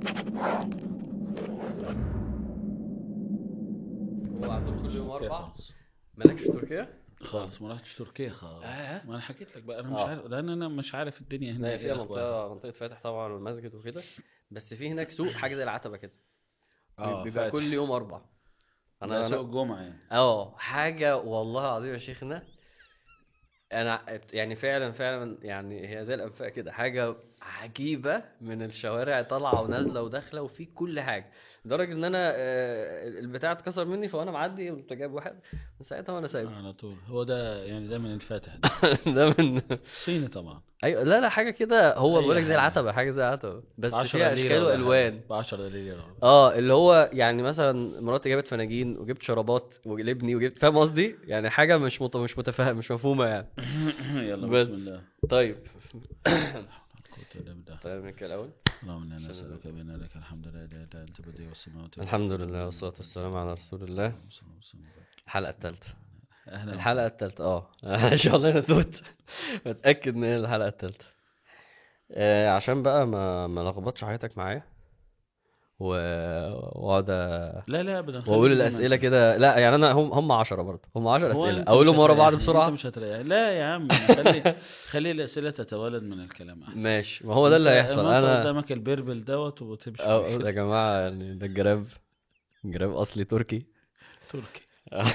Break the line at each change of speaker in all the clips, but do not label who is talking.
هو عندهم كل يوم
تركيا
اربع
خالص.
مالكش في تركيا؟
خالص ما رحتش تركيا خالص
آه.
ما انا حكيت لك بقى انا مش
آه.
عارف لان انا مش عارف الدنيا هنا
لا
إيه
فيها
أخبارها.
منطقه منطقه فاتح طبعا والمسجد وكده بس في هناك سوق حاجه زي العتبه كده
اه
بيبقى
فاتح.
كل يوم اربع
انا
انا
سوق
انا
الجمعه يعني
اه حاجه والله العظيم يا شيخنا انا يعني فعلا فعلا يعني هي زي الانفاق كده حاجه عجيبه من الشوارع طالعه ونازله وداخله وفي كل حاجه لدرجه ان انا آه، البتاع اتكسر مني فانا معدي قمت جايب واحد من ساعتها وانا سايبه
على طول هو ده يعني ده من الفاتح ده
ده من
صيني طبعا
ايوه لا لا حاجه كده هو
أي
بقول لك زي
حاجة.
العتبه حاجه زي العتبه بس فيها اشكال والوان
ب 10 ليره
اه اللي هو يعني مثلا مراتي جابت فناجين وجبت شرابات وجلبني وجبت فاهم قصدي يعني حاجه مش مت... مش متفاهم مش مفهومه يعني
يلا
بس.
بسم الله
طيب
لا حول ولا قوة إلا بالله.
طيب نبدا الاول
اللهم انا
عشان-
نسالك بان لك الحمد لا اله الا انت بديع السماوات
الحمد لله والصلاه والسلام على رسول الله الحلقه الثالثه
اهلا
الحلقه الثالثه اه ان شاء الله انا توت متاكد ان هي الحلقه الثالثه آه عشان بقى ما ما لخبطش حياتك معايا و- واقعد أ-
لا لا ابدا
واقول
خليك زي ما
الاسئله
أنت.
كده لا يعني انا هم هم 10 برضه هم 10
هو
اسئله
أنت
اقولهم
مش
ورا بعض
هتريحني،
بسرعه
انت مش هتريح لا يا عم خلي خلي الاسئله تتولد من الكلام احسن
ماشي ما هو ده اللي
أنت-
هيحصل
ما انت
انا
قدامك البربل دوت وتمشي
أو
فيه.
يا جماعه يعني ده الجراب جراب اصلي تركي
تركي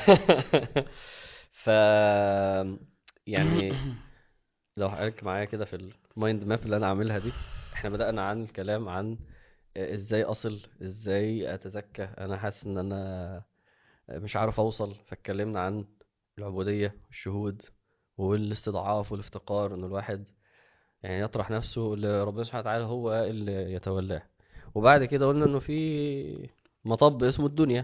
ف يعني لو حضرتك معايا كده في المايند ماب اللي انا عاملها دي احنا بدأنا عن الكلام عن ازاي اصل ازاي اتزكى انا حاسس ان انا مش عارف اوصل فاتكلمنا عن العبودية والشهود والاستضعاف والافتقار ان الواحد يعني يطرح نفسه لربنا سبحانه وتعالى هو اللي يتولاه وبعد كده قلنا انه في مطب اسمه الدنيا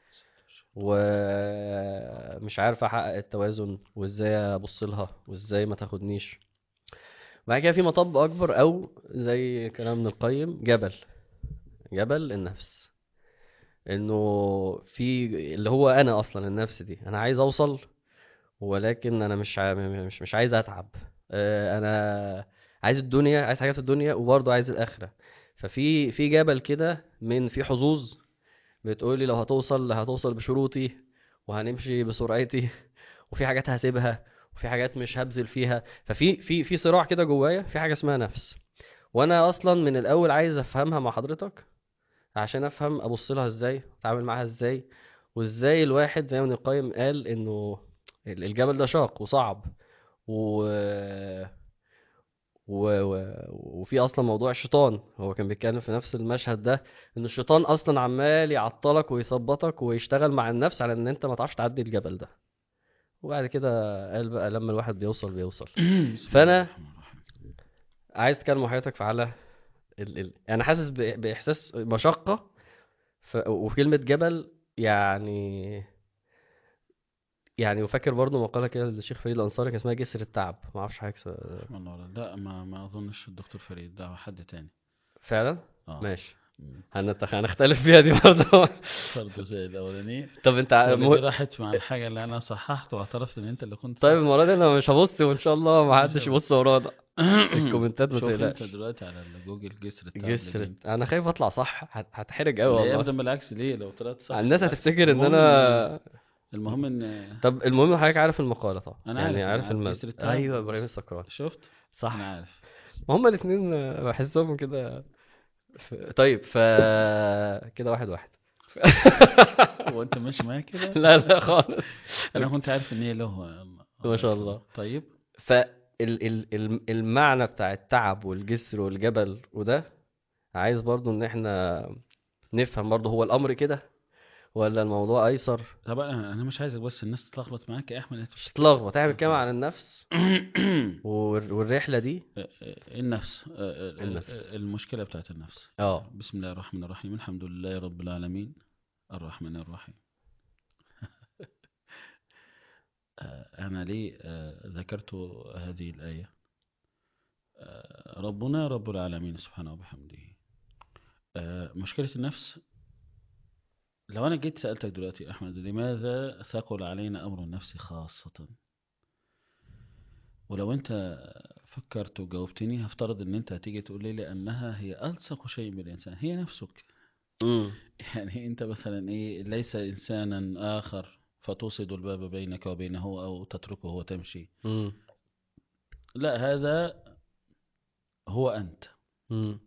ومش عارف احقق التوازن وازاي ابص لها وازاي ما تاخدنيش بعد كده في مطب اكبر او زي كلام ابن القيم جبل جبل النفس انه في اللي هو انا اصلا النفس دي انا عايز اوصل ولكن انا مش عا- مش مش عايز اتعب آه، انا عايز الدنيا عايز حاجات الدنيا وبرضه عايز الاخره ففي في جبل كده من في حظوظ بتقولي لو هتوصل هتوصل بشروطي وهنمشي بسرعتي وفي حاجات هسيبها وفي حاجات مش هبذل فيها ففي في في صراع كده جوايا في حاجه اسمها نفس وانا اصلا من الاول عايز افهمها مع حضرتك عشان افهم ابص لها ازاي اتعامل معاها ازاي وازاي الواحد زي ما ابن القيم قال انه ال- الجبل ده شاق وصعب و... و... و... وفي اصلا موضوع الشيطان هو كان بيتكلم في نفس المشهد ده ان الشيطان اصلا عمال يعطلك ويثبطك ويشتغل مع النفس على ان انت ما تعرفش تعدي الجبل ده وبعد كده قال بقى لما الواحد بيوصل بيوصل
بسم
فأنا-
الله الرحمن الرحيم.
عايز تكلم مع حضرتك على ال... ال... انا حاسس ب... باحساس مشقة ف... وفي كلمة جبل يعني يعني وفاكر برضه مقالة كده للشيخ فريد الأنصاري كان اسمها جسر التعب ما اعرفش حاجة س-
والله لا لا ما ما اظنش الدكتور فريد ده حد تاني
فعلا
اه
ماشي
مم.
هنت... هنختلف فيها دي برضه
برضه زي الاولانيه
طب انت
واللي
مو...
دي راحت مع الحاجه اللي انا صححت واعترفت ان انت اللي كنت
طيب
صح.
المرة دي انا مش هبص وان شاء الله ما حدش
مش
يبص ورانا الكومنتات ما
شوف انت
تقلقش
دلوقتي على جوجل جسر التعب
جسر
لجين.
انا خايف اطلع صح هت- هتحرج قوي
لا
والله
ابدا بالعكس ليه لو طلعت صح
الناس
بالعكس.
هتفتكر ان
المهم
انا
المهم ان
طب المهم حضرتك عارف المقالة طبعا
أنا
يعني
عارف، أنا
عارف
عارف
المد
جسر التعب.
ايوه ابراهيم السكراني
شفت
صح
انا عارف
ما هما الاثنين بحسهم كده ف... طيب ف كده واحد واحد
هو انت ماشي معايا كده
لا لا خالص
انا كنت عارف ان هي له
ما شاء الله.
طيب
فال ال... ال... المعنى بتاع التعب والجسر والجبل وده عايز برضو ان احنا نفهم برضو هو الامر كده ولا الموضوع ايسر
طب انا انا مش عايزك بس الناس تتلخبط معاك يا احمد
مش تتلخبط احنا بنتكلم عن النفس وال... والرحله دي
النفس
النفس.
المشكله بتاعت النفس
اه
بسم الله الرحمن الرحيم الحمد لله رب العالمين الرحمن الرحيم آه، أنا ليه آه، ذكرت هذه الآية آه، ربنا رب العالمين سبحانه وبحمده آه، مشكلة النفس لو أنا جيت سألتك دلوقتي يا أحمد لماذا ثقل علينا أمر النفس خاصة ولو أنت فكرت وجاوبتني هفترض ان انت هتيجي تقول لي لانها هي الصق شيء بالانسان هي نفسك
امم
يعني انت مثلا ايه ليس انسانا اخر فتوصد الباب بينك وبينه او تتركه وتمشي
امم
لا هذا هو انت
امم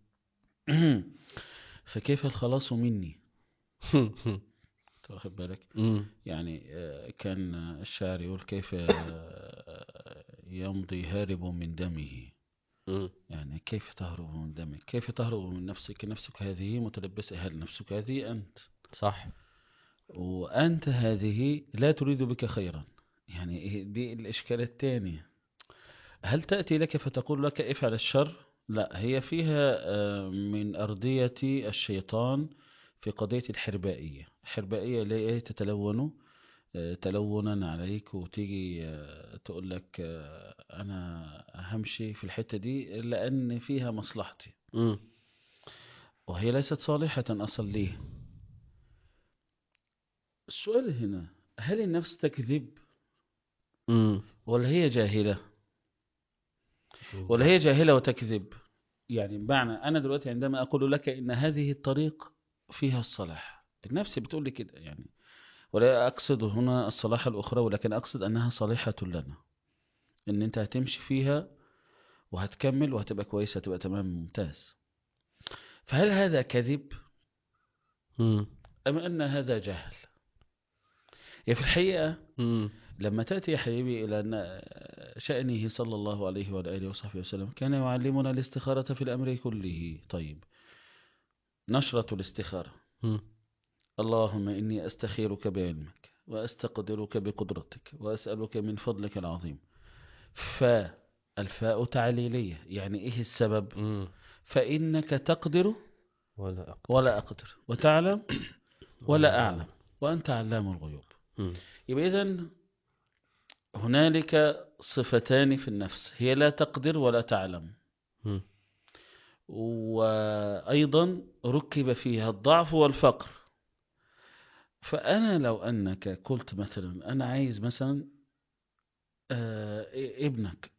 فكيف الخلاص مني أنت واخد بالك
امم
يعني آه، كان الشاعر يقول كيف آه، يمضي هارب من دمه
امم
يعني كيف تهرب من دمك كيف تهرب من نفسك نفسك هذه متلبسة هل نفسك هذه أنت
صح
وأنت هذه لا تريد بك خيرا يعني إيه دي الإشكال الثاني هل تأتي لك فتقول لك افعل الشر لا هي فيها آه، من أرضية الشيطان في قضية الحربائية الحربائية اللي هي تتلون آه، تلونا عليك وتيجي آه، تقول لك آه، أنا همشي في الحتة دي لأن فيها مصلحتي
امم
وهي ليست صالحة أصلا ليه السؤال هنا هل النفس تكذب
امم
ولا هي جاهلة ولا هي جاهلة وتكذب يعني بمعنى أنا دلوقتي عندما أقول لك إن هذه الطريق فيها الصلاح النفس بتقول لي كده يعني ولا أقصد هنا الصلاح الأخرى ولكن أقصد أنها صالحة لنا إن أنت هتمشي فيها وهتكمل وهتبقى كويسة هتبقى تمام ممتاز فهل هذا كذب
امم
أم أن هذا جهل هي في الحقيقة
امم
لما تأتي يا حبيبي إلى أن شأنه صلى الله عليه وآله وصحبه وسلم كان يعلمنا الاستخارة في الأمر كله طيب نشرة الاستخارة
امم
اللهم إني أستخيرك بعلمك وأستقدرك بقدرتك وأسألك من فضلك العظيم فالفاء تعليلية يعني إيه السبب
امم
فإنك تقدر
ولا أقدر
ولا أقدر وتعلم ولا أعلم وأنت علام الغيوب
امم
يبقى إذن هنالك صفتان في النفس هي لا تقدر ولا تعلم
امم
وأيضا ركب فيها الضعف والفقر فأنا لو أنك قلت مثلا أنا عايز مثلا آه، ابنك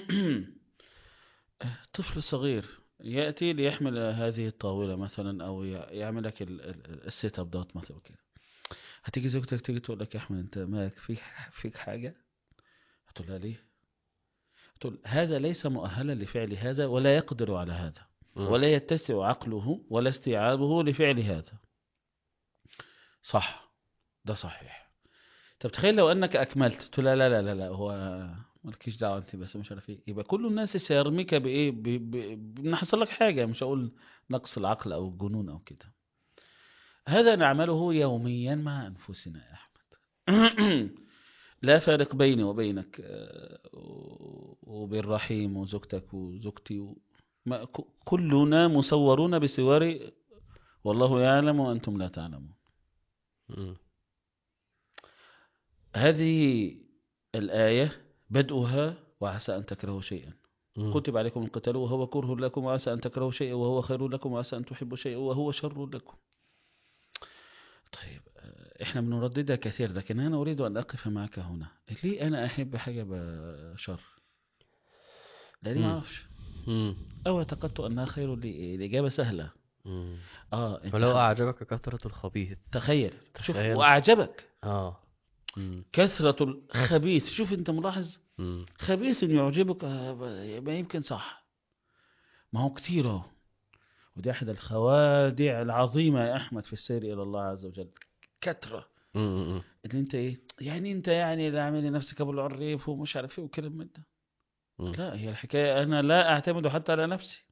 طفل صغير يأتي ليحمل هذه الطاولة مثلا أو ي- يعمل لك ال- ال- السيت اب دوت مثلا كده هتيجي زوجتك تيجي تقول لك يا أحمد أنت مالك فيك فيك حاجة هتقول لها ليه تقول هذا ليس مؤهلا لفعل هذا ولا يقدر على هذا ولا يتسع عقله ولا استيعابه لفعل هذا صح ده صحيح طب تخيل لو انك اكملت تقول لا لا لا لا, لا هو مالكيش دعوه انت بس مش عارف ايه يبقى كل الناس سيرميك بايه ب- ب- بان حصل لك حاجه مش هقول نقص العقل او الجنون او كده هذا نعمله يوميا مع انفسنا يا احمد لا فارق بيني وبينك آه، وبين رحيم وزوجتك وزوجتي و... ما ك- كلنا مصورون بصور والله يعلم وأنتم لا تعلمون
امم
هذه الآية بدءها وعسى أن تكرهوا شيئا
امم
كتب عليكم القتال وهو كره لكم وعسى أن تكرهوا شيئا وهو خير لكم وعسى أن تحبوا شيئا وهو شر لكم طيب آه، احنا بنرددها كثير لكن أنا أريد أن أقف معك هنا ليه أنا أحب حاجة بشر لأني ما
مم.
أعرفش
امم
أو اعتقدت أنها خير لي الإجابة سهلة
امم
آه أنت
ولو
خ-
أعجبك كثرة الخبيث
تخيل شوف
تخيل.
وأعجبك
اه امم
كثرة الخبيث شوف أنت ملاحظ
امم
خبيث يعجبك آه، ما يمكن صح ما هو كتير اهو ودي أحد الخوادع العظيمة يا أحمد في السير إلى الله عز وجل كثرة
امم
اللي أنت إيه يعني أنت يعني اللي عامل نفسك أبو العريف ومش عارف إيه وكلام من ده
مم.
لا هي الحكاية أنا لا أعتمد حتى على نفسي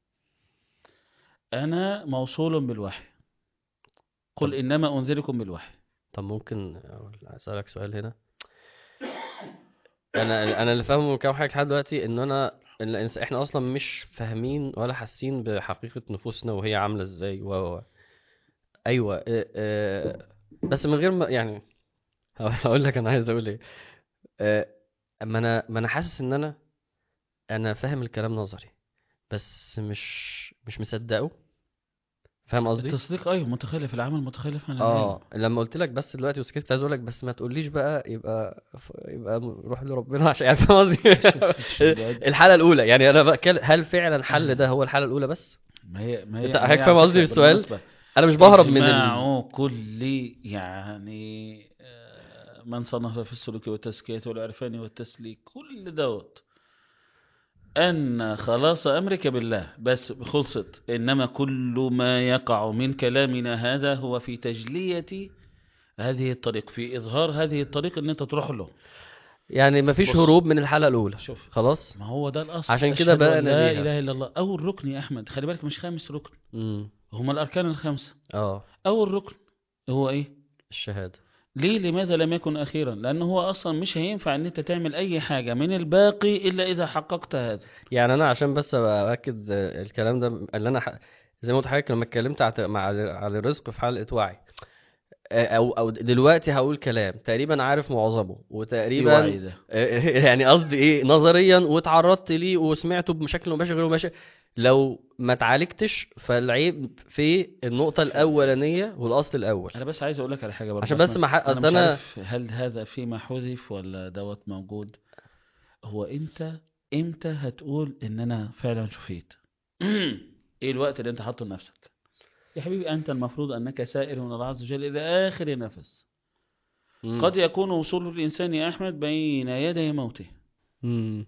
أنا موصول بالوحي قل
طب-
إنما أنذركم بالوحي
طب ممكن أقول- اسالك سؤال هنا انا انا اللي فاهمه من كام حاجه لحد دلوقتي ان انا ان الإنس- احنا اصلا مش فاهمين ولا حاسين بحقيقه نفوسنا وهي عامله ازاي و و- ايوه آه، آه، بس من غير ما يعني هقول لك انا عايز اقول ايه آه، اما انا ما انا حاسس ان انا انا فاهم الكلام نظري بس مش مش مصدقه فاهم قصدي
التصديق ايوه متخلف العمل متخلف عن العلم
اه لما قلت لك بس دلوقتي وسكت كنت عايز اقول لك بس ما تقوليش بقى يبقى يبقى روح لربنا عشان يعني فاهم قصدي الحاله الاولى يعني انا بتكلم هل فعلا الحل ده هو الحاله الاولى بس
ما هي ما هي
أنت
ما هي
حضرتك فاهم
على
قصدي
فكرة
بالسؤال؟
بالمناسبة
انا مش بهرب من ال...
إجماع كل يعني آه، من صنف في السلوك والتزكية والعرفان والتسليك كل دوت أن خلاص أمرك بالله بس خلصت إنما كل ما يقع من كلامنا هذا هو في تجلية هذه الطريق في إظهار هذه الطريق إن أنت تروح له
يعني ما فيش
بص.
هروب من الحاله الاولى
شوف
خلاص
ما هو ده الأصل
عشان كده
أشهد
بقى
أن لا
نبيها.
إله إلا الله أول ركن يا أحمد خلي بالك مش خامس ركن
امم
هما الأركان الخمسة
اه
أول ركن هو إيه
الشهاده
ليه لماذا لم يكن أخيرا لأنه هو أصلا مش هينفع أن أنت تعمل أي حاجة من الباقي إلا إذا حققت هذا
يعني انا عشان بس ابقى اكد الكلام ده اللي انا ح... زي ما قلت لحضرتك لما اتكلمت عت- مع على الرزق في حلقه وعي او او دلوقتي هقول كلام تقريبا عارف معظمه
الوعي
وتقريبا
ده
يعني قصدي ايه نظريا واتعرضت ليه وسمعته بشكل مباشر غير مباشر لو ما اتعالجتش فالعيب في النقطه الاولانيه والاصل الاول
أنا بس عايز أقول لك على حاجة برضه
عشان بس
أحمد.
ما ح-
أنا
أصل
مش
أنا-
عارف هل هذا فيما حذف ولا دوت موجود هو أنت إمتى هتقول إن أنا فعلا شفيت إيه الوقت اللي أنت حاطه لنفسك يا حبيبي أنت المفروض أنك سائر من الله عز وجل إلى آخر نفس
مم.
قد يكون وصول الإنسان يا أحمد بين يدي موته
مم.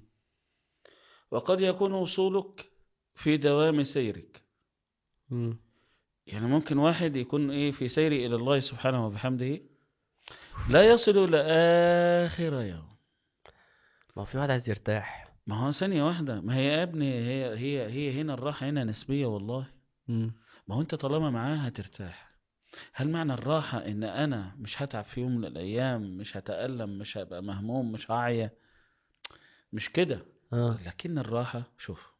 وقد يكون وصولك في دوام سيرك
مم.
يعني ممكن واحد يكون ايه في سيره الى الله سبحانه وبحمده لا يصل الى اخر يوم
ما هو في واحد عايز يرتاح
ما هو ثانية واحدة ما هي يا ابني هي هي هي هنا الراحة هنا نسبية والله
مم.
ما هو انت طالما معاه هترتاح هل معنى الراحة ان انا مش هتعب في يوم من الايام مش هتألم مش هبقى مهموم مش هعيا مش كده
اه
لكن الراحة شوف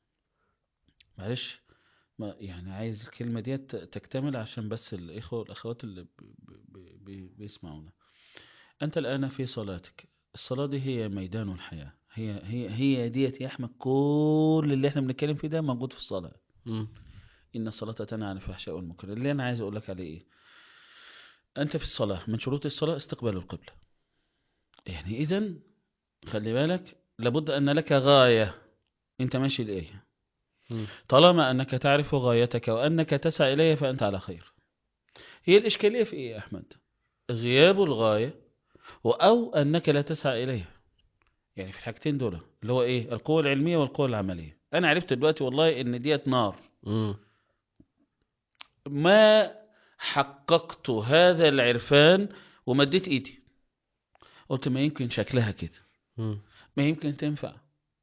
معلش ما يعني عايز الكلمة دي تكتمل عشان بس الإخوة والأخوات اللي ب- ب- ب- بيسمعونا أنت الآن في صلاتك الصلاة دي هي ميدان الحياة هي هي هي ديت يا أحمد كل اللي احنا بنتكلم فيه ده موجود في الصلاة
مم.
إن الصلاة تنهى عن الفحشاء والمنكر اللي أنا عايز أقول لك عليه إيه أنت في الصلاة من شروط الصلاة استقبال القبلة يعني إذا خلي بالك لابد أن لك غاية أنت ماشي لإيه
مم.
طالما أنك تعرف غايتك وأنك تسعى إليه فأنت على خير هي الإشكالية في إيه يا أحمد غياب الغاية أو أنك لا تسعى إليها يعني في الحاجتين دول اللي هو إيه القوة العلمية والقوة العملية أنا عرفت دلوقتي والله إن ديت نار
مم.
ما حققت هذا العرفان ومديت إيدي قلت ما يمكن شكلها كده
مم.
ما يمكن تنفع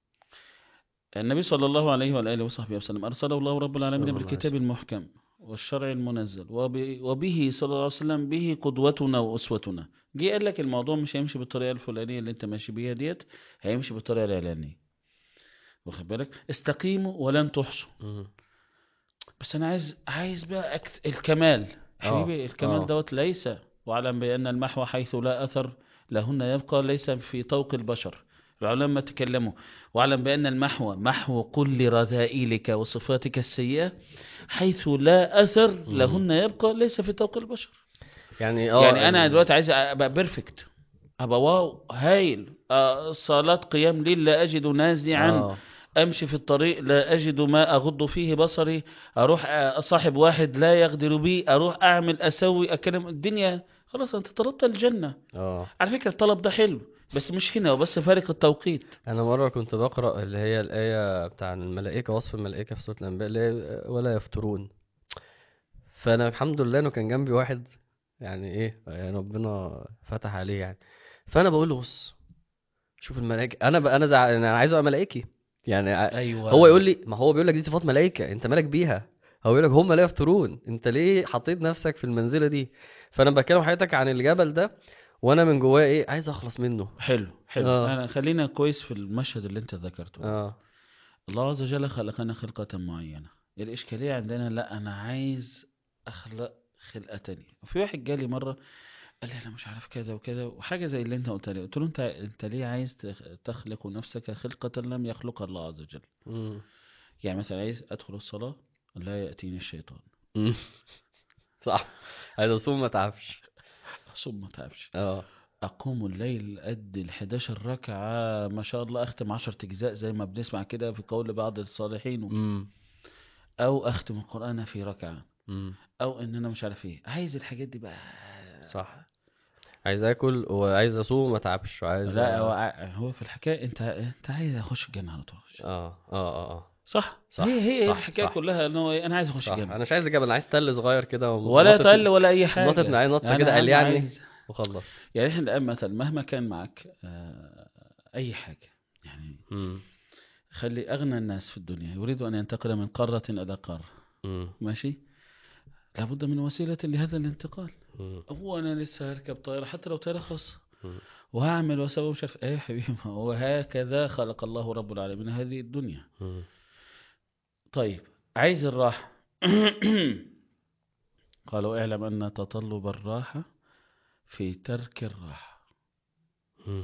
النبي صلى الله عليه وآله وصحبه وسلم أرسله الله رب العالمين
صلى الله عليه
بالكتاب المحكم والشرع المنزل وب- وبه صلى الله عليه وسلم به قدوتنا وأسوتنا جه قال لك الموضوع مش هيمشي بالطريقة الفلانية اللي انت ماشي بيها ديت هيمشي بالطريقة الإعلانية واخد بالك استقيموا ولن تحصوا
مم.
بس أنا عايز عايز بقى أكت... الكمال
آه،
حبيبي الكمال
آه.
دوت ليس واعلم بأن المحو حيث لا أثر لهن يبقى ليس في طوق البشر العلماء تكلموا واعلم بأن المحو محو كل رذائلك وصفاتك السيئة حيث لا أثر
مم.
لهن يبقى ليس في طوق البشر
يعني اه
يعني أنا
ال-
دلوقتي عايز أبقى بيرفكت أبقى واو هايل آه، صلاة قيام ليل لا أجد نازعا
آه.
امشي في الطريق لا اجد ما اغض فيه بصري اروح اصاحب واحد لا يغدر بي اروح اعمل اسوي اكلم الدنيا خلاص انت طلبت الجنة
اه
على فكرة الطلب ده حلو بس مش هنا وبس فارق التوقيت
انا مره كنت بقرا اللي هي الايه بتاع الملائكه وصف الملائكه في سوره الانبياء اللي هي ولا يفترون فانا الحمد لله انه كان جنبي واحد يعني ايه يعني ربنا فتح عليه يعني فانا بقول له بص شوف الملائكه انا بقى انا زع... انا عايز ابقى ملائكي يعني ع-
ايوه
هو يقول لي ما هو بيقول لك دي صفات ملائكه انت مالك بيها هو بيقول لك هم لا يفترون انت ليه حطيت نفسك في المنزله دي فانا بكلم حضرتك عن الجبل ده وانا من جوايا ايه عايز اخلص منه
حلو حلو
آه.
انا خلينا كويس في المشهد اللي انت ذكرته
اه
الله عز وجل خلقنا خلقة معينة الإشكالية عندنا لا أنا عايز أخلق خلقة تانية وفي واحد جالي مرة قال لي أنا مش عارف كذا وكذا وحاجة زي اللي أنت قلت لي قلت له أنت أنت ليه عايز تخ- تخلق نفسك خلقة لم يخلقها الله عز وجل
مم.
يعني مثلا عايز أدخل الصلاة لا يأتيني الشيطان
مم. صح عايز اصوم ما اتعبش
اصوم ما تعبش
اه
اقوم الليل ادي ال 11 ركعه ما شاء الله اختم 10 اجزاء زي ما بنسمع كده في قول بعض الصالحين
امم
او اختم القران في ركعه
امم
او ان انا مش عارف ايه عايز الحاجات دي بقى
صح عايز اكل وعايز اصوم ما اتعبش وعايز
لا هو ع- هو في الحكايه انت انت عايز اخش الجنه على طول
اه اه اه اه
صح
صح،
هي هي
صح،
الحكايه
صح.
كلها ان هو إيه، انا عايز اخش
صح
الجنه
انا مش عايز جبل انا عايز تل صغير كده
ولا
ونطت-
تقل ولا اي حاجه
نطت معايا نطة
أنا-
كده
أنا
قليعني.
عايز-
وخلص
يعني احنا الان مثلا مهما كان معك آه، اي حاجه يعني
امم
خلي اغنى الناس في الدنيا يريد ان ينتقل من قاره الى قاره
امم
ماشي لابد من وسيله لهذا الانتقال
امم
هو انا لسه هركب طائره حتى لو طائره خاصه
مم.
وهعمل واسوي مش عارف ايه يا حبيبي ما هو هكذا خلق الله رب العالمين هذه الدنيا
مم.
طيب عايز الراحة قالوا اعلم أن تطلب الراحة في ترك الراحة
مم.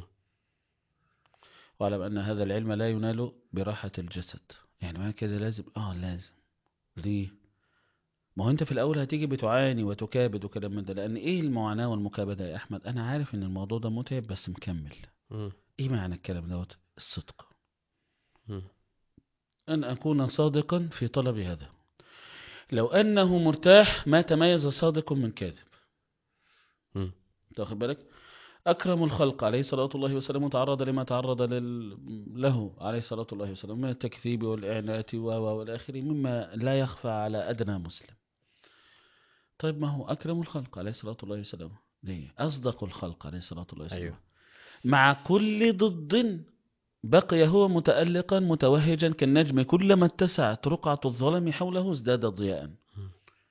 واعلم أن هذا العلم لا ينال براحة الجسد يعني ما كده لازم اه لازم ليه ما هو انت في الاول هتيجي بتعاني وتكابد وكلام من ده لان ايه المعاناة والمكابدة يا احمد انا عارف ان الموضوع ده متعب بس مكمل
مم.
ايه معنى الكلام دوت الصدق
مم.
أن أكون صادقا في طلب هذا لو أنه مرتاح ما تميز صادق من كاذب
مم.
تاخد بالك أكرم الخلق عليه صلاة الله وسلامه تعرض لما تعرض لل... له عليه صلاة الله وسلامه من التكذيب والإعنات و و والآخر مما لا يخفى على أدنى مسلم طيب ما هو أكرم الخلق عليه صلاة الله وسلامه ليه أصدق الخلق عليه صلاة الله وسلامه
أيوه.
مع كل ضد بقي هو متألقا متوهجا كالنجم كلما اتسعت رقعة الظلام حوله ازداد ضياء
مم.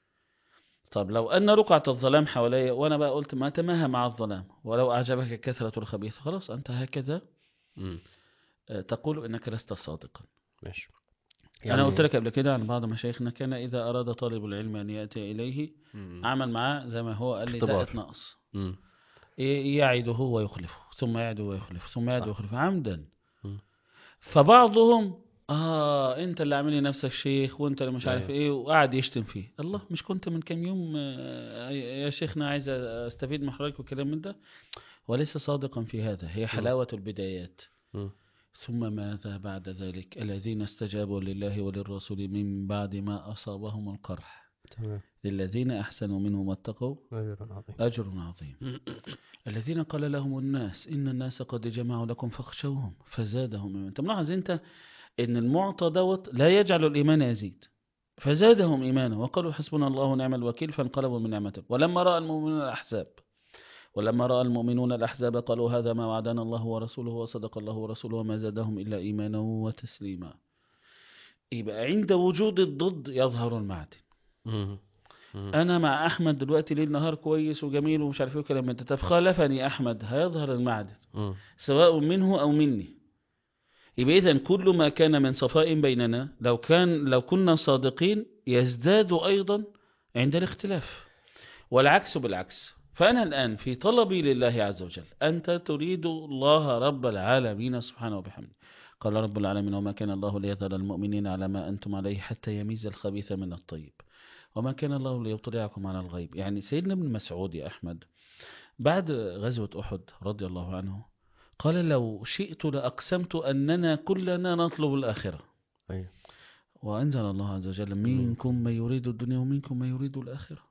طب لو أن رقعة الظلام حوالي وأنا بقى قلت ما تماهى مع الظلام ولو أعجبك كثرة الخبيث خلاص أنت هكذا
مم.
آه، تقول إنك لست صادقا
ماشي
أنا قلت لك قبل كده عن بعض مشايخنا كان إذا أراد طالب العلم أن يأتي إليه
مم.
عمل معاه زي ما هو قال لي
اختبار.
دقة نقص
مم.
ي- يعده ويخلفه ثم يعده ويخلفه ثم يعده
صح.
ويخلفه عمدا
مم.
فبعضهم اه انت اللي عامل لي نفسك شيخ وانت اللي مش عارف
أيوة.
ايه وقعد يشتم فيه الله مش كنت من كام يوم آه، يا شيخنا عايز استفيد من حضرتك وكلام من ده وليس صادقا في هذا هي حلاوة البدايات
مم.
ثم ماذا بعد ذلك الذين استجابوا لله وللرسول من بعد ما أصابهم القرح
تمام
للذين أحسنوا منهم واتقوا
أجر عظيم
أجر عظيم الذين قال لهم الناس إن الناس قد جمعوا لكم فاخشوهم فزادهم إيمانا أنت ملاحظ أنت إن المعطى دوت لا يجعل الإيمان يزيد فزادهم إيمانا وقالوا حسبنا الله ونعم الوكيل فانقلبوا من نعمته ولما رأى المؤمنون الأحزاب ولما رأى المؤمنون الأحزاب قالوا هذا ما وعدنا الله ورسوله وصدق الله ورسوله وما زادهم إلا إيمانا وتسليما يبقى عند وجود الضد يظهر المعدن
مم. مم.
انا مع احمد دلوقتي ليل نهار كويس وجميل ومش عارف ايه وكلام من ده طب خالفني احمد هيظهر المعدن
مم.
سواء منه او مني يبقى اذا كل ما كان من صفاء بيننا لو كان لو كنا صادقين يزداد ايضا عند الاختلاف والعكس بالعكس فانا الان في طلبي لله عز وجل انت تريد الله رب العالمين سبحانه وبحمده قال رب العالمين وما كان الله ليذر المؤمنين على ما انتم عليه حتى يميز الخبيث من الطيب وما كان الله ليطلعكم على الغيب يعني سيدنا ابن مسعود يا أحمد بعد غزوة أحد رضي الله عنه قال لو شئت لأقسمت أننا كلنا نطلب الآخرة
أيوه
وأنزل الله عز وجل منكم من يريد الدنيا ومنكم من يريد الآخرة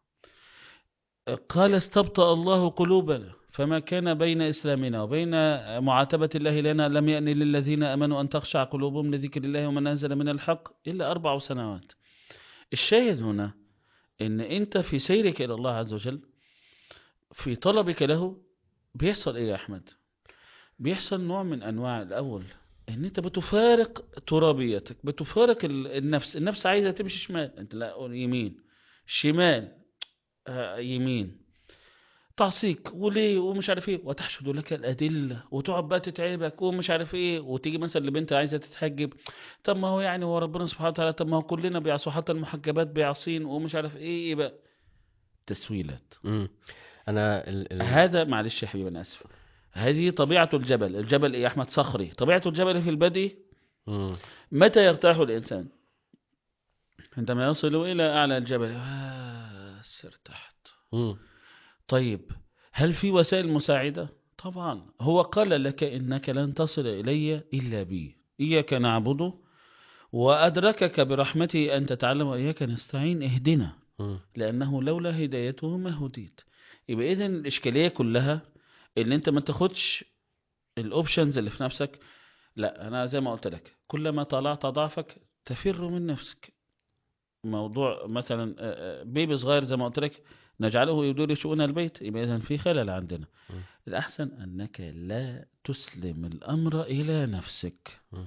قال استبطأ الله قلوبنا فما كان بين إسلامنا وبين معاتبة الله لنا لم يأن للذين أمنوا أن تخشع قلوبهم لذكر الله وما نزل من الحق إلا أربع سنوات الشاهد هنا ان انت في سيرك الى الله عز وجل في طلبك له بيحصل ايه يا احمد بيحصل نوع من انواع الاول ان انت بتفارق ترابيتك بتفارق ال- النفس النفس عايزه تمشي شمال انت لا يمين شمال آه يمين تعصيك وليه ومش عارف ايه وتحشد لك الادله وتقعد بقى تتعبك ومش عارف ايه وتيجي مثلا لبنت عايزه تتحجب طب ما هو يعني هو ربنا سبحانه وتعالى طب ما هو كلنا بيعصوا حتى المحجبات بيعصين ومش عارف ايه يبقى تسويلات
مم. أنا ال... ال...
هذا معلش يا حبيبي انا اسف هذه طبيعة الجبل الجبل ايه يا احمد صخري طبيعة الجبل في البدء
مم.
متى يرتاح الانسان عندما يصل الى اعلى الجبل آه بس ارتحت
مم.
طيب هل في وسائل مساعدة؟ طبعا هو قال لك إنك لن تصل إلي إلا بي إياك نعبد وأدركك برحمته أن تتعلم وإياك نستعين اهدنا
مم.
لأنه لولا هدايته ما هديت يبقى إذن الإشكالية كلها إن أنت ما تاخدش الأوبشنز اللي في نفسك لا أنا زي ما قلت لك كلما طلعت ضعفك تفر من نفسك موضوع مثلا آه، آه، بيبي صغير زي ما قلت لك نجعله يدير شؤون البيت يبقى إذن في خلل عندنا
م.
الأحسن أنك لا تسلم الأمر إلى نفسك
م.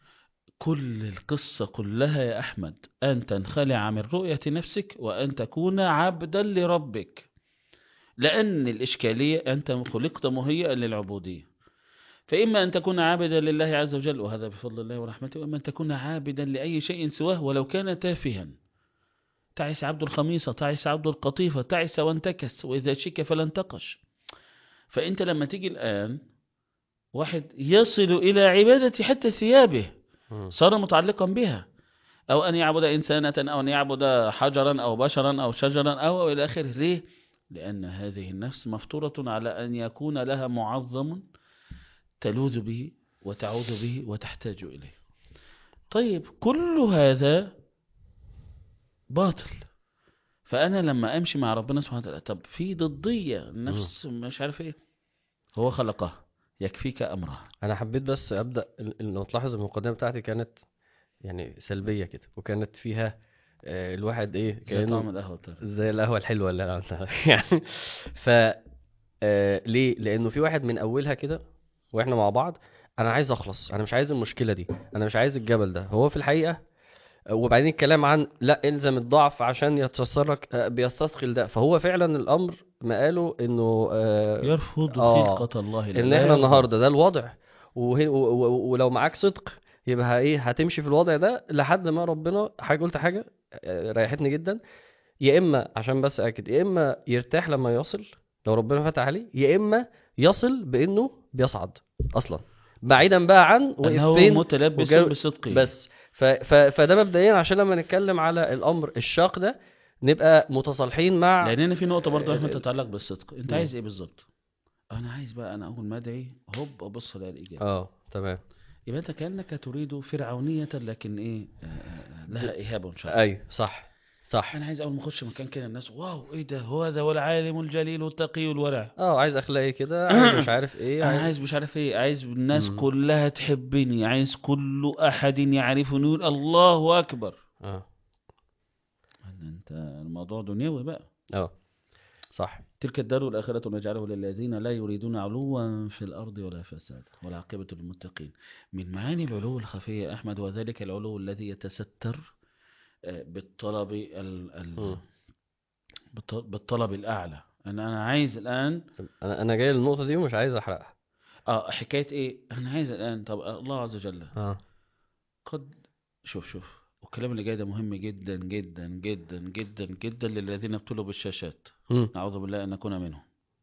كل القصة كلها يا أحمد أن تنخلع من رؤية نفسك وأن تكون عبدا لربك لأن الإشكالية أنت خلقت مهيئا للعبودية فإما أن تكون عابدا لله عز وجل وهذا بفضل الله ورحمته وإما أن تكون عابدا لأي شيء سواه ولو كان تافها تعس عبد الخميصة تعس عبد القطيفة تعس وانتكس وإذا شك فلا انتقش فأنت لما تيجي الآن واحد يصل إلى عبادة حتى ثيابه
مم.
صار متعلقا بها أو أن يعبد إنسانة أو أن يعبد حجرا أو بشرا أو شجرا أو أو إلى آخره ليه؟ لأن هذه النفس مفطورة على أن يكون لها معظم تلوذ به وتعوذ به وتحتاج إليه طيب كل هذا باطل فأنا لما أمشي مع ربنا سبحانه وتعالى طب في ضدية النفس مش عارف إيه هو خلقها يكفيك أمرها
انا حبيت بس ابدا ال- ال- لو تلاحظ المقدمه بتاعتي كانت يعني سلبيه كده وكانت فيها آه، الواحد ايه
زي طعم
كانه
القهوة بتاعتك.
زي القهوه الحلوه اللي انا عملتها يعني ف آه، ليه لانه في واحد من اولها كده واحنا مع بعض انا عايز اخلص انا مش عايز المشكله دي انا مش عايز الجبل ده هو في الحقيقه وبعدين الكلام عن لا الزم الضعف عشان يتيسر لك آه، بيستثقل ده فهو فعلا الامر مقاله انه آه،
يرفض
آه،
خلقة الله لا
ان
لا
احنا
يرضى.
النهارده ده الوضع وه- و- و- ولو معاك صدق يبقى ايه هتمشي في الوضع ده لحد ما ربنا حاجه قلت حاجه آه، ريحتني جدا يا اما عشان بس اكد يا اما يرتاح لما يصل لو ربنا فتح عليه يا اما يصل بانه بيصعد اصلا بعيدا بقى عن وقف
أنه
فين
متلبس
وجو-
بصدقه
بس ف ف فده مبدئيا عشان لما نتكلم على الامر الشاق ده نبقى متصالحين مع
لان انا في نقطه برضه يا
آه،
احمد تتعلق بالصدق انت
مم.
عايز ايه بالظبط انا عايز بقى انا اول ما ادعي هوب ابص الاقي الاجابه
اه تمام
يبقى انت كانك تريد فرعونيه لكن ايه آه، آه، لها اهابه ان شاء الله
ايوه صح صح
انا عايز اول ما اخش مكان كده الناس واو ايه ده هو ده هو العالم الجليل والتقي والورع
اه عايز اخلاقي كده عايز مش عارف ايه
انا عايز مش عارف ايه عايز الناس
مم.
كلها تحبني عايز كل احد يعرفني يقول الله اكبر
اه
انت الموضوع دنيوي بقى
اه صح
تلك الدار الآخرة نجعله للذين لا يريدون علوا في الأرض ولا فسادا والعاقبة للمتقين من معاني العلو الخفية يا أحمد وذلك العلو الذي يتستر آه، بالطلب ال ال
مم.
بالط- بالطلب الأعلى أنا أنا عايز الآن
طب انا انا جاي للنقطه دي ومش عايز احرقها
آه حكاية إيه أنا عايز الآن طب الله عز وجل
اه
قد شوف شوف والكلام اللي جاي ده مهم جدا جدا جدا جدا جدا للذين ابتلوا بالشاشات
مم.
نعوذ بالله أن نكون منهم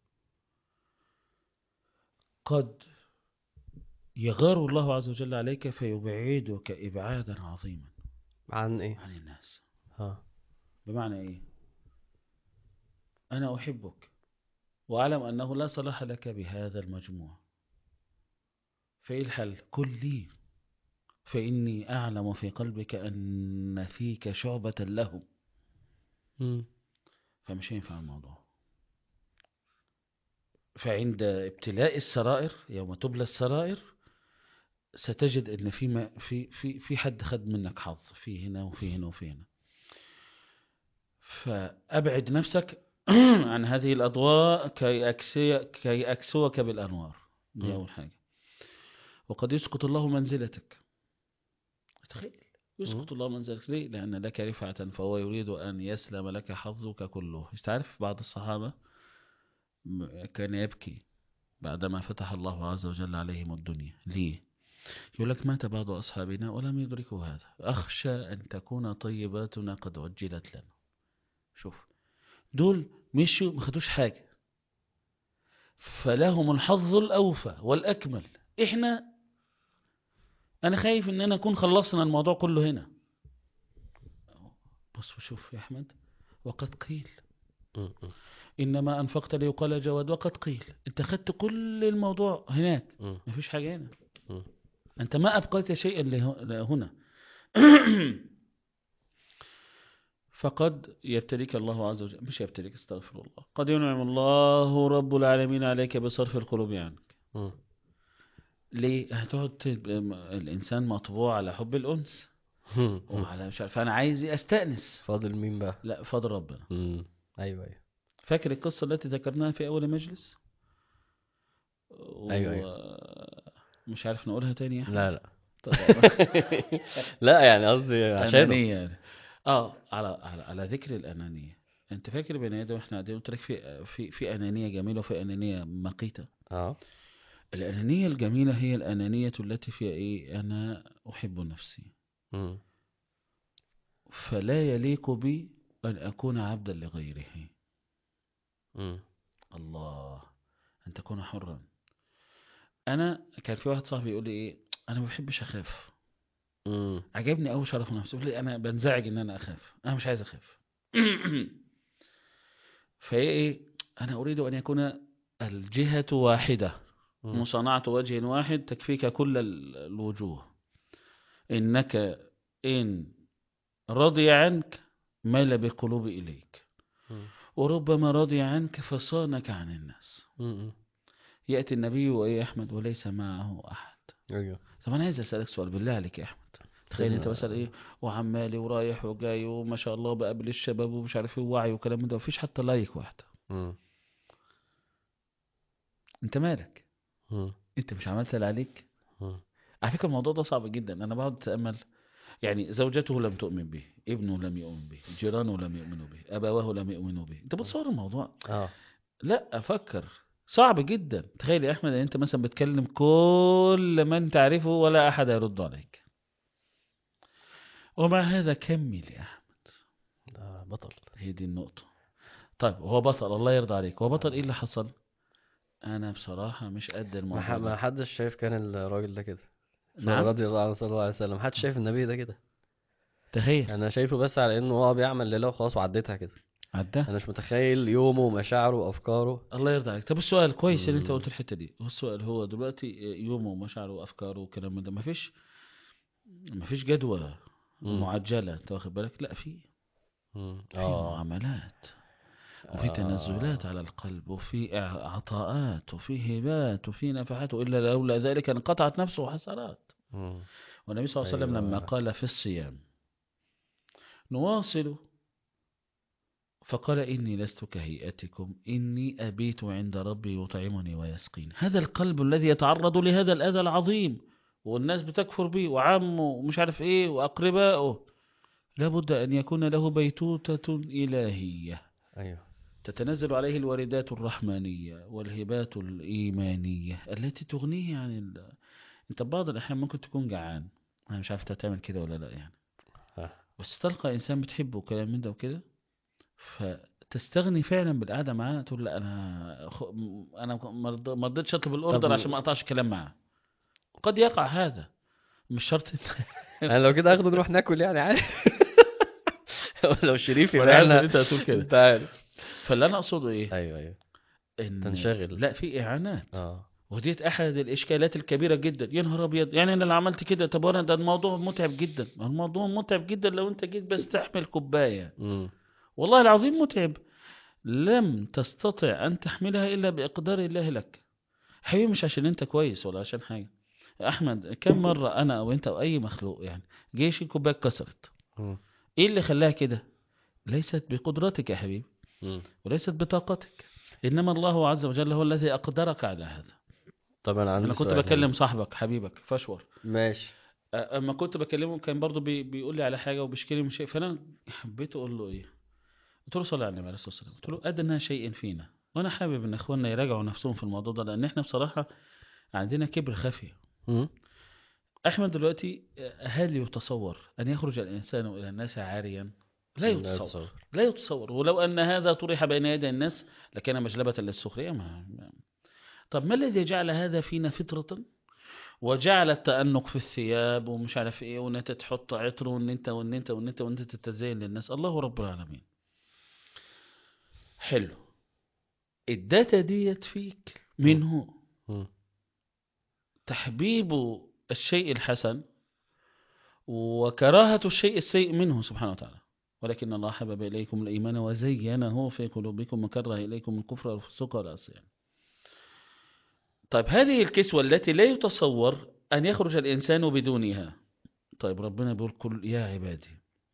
قد يغار الله عز وجل عليك فيبعدك إبعادا عظيما
عن ايه
عن الناس
اه
بمعنى إيه أنا أحبك وأعلم أنه لا صلاح لك بهذا المجموع فإيه الحل قل لي فإني أعلم في قلبك أن فيك شعبة له
مم.
فمش هينفع الموضوع فعند ابتلاء السرائر يوم تبلى السرائر ستجد ان في ما في في في حد خد منك حظ في هنا وفي هنا وفي هنا فابعد نفسك عن هذه الاضواء كي أكسي كي اكسوك بالانوار دي
م.
اول حاجه وقد يسقط الله منزلتك تخيل يسقط الله منزلتك ليه لان لك رفعه فهو يريد ان يسلم لك حظك كله انت عارف بعض الصحابه م- كان يبكي بعدما فتح الله عز وجل عليهم الدنيا ليه يقول لك مات بعض أصحابنا ولم يدركوا هذا أخشى أن تكون طيباتنا قد عجلت لنا شوف دول مشوا ما خدوش حاجة فلهم الحظ الأوفى والأكمل إحنا أنا خايف إن أنا أكون خلصنا الموضوع كله هنا بص وشوف يا أحمد وقد قيل
مم. مم.
إنما أنفقت ليقال جواد وقد قيل أنت خدت كل الموضوع هناك
مم.
ما فيش حاجة هنا
مم.
أنت ما أبقيت شيئا له- هنا فقد يبتليك الله عز وجل مش يبتليك استغفر الله قد ينعم الله رب العالمين عليك بصرف القلوب عنك
مم.
ليه هتقعد تبقى م- الإنسان مطبوع على حب الأنس
مم.
وعلى مش عارف أنا عايز أستأنس
فاضل مين بقى
لا فضل ربنا
مم. ايوه ايوه
فاكر القصة التي ذكرناها في أول مجلس
أيوة،
مش عارف نقولها تاني يا أحمد؟
لا لا
طبعا
لا يعني قصدي عشان
أنانية يعني. اه على على على ذكر الأنانية أنت فاكر بني آدم احنا قاعدين قلت لك في في في أنانية جميلة وفي أنانية مقيتة
اه
الأنانية الجميلة هي الأنانية التي فيها إيه أنا أحب نفسي
مم.
فلا يليق بي أن أكون عبدا لغيره
مم.
الله أن تكون حرا أنا كان في واحد صاحبي يقول لي إيه أنا ما بحبش أخاف
مم.
عجبني أوي شرف نفسي يقول لي أنا بنزعج إن أنا أخاف أنا مش عايز أخاف فهي إيه أنا أريد أن يكون الجهة واحدة
مم.
مصانعة وجه واحد تكفيك كل ال- الوجوه إنك إن رضي عنك مال بالقلوب إليك
مم.
وربما رضي عنك فصانك عن الناس
مم.
يأتي النبي وإيه أحمد وليس معه أحد
ايوه
طب أنا عايز أسألك سؤال بالله عليك يا أحمد تخيل أنت
سيدنا-
مثلا إيه وعمالي ورايح وجاي وما شاء الله بقابل الشباب ومش عارف إيه ووعي وكلام من ده مفيش حتى لايك واحدة
مم.
أنت مالك
مم.
أنت مش عملت اللي عليك
مم.
على فكرة الموضوع ده صعب جدا أنا بقعد أتأمل يعني زوجته لم تؤمن به ابنه لم يؤمن به جيرانه لم يؤمنوا به أبواه لم يؤمنوا به أنت بتصور الموضوع
اه
لا أفكر صعب جدا تخيل يا أحمد أن أنت مثلا بتكلم كل من تعرفه ولا أحد يرد عليك ومع هذا كمل يا أحمد
ده بطل
هي دي النقطة طيب هو بطل الله يرضى عليك هو بطل إيه اللي حصل أنا بصراحة مش قد
ما,
الموضوع
ح... ما
ده.
حدش شايف كان الراجل ده كده
نعم
رضي الله عنه صلى الله عليه وسلم محدش شايف النبي ده كده
تخيل
انا شايفه بس على انه هو بيعمل ليله وخلاص وعديتها كده
عداه
انا مش متخيل يومه ومشاعره وافكاره
الله يرضى عليك طب السؤال كويس ان انت
مم.
قلت الحته دي هو السؤال هو دلوقتي يومه ومشاعره وافكاره والكلام من ده مفيش مفيش جدوى
مم.
معجله انت واخد بالك لا في
مم.
في
اه
معاملات وفي تنزلات على القلب وفي إع- عطاءات وفي هبات وفي نفحات والا لولا ذلك انقطعت نفسه وحسرات
مم.
والنبي صلى الله عليه وسلم لما
أيوة.
قال في الصيام نواصل فقال إني لست كهيئتكم إني أبيت عند ربي يطعمني ويسقين هذا القلب الذي يتعرض لهذا الأذى العظيم والناس بتكفر به وعمه ومش عارف إيه وأقربائه لابد أن يكون له بيتوتة إلهية
ايوه
تتنزل عليه الواردات الرحمانية والهبات الإيمانية التي تغنيه عن ال... انت بعض الأحيان ممكن تكون جعان أنا مش عارف انت هتعمل كده ولا لا يعني
ها.
بس تلقى إنسان بتحبه وكلام من ده وكده فتستغني فعلا بالقعدة معاه تقول لا أنا خ... أنا ما رض- ما رضيتش أطلب الأوردر
طب-
عشان ما أقطعش كلام معاه قد يقع هذا مش شرط
انا لو كده اخده نروح ناكل يعني عادي لو شريف
وأنا
يبقى
عارف إن
احنا
أنت هتقول كده
انت عارف
فاللي أنا أقصده إيه؟
ايوه ايوه
إن
تنشغل.
لا في إعانات
اه
وديت احد الاشكالات الكبيره جدا يا نهار ابيض يعني انا اللي عملت كده طب وانا ده الموضوع متعب جدا الموضوع متعب جدا لو انت جيت بس تحمل كوبايه
مم.
والله العظيم متعب لم تستطع ان تحملها الا باقدار الله لك حبيبي مش عشان انت كويس ولا عشان حاجه احمد كم مره انا او انت او اي مخلوق يعني جيش الكوبايه اتكسرت
مم.
ايه اللي خلاها كده ليست بقدرتك يا حبيبي
مم.
وليست بطاقتك انما الله عز وجل هو الذي اقدرك على هذا
طب انا عندي
انا كنت
سؤال هنا.
بكلم صاحبك حبيبك فشور
ماشي
أ- اما كنت بكلمه كان برضه بي بيقول لي على حاجه وبيشكي من شيء فانا حبيت اقول له ايه قلت له صلى على النبي عليه الصلاه والسلام قلت له ادنى شيء فينا وانا حابب ان اخواننا يراجعوا نفسهم في الموضوع ده لان احنا بصراحه عندنا كبر خفي
مم.
احمد دلوقتي هل يتصور ان يخرج الانسان الى الناس عاريا لا يتصور لا يتصور ولو ان هذا طرح بين يدي الناس لكان مجلبه للسخريه ما ما- طب ما الذي جعل هذا فينا فطره وجعل التأنق في الثياب ومش عارف ايه وان انت تحط عطر وان انت وان انت وان انت وان انت تتزين للناس الله رب العالمين حلو الداتا ديت فيك منه
مم.
تحبيب الشيء الحسن وكراهة الشيء السيء منه سبحانه وتعالى ولكن الله حبب إليكم الإيمان وزينه في قلوبكم وكره إليكم الكفر والفسوق والعصيان طيب هذه الكسوة التي لا يتصور أن يخرج الإنسان بدونها طيب ربنا بيقول كل يا عبادي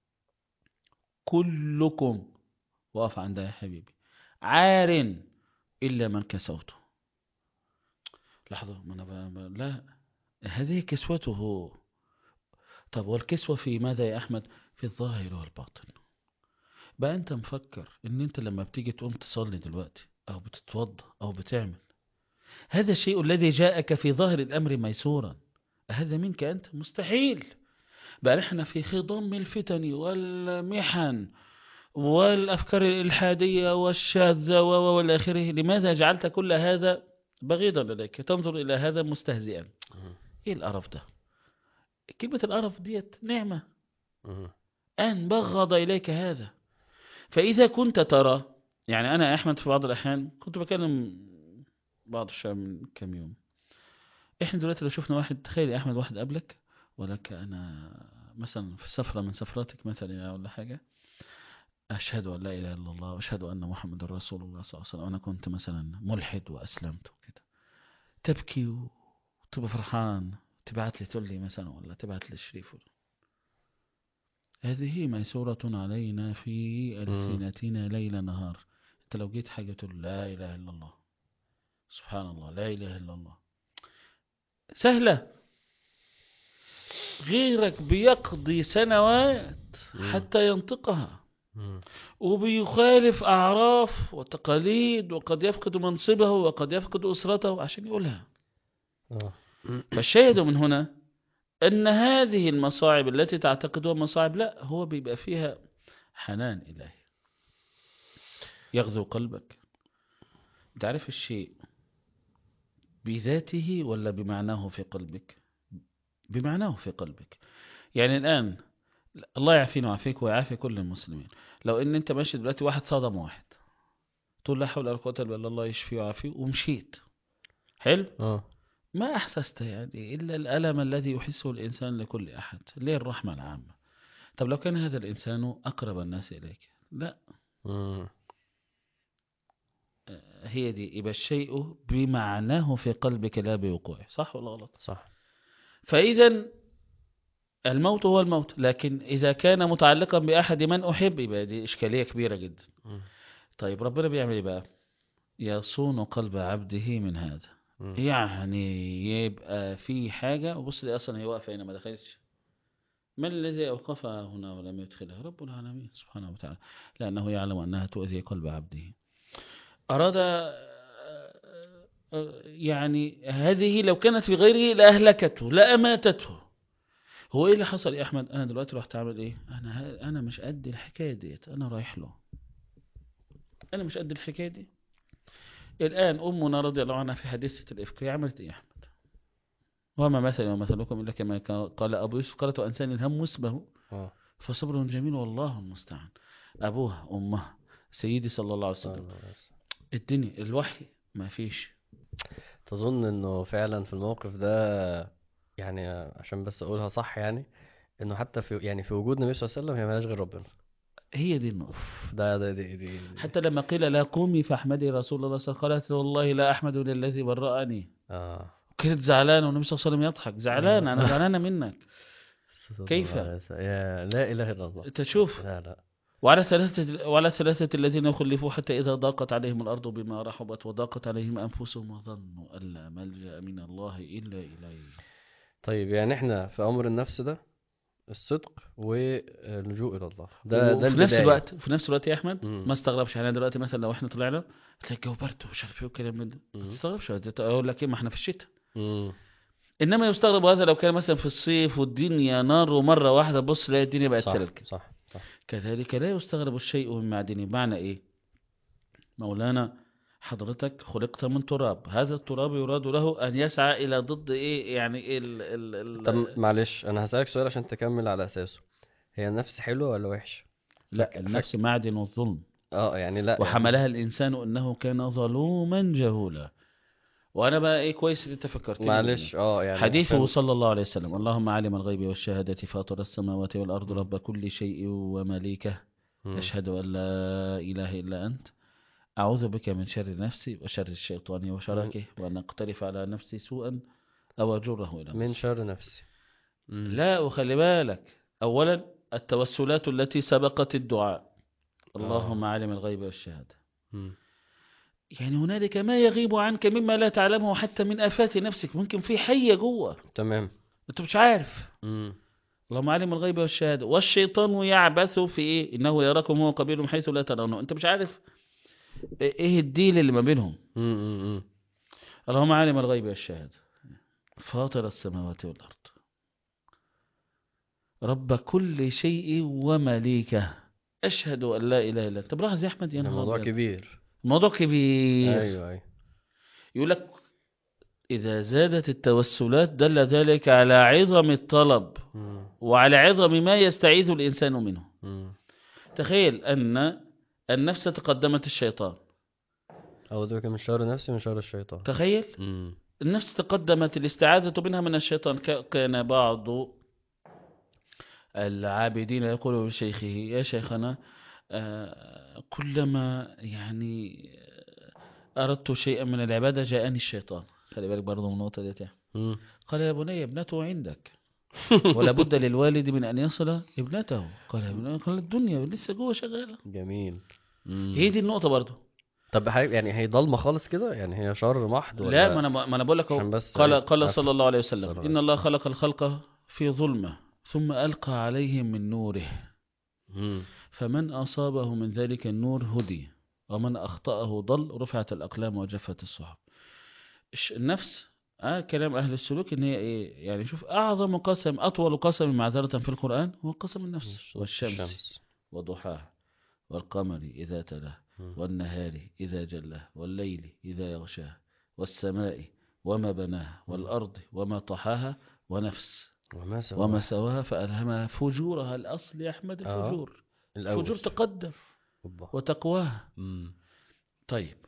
كلكم وقف عندها يا حبيبي عار إلا من كسوته لحظة ما أنا ب... ب... لا هذه كسوته طب والكسوة في ماذا يا أحمد في الظاهر والباطن بقى أنت مفكر إن أنت لما بتيجي تقوم تصلي دلوقتي أو بتتوضى أو بتعمل هذا الشيء الذي جاءك في ظاهر الأمر ميسورا هذا منك أنت مستحيل بقى نحن في خضم الفتن والمحن والأفكار الإلحادية والشاذة و- و- والى آخره لماذا جعلت كل هذا بغيضا لديك تنظر إلى هذا مستهزئا
مم.
إيه القرف ده كلمة القرف ديت نعمة
مم.
أن بغض إليك هذا فإذا كنت ترى يعني أنا يا أحمد في بعض الأحيان كنت بكلم بعض الشباب من كم يوم إحنا دلوقتي لو شفنا واحد تخيل يا أحمد واحد قبلك ولك أنا مثلا في سفرة من سفراتك مثلا ولا حاجة أشهد أن لا إله إلا الله وأشهد أن محمد رسول الله صلى الله عليه وسلم أنا كنت مثلا ملحد وأسلمت وكده تبكي وتبقى فرحان تبعت لي تقول لي مثلا ولا تبعت لي شريف ولا هذه ميسورة علينا في ألسنتنا ليل نهار أنت لو جيت حاجة تقول لا إله إلا الله سبحان الله لا إله إلا الله سهلة غيرك بيقضي سنوات
مم.
حتى ينطقها
مم.
وبيخالف أعراف وتقاليد وقد يفقد منصبه وقد يفقد أسرته عشان يقولها
آه.
فالشاهد من هنا أن هذه المصاعب التي تعتقدها مصاعب لا هو بيبقى فيها حنان إلهي يغزو قلبك تعرف الشيء بذاته ولا بمعناه في قلبك بمعناه في قلبك يعني الآن الله يعافينا ويعافيك ويعافي كل المسلمين لو ان انت ماشي دلوقتي واحد صدم واحد تقول لا حول ولا قوه الا بالله الله يشفيه ويعافيه ومشيت حلو
اه
ما أحسست يعني إلا الألم الذي يحسه الإنسان لكل أحد ليه الرحمة العامة طب لو كان هذا الإنسان أقرب الناس إليك لا
مم.
هي دي يبقى الشيء بمعناه في قلبك لا بوقوعه صح ولا غلط
صح
فإذا الموت هو الموت لكن إذا كان متعلقا بأحد من أحب يبقى دي إشكالية كبيرة جدا
مم.
طيب ربنا بيعمل إيه بقى يصون قلب عبده من هذا
مم.
يعني يبقى في حاجة وبص لي أصلا هي واقفة هنا ما دخلتش من الذي أوقفها هنا ولم يدخلها رب العالمين سبحانه وتعالى لأنه يعلم أنها تؤذي قلب عبده أراد يعني هذه لو كانت في غيره لأهلكته لأماتته هو إيه اللي حصل يا أحمد أنا دلوقتي رحت أعمل إيه أنا ه- أنا مش قد الحكاية ديت أنا رايح له أنا مش قد الحكاية دي الآن أمنا رضي الله عنها في حادثة الإفك هي عملت إيه يا أحمد وما مثلي ومثلكم إلا كما كا- قال أبو يوسف قالت وأنسان الهم اسمه
اه
فصبر جميل والله المستعان أبوها أمها سيدي صلى الله عليه وسلم الدنيا الوحي ما فيش
تظن انه فعلا في الموقف ده يعني عشان بس اقولها صح يعني انه حتى في يعني في وجود النبي صلى الله عليه وسلم هي مالهاش غير ربنا
هي دي النقطة
ده ده دي دي, دي.
حتى لما قيل لا قومي فاحمدي رسول الله صلى الله عليه وسلم قالت والله لا أحمد للذي برأني
اه
كانت زعلانة والنبي صلى الله عليه وسلم يضحك زعلانة أنا زعلانة منك كيف؟
يا لا اله الا الله
تشوف
لا لا
وعلى ثلاثة وعلى ثلاثة الذين خلفوا حتى إذا ضاقت عليهم الأرض بما رحبت وضاقت عليهم أنفسهم وظنوا أن لا ملجأ من الله إلا إليه
طيب يعني احنا في امر النفس ده الصدق واللجوء الى الله ده ده
وفي نفس
البداية.
الوقت في نفس الوقت يا أحمد
مم.
ما استغربش يعني دلوقتي مثلا لو احنا طلعنا تلاقي الجو برد ومش عارف ايه وكلام من ده ما
مم.
تستغربش اقول لك ايه ما احنا في الشتاء
مم.
انما يستغرب هذا لو كان مثلا في الصيف والدنيا نار ومره واحده بص تلاقي الدنيا بقت
صح
تلج
صح صح
كذلك لا يستغرب الشيء من معدنه بمعنى ايه مولانا حضرتك خلقت من تراب هذا التراب يراد له ان يسعى الى ضد ايه يعني ايه ال ال ال
طب معلش انا هسألك سؤال عشان تكمل على اساسه هي النفس حلوة ولا وحش
لا
فك-
النفس معدن الظلم
اه يعني لا يعني
وحملها الإنسان أنه كان ظلوما جهولا وأنا بقى إيه كويس إن أنت فكرتني
معلش اه يعني
حديثه
عشان-
صلى الله عليه وسلم اللهم عالم الغيب والشهادة فاطر السماوات والأرض رب كل شيء ومليكه
مم.
أشهد أن لا إله إلا أنت أعوذ بك من شر نفسي وشر الشيطان وشركه وأن أقترف على نفسي سوءا أو أجره إلى
من
مصر.
شر نفسي مم.
لا وخلي بالك أولا التوسلات التي سبقت الدعاء اللهم عالم الغيب والشهادة
مم.
يعني هنالك ما يغيب عنك مما لا تعلمه حتى من آفات نفسك ممكن في حية جوه
تمام
أنت مش عارف
مم.
اللهم عالم الغيب والشهادة والشيطان يعبث في إيه إنه يراكم هو قبيل من حيث لا ترونه أنت مش عارف إيه الديل اللي ما بينهم
مم. مم. مم.
اللهم عالم الغيب والشهادة فاطر السماوات والأرض رب كل شيء ومليكه أشهد أن لا إله إلا أنت طب لاحظ يا أحمد يا
ده
نهار
موضوع
أبيض.
كبير
الموضوع كبير
ايوه ايوه
يقول لك إذا زادت التوسلات دل ذلك على عظم الطلب
مم.
وعلى عظم ما يستعيذ الإنسان منه
مم.
تخيل أن النفس تقدمت الشيطان
اعوذ بك من شر نفسي ومن شر الشيطان
تخيل
مم.
النفس تقدمت الاستعاذة منها من الشيطان ك- كان بعض العابدين يقول لشيخه يا شيخنا آه، كلما يعني أردت شيئا من العبادة جاءني الشيطان خلي بالك برضه من النقطة دي تاني.
مم.
قال يا بني ابنته عندك ولا بد للوالد من أن يصل ابنته قال يا بني قال الدنيا لسه جوه شغالة
جميل مم.
هي دي النقطة برضه
طب حي- يعني هي ضلمه خالص كده يعني هي شر محض ولا
لا ما انا ما انا بقول لك
عشان
أهو.
بس
قال
إيه،
قال
أفهم.
صلى الله عليه
صلى
وسلم
الله
ان
عليه
الله خلق الخلق في ظلمه ثم القى عليهم من نوره
مم.
فمن اصابه من ذلك النور هدي ومن اخطاه ضل رفعت الاقلام وجفت الصحف الش- النفس آه كلام اهل السلوك ان هي ايه يعني شوف اعظم قسم اطول قسم معذره في القران هو قسم النفس والشمس
الشمس
وضحاها والقمر اذا تلاه
مم.
والنهار إذا جلاه والليل إذا يغشاه والسماء وما بناها والأرض وما طحاها ونفس
وما سوى
وما سواها فألهمها فجورها الأصل يا أحمد
آه.
الفجور
الأول
فجور تقدم
أوبا.
وتقواها
مم.
طيب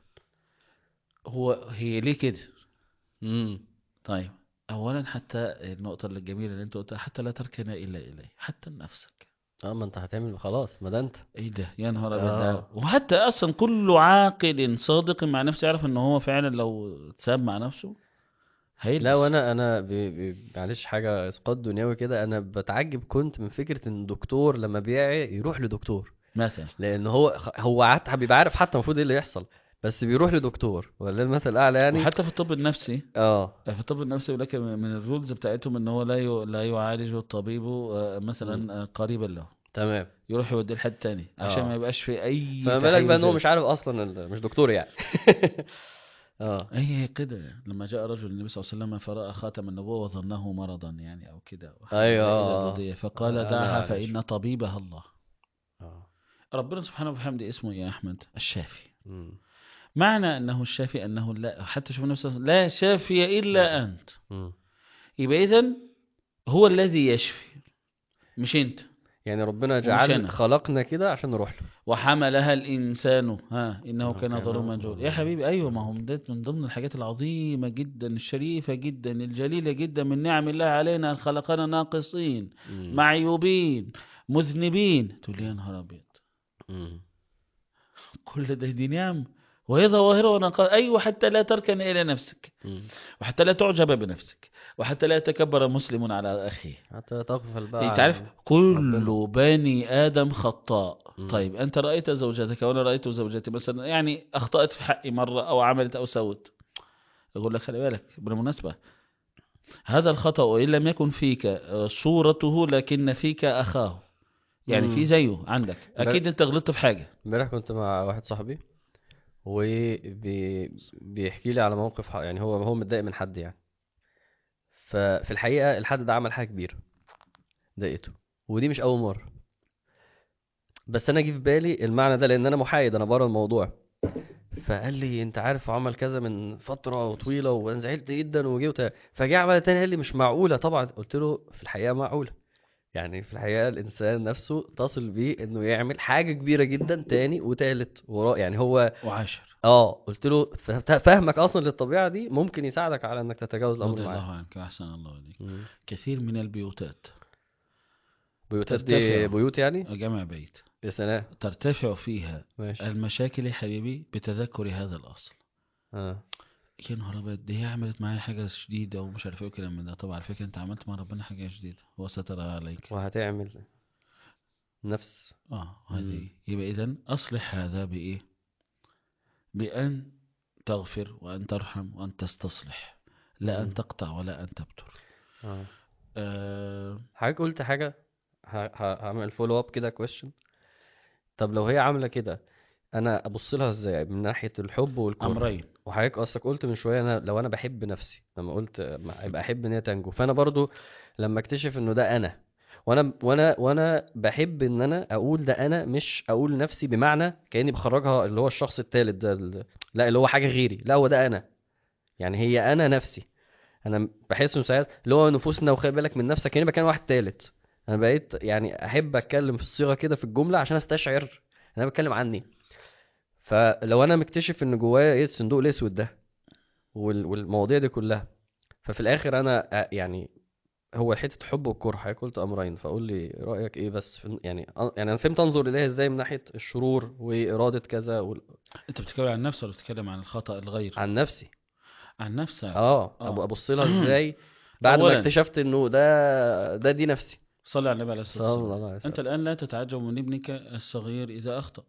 هو هي ليه كده
مم.
طيب أولا حتى النقطة الجميلة اللي أنت قلتها حتى لا تركن إلا إليه حتى لنفسك
اه ما انت هتعمل خلاص ما ده انت
ايه ده يا نهار ابيض
آه.
ده. وحتى اصلا كل عاقل صادق مع نفسه يعرف ان هو فعلا لو اتساب مع نفسه هيلبس
لا وانا انا ب... ب... معلش حاجه اسقاط دنيوي كده انا بتعجب كنت من فكره ان الدكتور لما بيعي يروح لدكتور
مثلا
لان هو هو عت... بيبقى عارف حتى المفروض ايه اللي يحصل بس بيروح لدكتور ولا المثل الاعلى يعني
وحتى في الطب النفسي
اه
في الطب النفسي يقول لك من الرولز بتاعتهم ان هو لا ي... لا يعالج الطبيب آه، مثلا آه، قريبا له
تمام
يروح يوديه لحد تاني عشان
آه.
ما يبقاش في اي
فما بالك بقى ان هو
تحيزات.
مش عارف اصلا ال- مش دكتور يعني اه
هي كده لما جاء رجل النبي صلى الله عليه وسلم فرأى خاتم النبوة وظنه مرضا يعني أو كده وحمل
أيوة،
إلى
آه.
الرضية فقال
أنا
دعها
عارف.
فإن طبيبها الله
اه
ربنا سبحانه وبحمده اسمه إيه يا أحمد الشافي
مم.
معنى أنه الشافي أنه لا حتى شوف نفسه لا شافي إلا أنت
مم.
يبقى إذن هو الذي يشفي مش أنت
يعني ربنا
أنا.
جعل خلقنا كده عشان نروح له
وحملها الإنسان ها إنه
آه،
كان
كان
ظلوما جهولا يا
ظلوما.
حبيبي أيوة ما هم ده من ضمن الحاجات العظيمة جدا الشريفة جدا الجليلة جدا من نعم الله علينا أن خلقنا ناقصين
مم.
معيوبين مذنبين تقول لي يا نهار أبيض
مم.
كل ده دي نعم وهي ظواهره ونقاء أيوة حتى لا تركن إلى نفسك
مم.
وحتى لا تعجب بنفسك وحتى لا يتكبر مسلم على أخيه
حتى تغفل بقى
انت
عن-
عارف كل
ربنا.
بني ادم خطاء
مم.
طيب انت رايت زوجتك وانا رايت زوجتي مثلا يعني اخطات في حقي مره او عملت او سوت اقول لك خلي بالك بالمناسبه هذا الخطا وان لم يكن فيك آه، صورته لكن فيك اخاه يعني
مم.
في زيه عندك اكيد انت غلطت في حاجه
امبارح كنت مع واحد صاحبي وبيحكي لي على موقف ح- يعني هو هو متضايق من حد يعني ففي الحقيقة الحد ده عمل حاجة كبيرة ضايقته ودي مش أول مرة بس أنا جه في بالي المعنى ده لأن أنا محايد أنا بره الموضوع فقال لي أنت عارف هو عمل كذا من فترة طويلة وأنا زعلت جدا وجه وت- فجه عمل تاني قال لي مش معقولة طبعا قلت له في الحقيقة معقولة يعني في الحقيقة الإنسان نفسه تصل بيه إنه يعمل حاجة كبيرة جدا تاني وتالت ورا يعني هو
وعاشر
اه قلت له ف- فهمك أصلا للطبيعة دي ممكن يساعدك على إنك تتجاوز الأمر
رضي
معاه
الله عنك وأحسن الله عليك
مم.
كثير من البيوتات
بيوتات دي
ترتفع.
بيوت يعني
جمع بيت
يا سلام
ترتفع فيها
ماشي
المشاكل يا حبيبي بتذكر هذا الأصل
اه
يا نهار ابيض دي هي عملت معايا حاجه شديده ومش عارف ايه وكلام من ده طبعا على فكره انت عملت مع ربنا حاجه شديده هو سترها عليك
وهتعمل نفس
اه
مم.
هذه يبقى اذا اصلح هذا بايه بان تغفر وان ترحم وان تستصلح لا ان
مم.
تقطع ولا ان تبتر
اه
آه
حضرتك قلت حاجة ه- ه- هعمل فولو اب كده كويشن طب لو هي عاملة كده انا ابص لها ازاي من ناحية الحب والكره
امرين
وحضرتك اصلك قلت من شويه انا لو انا بحب نفسي لما قلت ما- يبقى احب ان هي تنجو فانا برضو لما اكتشف انه ده انا وانا وانا وانا بحب ان انا اقول ده انا مش اقول نفسي بمعنى كاني بخرجها اللي هو الشخص الثالث ده ال- لا اللي هو حاجه غيري لا هو ده انا يعني هي انا نفسي انا بحس انه ساعات اللي هو نفوسنا وخلي بالك من نفسك كاني بكلم واحد ثالث انا بقيت يعني احب اتكلم في الصيغه كده في الجمله عشان استشعر ان انا بتكلم عني فلو انا مكتشف ان جوايا ايه الصندوق الاسود ده وال- والمواضيع دي كلها ففي الاخر انا آه، يعني هو حته حب والكره حضرتك قلت امرين فقول لي رايك ايه بس في يعني أ- يعني انا فهمت انظر اليها ازاي من ناحيه الشرور واراده كذا وال...
انت بتتكلم عن نفسك ولا بتتكلم عن الخطا الغير
عن نفسي
عن نفسك
اه
آه.
أب- ابص لها ازاي بعد ما
أولاً.
اكتشفت انه ده ده دي نفسي
صلي على النبي عليه الصلاه
صلى
والسلام
الله عليه
انت
وسلم
الان لا تتعجب من ابنك الصغير اذا اخطا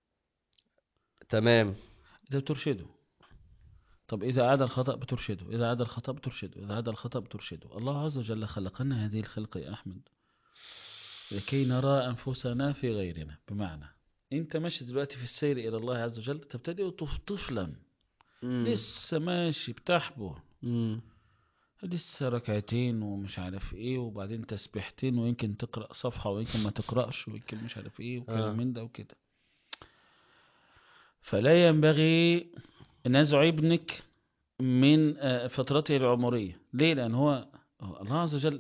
تمام
إذا بترشده طب إذا عاد الخطأ بترشده إذا عاد الخطأ بترشده إذا عاد الخطأ بترشده الله عز وجل خلقنا هذه الخلقة يا أحمد لكي نرى أنفسنا في غيرنا بمعنى أنت ماشي دلوقتي في السير إلى الله عز وجل تبتدئ طف- طفلا
مم.
لسه ماشي بتحبه
مم.
لسه ركعتين ومش عارف ايه وبعدين تسبيحتين ويمكن تقرأ صفحة ويمكن ما تقرأش ويمكن مش عارف ايه وكلام
آه.
من ده وكده فلا ينبغي نزع ابنك من آه، فترته العمرية ليه لأن هو هو الله عز وجل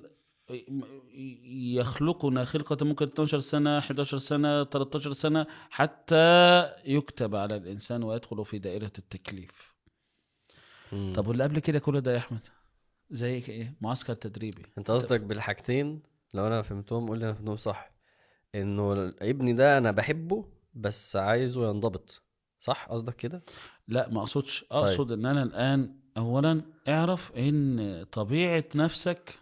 يخلقنا خلقة ممكن 12 سنة 11 سنة 13 سنة حتى يكتب على الإنسان ويدخل في دائرة التكليف
مم.
طب واللي قبل كده كله ده يا أحمد زي ايه معسكر تدريبي
انت قصدك بالحاجتين لو انا فهمتهم قول لي انا فهمتهم صح انه ابني ده انا بحبه بس عايزه ينضبط صح قصدك كده
لا ما اقصدش اقصد ان انا الان اولا اعرف ان طبيعة نفسك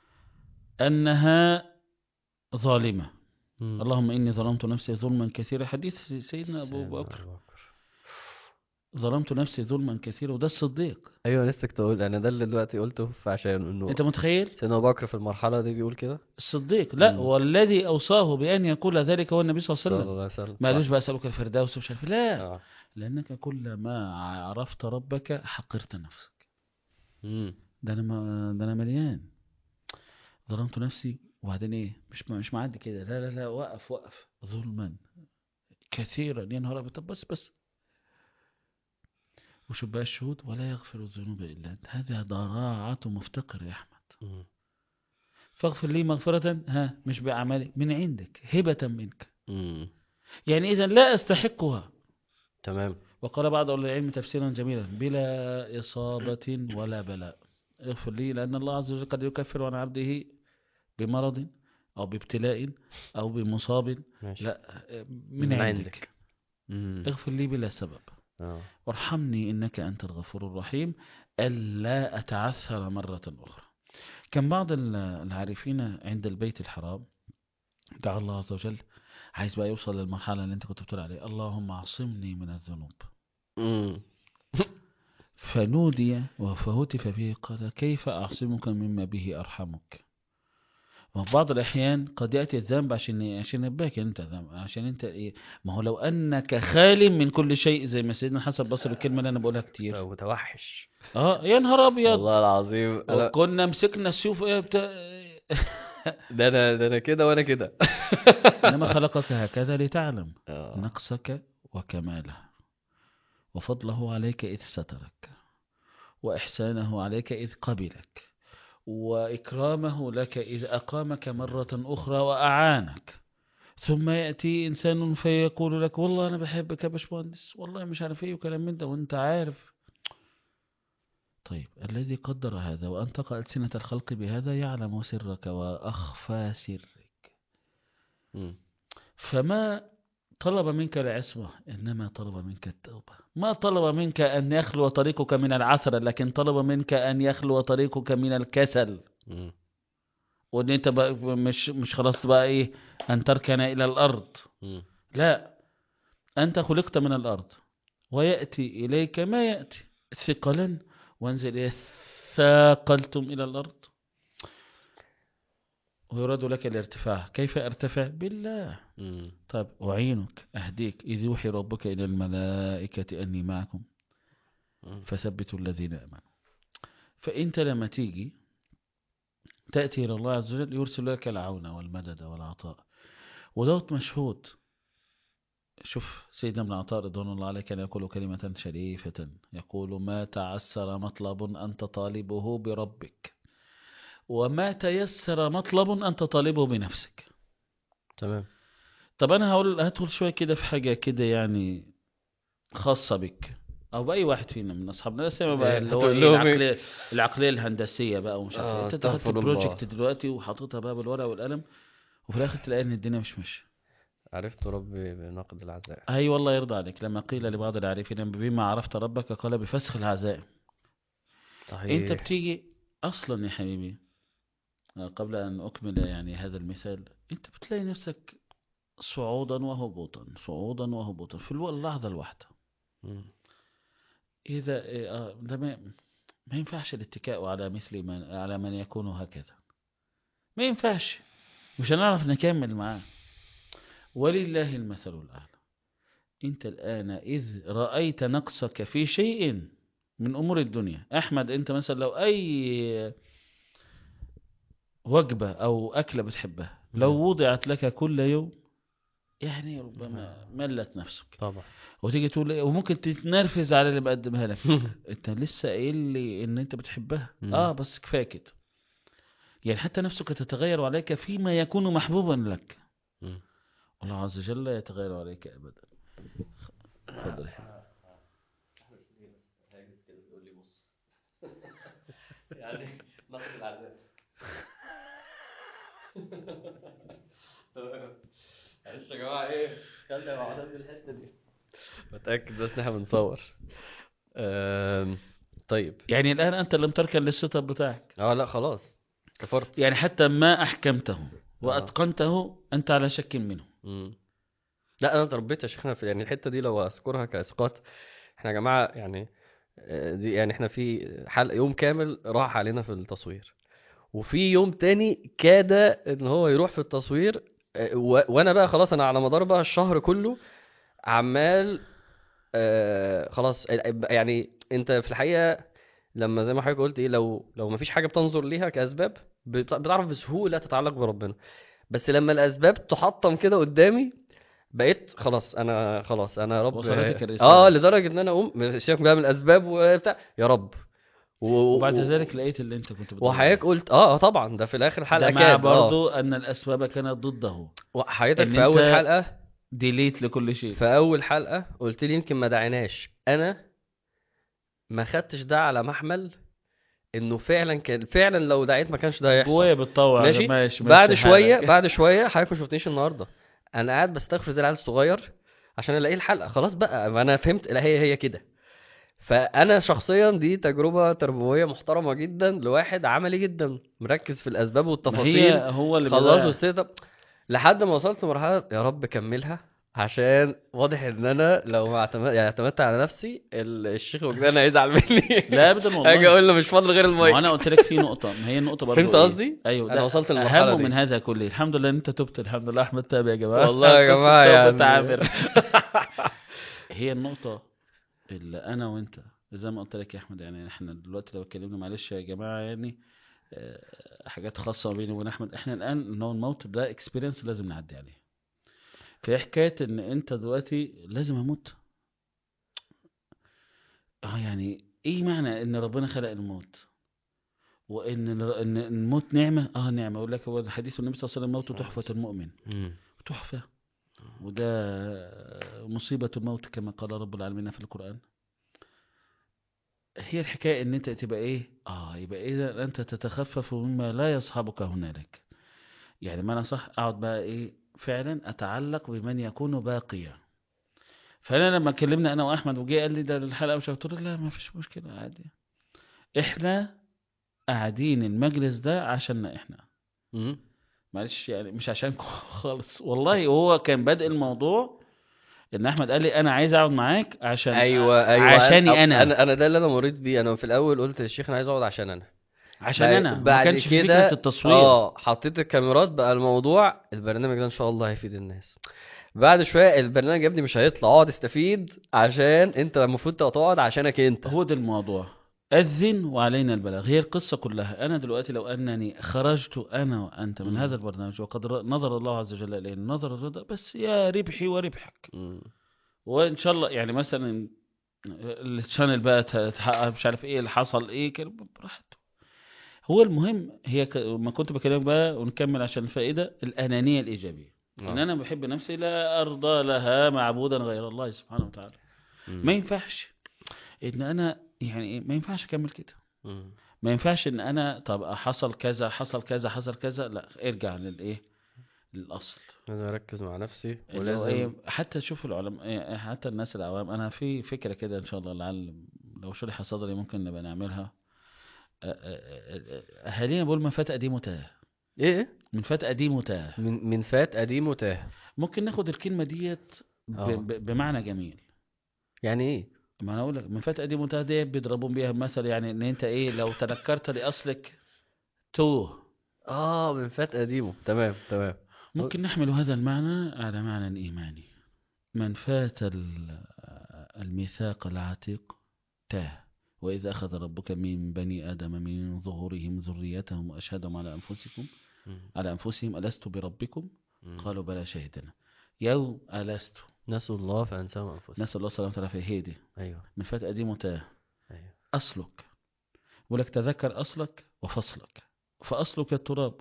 انها ظالمة
مم.
اللهم اني ظلمت نفسي ظلما كثيرا حديث سيدنا ابو
سيدنا
بكر
أبو بكر.
ظلمت نفسي ظلما كثيرا وده الصديق
ايوه لسه كنت اقول انا ده اللي دلوقتي قلته عشان انه
انت متخيل
سيدنا ابو بكر في المرحله دي بيقول كده
الصديق لا
مم.
والذي اوصاه بان يقول ذلك هو النبي صلى الله
صلى
عليه وسلم
الله عليه وسلم
ما قالوش
صح.
بقى اسالك الفردوس ومش عارف لا
اه
لانك كلما عرفت ربك حقرت نفسك
مم.
ده انا ما ده انا مليان ظلمت نفسي وبعدين ايه مش مش معدي كده لا لا لا وقف وقف ظلما كثيرا يا نهار ابيض طب بس بس وشوف بقى الشهود ولا يغفر الذنوب الا انت هذه ضراعة مفتقر يا احمد
مم.
فاغفر لي مغفرة ها مش بأعمالي من عندك هبة منك
مم.
يعني إذا لا أستحقها
تمام
وقال بعض أهل العلم تفسيرا جميلا بلا إصابة ولا بلاء اغفر لي لأن الله عز وجل قد يكفر عن عبده بمرض أو بابتلاء أو بمصاب
ماشي
لا من,
من
عندك,
عندك. مم.
اغفر لي بلا سبب
اه
وارحمني إنك أنت الغفور الرحيم ألا أتعثر مرة أخرى كان بعض ال- العارفين عند البيت الحرام دعا الله عز وجل عايز بقى يوصل للمرحلة اللي انت كنت بتقول عليها اللهم اعصمني من الذنوب
مم.
فنودي وفهتف به قال كيف أعصمك مما به أرحمك وفي بعض الأحيان قد يأتي الذنب عشان إيه؟ عشان ينبهك أنت ذنب عشان أنت إيه ما هو لو أنك خال من كل شيء زي ما سيدنا حسن بصري الكلمة اللي أنا بقولها كتير
لو متوحش
أه يا نهار أبيض
والله العظيم انا
وكنا مسكنا السيوف إيه بتا...
ده انا ده انا كده وانا كده
إنما خلقك هكذا لتعلم
آه.
نقصك وكماله وفضله عليك إذ سترك وإحسانه عليك إذ قبلك وإكرامه لك إذا أقامك مرة أخرى وأعانك ثم يأتي إنسان فيقول لك والله أنا بحبك يا باشمهندس والله مش عارف إيه وكلام من ده وأنت عارف طيب الذي قدر هذا وأنطق ألسنة الخلق بهذا يعلم سرك وأخفى سرك
مم.
فما طلب منك العصمة إنما طلب منك التوبة ما طلب منك أن يخلو طريقك من العثرة لكن طلب منك أن يخلو طريقك من الكسل
مم.
وان انت بقى مش مش خلاص بقى ايه ان تركن الى الارض
مم.
لا انت خلقت من الارض وياتي اليك ما ياتي ثقلا وانزل ايه ثاقلتم الى الارض ويراد لك الارتفاع كيف ارتفع بالله
مم.
طيب أعينك أهديك إذ يوحي ربك إلى الملائكة أني معكم
مم.
فثبتوا الذين آمنوا فأنت لما تيجي تأتي إلى الله عز وجل يرسل لك العون والمدد والعطاء ودوت مشهود شوف سيدنا ابن عطاء رضوان الله عليه كان يقول كلمة شريفة يقول ما تعسر مطلب أنت طالبه بربك وما تيسر مطلب أنت طالبه بنفسك
تمام
طب انا هقول هدخل شويه كده في حاجه كده يعني خاصه بك او باي واحد فينا من اصحابنا لا سيما بقى
إيه،
اللي هو
هتقول
إيه
لهم إيه؟
العقليه العقليه الهندسيه بقى ومش عارف
آه،
إيه. انت دخلت
استغفر الله.
بروجكت دلوقتي وحاططها بقى بالورقه والقلم وفي الاخر تلاقي ان الدنيا مش ماشيه
عرفت ربي بنقد العزاء
اي والله يرضى عليك لما قيل لبعض العارفين بما عرفت ربك قال بفسخ العزائم
صحيح
انت بتيجي اصلا يا حبيبي آه، قبل ان اكمل يعني هذا المثال انت بتلاقي نفسك صعودا وهبوطا صعودا وهبوطا في الو- اللحظه الواحده
مم.
إذا إيه، آه، ده ما ما ينفعش الاتكاء على مثل من على من يكون هكذا ما ينفعش مش هنعرف نكمل معاه ولله المثل الأعلى أنت الآن إذ رأيت نقصك في شيء من أمور الدنيا أحمد أنت مثلا لو أي وجبة أو أكلة بتحبها لو
مم.
وضعت لك كل يوم يعني ربما ملت نفسك
طبعا
وتيجي تقول إيه، وممكن تتنرفز على اللي بقدمها لك انت لسه قايل لي ان انت بتحبها
مم.
اه بس كفايه كده يعني حتى نفسك تتغير عليك فيما يكون محبوبا لك
مم.
الله عز وجل لا يتغير عليك ابدا اتفضل
يعني نقد العزاء معلش يا جماعه ايه خلي مع الحته دي بتاكد بس ان احنا بنصور أم، طيب
يعني الان انت لم تركن للسيت اب بتاعك
اه لا خلاص كفرت
يعني حتى ما احكمته واتقنته انت على شك منه
مم. لا انا اتربيت يا شيخنا في يعني الحته دي لو اذكرها كاسقاط احنا يا جماعه يعني آه، دي يعني احنا في حلقه يوم كامل راح علينا في التصوير وفي يوم تاني كاد ان هو يروح في التصوير آه، و- وانا بقى خلاص انا على مدار بقى الشهر كله عمال آه خلاص يعني انت في الحقيقه لما زي ما حضرتك قلت ايه لو لو مفيش حاجه بتنظر ليها كاسباب بت- بتعرف بسهوله تتعلق بربنا بس لما الاسباب تحطم كده قدامي بقيت خلاص انا خلاص انا يا رب
وصلتك الرسالة.
اه لدرجه ان انا اقوم سيبك بقى من الاسباب وبتاع يا رب و...
وبعد
و-
ذلك لقيت اللي انت كنت بتدور
وحضرتك قلت اه آه طبعا ده في الاخر
عليه.
حلقه
ده مع
كاد اه
برضو ان الاسباب كانت ضده
وحضرتك
إن
في اول
أنت-
حلقه
ديليت لكل شيء
في اول حلقه قلت لي يمكن ما دعيناش انا ما خدتش ده على محمل انه فعلا كان فعلا لو دعيت ما كانش ده هيحصل
جوايا بتطوع
ماشي
ماشي
بعد
ماشي
شويه
حالك.
بعد شويه حضرتك ما شفتنيش النهارده انا قاعد بستغفر زي العيال الصغير عشان الاقي الحلقه خلاص بقى ما انا فهمت لا هي هي كده فانا شخصيا دي تجربه تربويه محترمه جدا لواحد عملي جدا مركز في الاسباب
ما
والتفاصيل
هي هو اللي
خلصوا
بدأ.
السيت اب لحد ما وصلت لمرحله يا رب كملها عشان واضح ان انا لو ما اعتمد يعني اعتمدت على نفسي ال- الشيخ وجدان هيزعل مني
لا ابدا والله
اجي اقول له مش فاضل غير
ما
المايك
انا قلت لك في نقطه ما هي النقطه برضه
فهمت
إيه؟
قصدي؟
ايوه
أنا
ده
وصلت للمرحلة
اهم
دي.
من هذا كله الحمد لله ان انت تبت الحمد لله احمد تاب يا جماعه
والله يا
قصة
جماعة
توبة
يعني-
عامر. هي النقطه اللي انا وانت زي ما قلت لك يا احمد يعني احنا دلوقتي لو اتكلمنا معلش يا جماعه يعني آه، حاجات خاصه بيني وبين احمد احنا الان ان هو الموت ده اكسبيرينس لازم نعدي عليه في حكايه ان انت دلوقتي لازم اموت اه يعني ايه معنى ان ربنا خلق الموت وان ال- ان الموت نعمه اه نعمه اقول لك هو حديث النبي صلى الله عليه وسلم الموت تحفه المؤمن
مم.
تحفه وده مصيبه الموت كما قال رب العالمين في القران هي الحكايه ان انت تبقى ايه اه يبقى اذا انت تتخفف مما لا يصحبك هنالك يعني ما انا صح اقعد بقى ايه فعلا اتعلق بمن يكون باقيا فانا لما كلمنا انا واحمد وجي قال لي ده الحلقه مش قلت له لا ما فيش مشكله عادي احنا قاعدين المجلس ده عشاننا احنا
مم.
معلش يعني مش عشانكم خالص والله هو كان بادئ الموضوع ان احمد قال لي انا عايز اقعد معاك عشان
ايوه ايوه
عشاني انا
انا انا ده اللي انا مريت بيه انا في الاول قلت للشيخ انا عايز اقعد عشان انا
عشان
بعد-
انا ما
بعد
كانش في
كده
فكره التصوير
اه حطيت الكاميرات بقى الموضوع البرنامج ده ان شاء الله هيفيد الناس بعد شويه البرنامج يا ابني مش هيطلع اقعد استفيد عشان انت المفروض تبقى تقعد عشانك انت
هو ده الموضوع أذن وعلينا البلاغ هي القصة كلها أنا دلوقتي لو أنني خرجت أنا وأنت من
مم.
هذا البرنامج وقد ر- نظر الله عز وجل إلينا نظر الرضا بس يا ربحي وربحك
مم.
وإن شاء الله يعني مثلا الشانل بقى ت- تحقق مش عارف إيه اللي حصل إيه كان براحته هو المهم هي ك... ما كنت بكلمك بقى ونكمل عشان الفائدة الأنانية الإيجابية إن
آه.
أنا بحب نفسي لا أرضى لها معبودا غير الله سبحانه وتعالى
مم.
ما ينفعش ان انا يعني ايه ما ينفعش اكمل كده
مم.
ما ينفعش ان انا طب حصل كذا حصل كذا حصل كذا لا ارجع للايه للاصل
لازم اركز مع نفسي
اللي هو
ولازم
ايه حتى تشوف العلماء إيه، حتى الناس العوام انا في فكره كده ان شاء الله لعل لو شرح صدري ممكن نبقى نعملها أ- أ- أ- اهالينا بيقول من فات قديم تاه
ايه
من فات قديم تاه
من من فات قديم وتاه
ممكن ناخد الكلمه ديت ب-
آه.
ب- بمعنى جميل
يعني ايه
ما انا اقول لك من فات قديم تاه ديت بيضربون بيها مثل يعني ان انت ايه لو تنكرت لاصلك توه
اه من فات قديمه تمام تمام
ممكن نحمل هذا المعنى على معنى إيماني من فات ال- الميثاق العتيق تاه وإذا أخذ ربك من بني آدم من ظهورهم ذريتهم وأشهدهم على أنفسكم
مم.
على أنفسهم ألست بربكم
مم.
قالوا بلى شهدنا يوم ألست
نسوا الله فانساهم انفسهم
نسأل الله السلامة والعافية هي دي
ايوه
من فات قديم تاه
ايوه
أصلك ولك تذكر أصلك وفصلك فأصلك التراب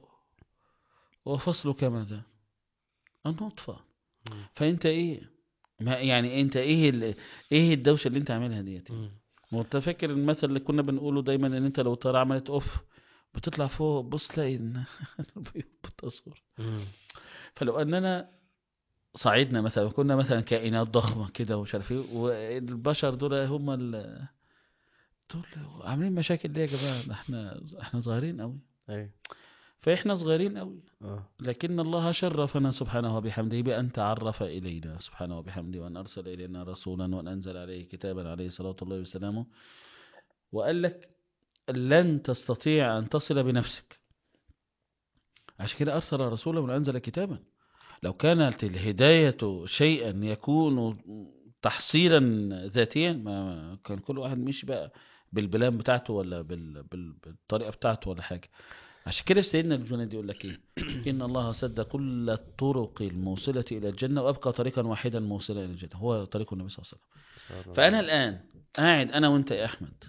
وفصلك ماذا النطفة
مم.
فانت ايه ما يعني انت ايه ال... ايه الدوشه اللي انت عاملها ديت
مم.
وانت فاكر المثل اللي كنا بنقوله دايما ان انت لو طياره عملت اوف بتطلع فوق بص تلاقي ان البيوت بتصغر
مم.
فلو اننا صعدنا مثلا كنا مثلا كائنات ضخمه كده ومش عارف ايه والبشر دول هم ال... دول عاملين مشاكل ليه يا جماعه ده احنا احنا صغيرين قوي
ايوه
فاحنا صغيرين قوي
اه
لكن الله شرفنا سبحانه وبحمده بأن تعرف إلينا سبحانه وبحمده وأن أرسل إلينا رسولا وأن أنزل عليه كتابا عليه صلاة الله وسلامه وقال لك لن تستطيع أن تصل بنفسك عشان كده أرسل رسولا وأنزل كتابا لو كانت الهداية شيئا يكون تحصيلا ذاتيا ما كان كل واحد مشي بقى بالبلان بتاعته ولا بال... بال... بالطريقة بتاعته ولا حاجة عشان كده سيدنا الجنيد يقول لك ايه ان الله سد كل الطرق الموصله الى الجنه وابقى طريقا واحدا موصلا الى الجنه هو طريق النبي صلى الله عليه وسلم فانا الان قاعد انا وانت يا احمد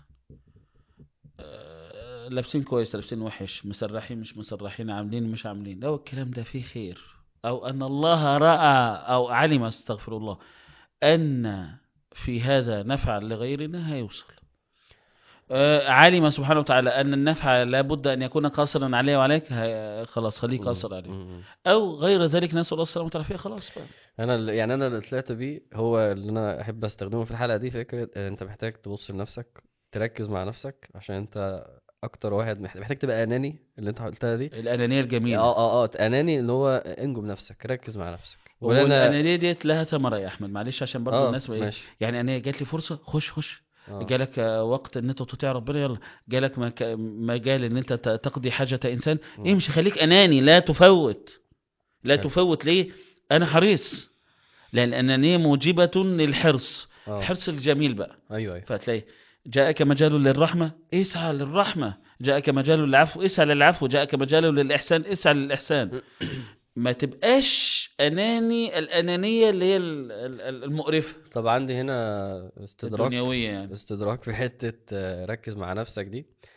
آه، لابسين كويس لابسين وحش مسرحين مش مسرحين عاملين مش عاملين لو الكلام ده فيه خير او ان الله راى او علم استغفر الله ان في هذا نفعا لغيرنا هيوصل آه، علم سبحانه وتعالى ان النفع لابد ان يكون قاصرا عليه وعليك هي- خلاص خليه قاصر عليه
مم.
او غير ذلك نسال الله السلامه والعافيه خلاص بقى
انا اللي يعني انا اللي طلعت بيه هو اللي انا احب استخدمه في الحلقه دي فكره ان انت محتاج تبص لنفسك تركز مع نفسك عشان انت اكتر واحد محتاج, محتاج تبقى اناني اللي انت قلتها دي
الانانيه الجميله
اه اه اه اناني اللي هو انجو بنفسك ركز مع نفسك ولا انا
والانانيه ديت لها ثمره يا احمد معلش عشان برضه
اه
الناس بقى إيه،
ماشي
يعني انا جات لي فرصه خش خش
اه
جالك آه، وقت ان انت تطيع ربنا يلا جالك مك- مجال ان انت ت- تقضي حاجه انسان
مم.
امشي خليك اناني لا تفوت لا
حلو.
تفوت ليه انا حريص لان الانانيه موجبه للحرص
اه
الحرص الجميل بقى
ايوه ايوه
فتلاقي جاءك مجال للرحمة اسعى للرحمة جاءك مجال للعفو اسعى للعفو جاءك مجال للإحسان اسعى للإحسان ما تبقاش أناني الأنانية اللي هي ال- ال- ال- المقرفة
طب عندي هنا استدراك
الدنيوية يعني
استدراك في حته آه، ركز مع نفسك دي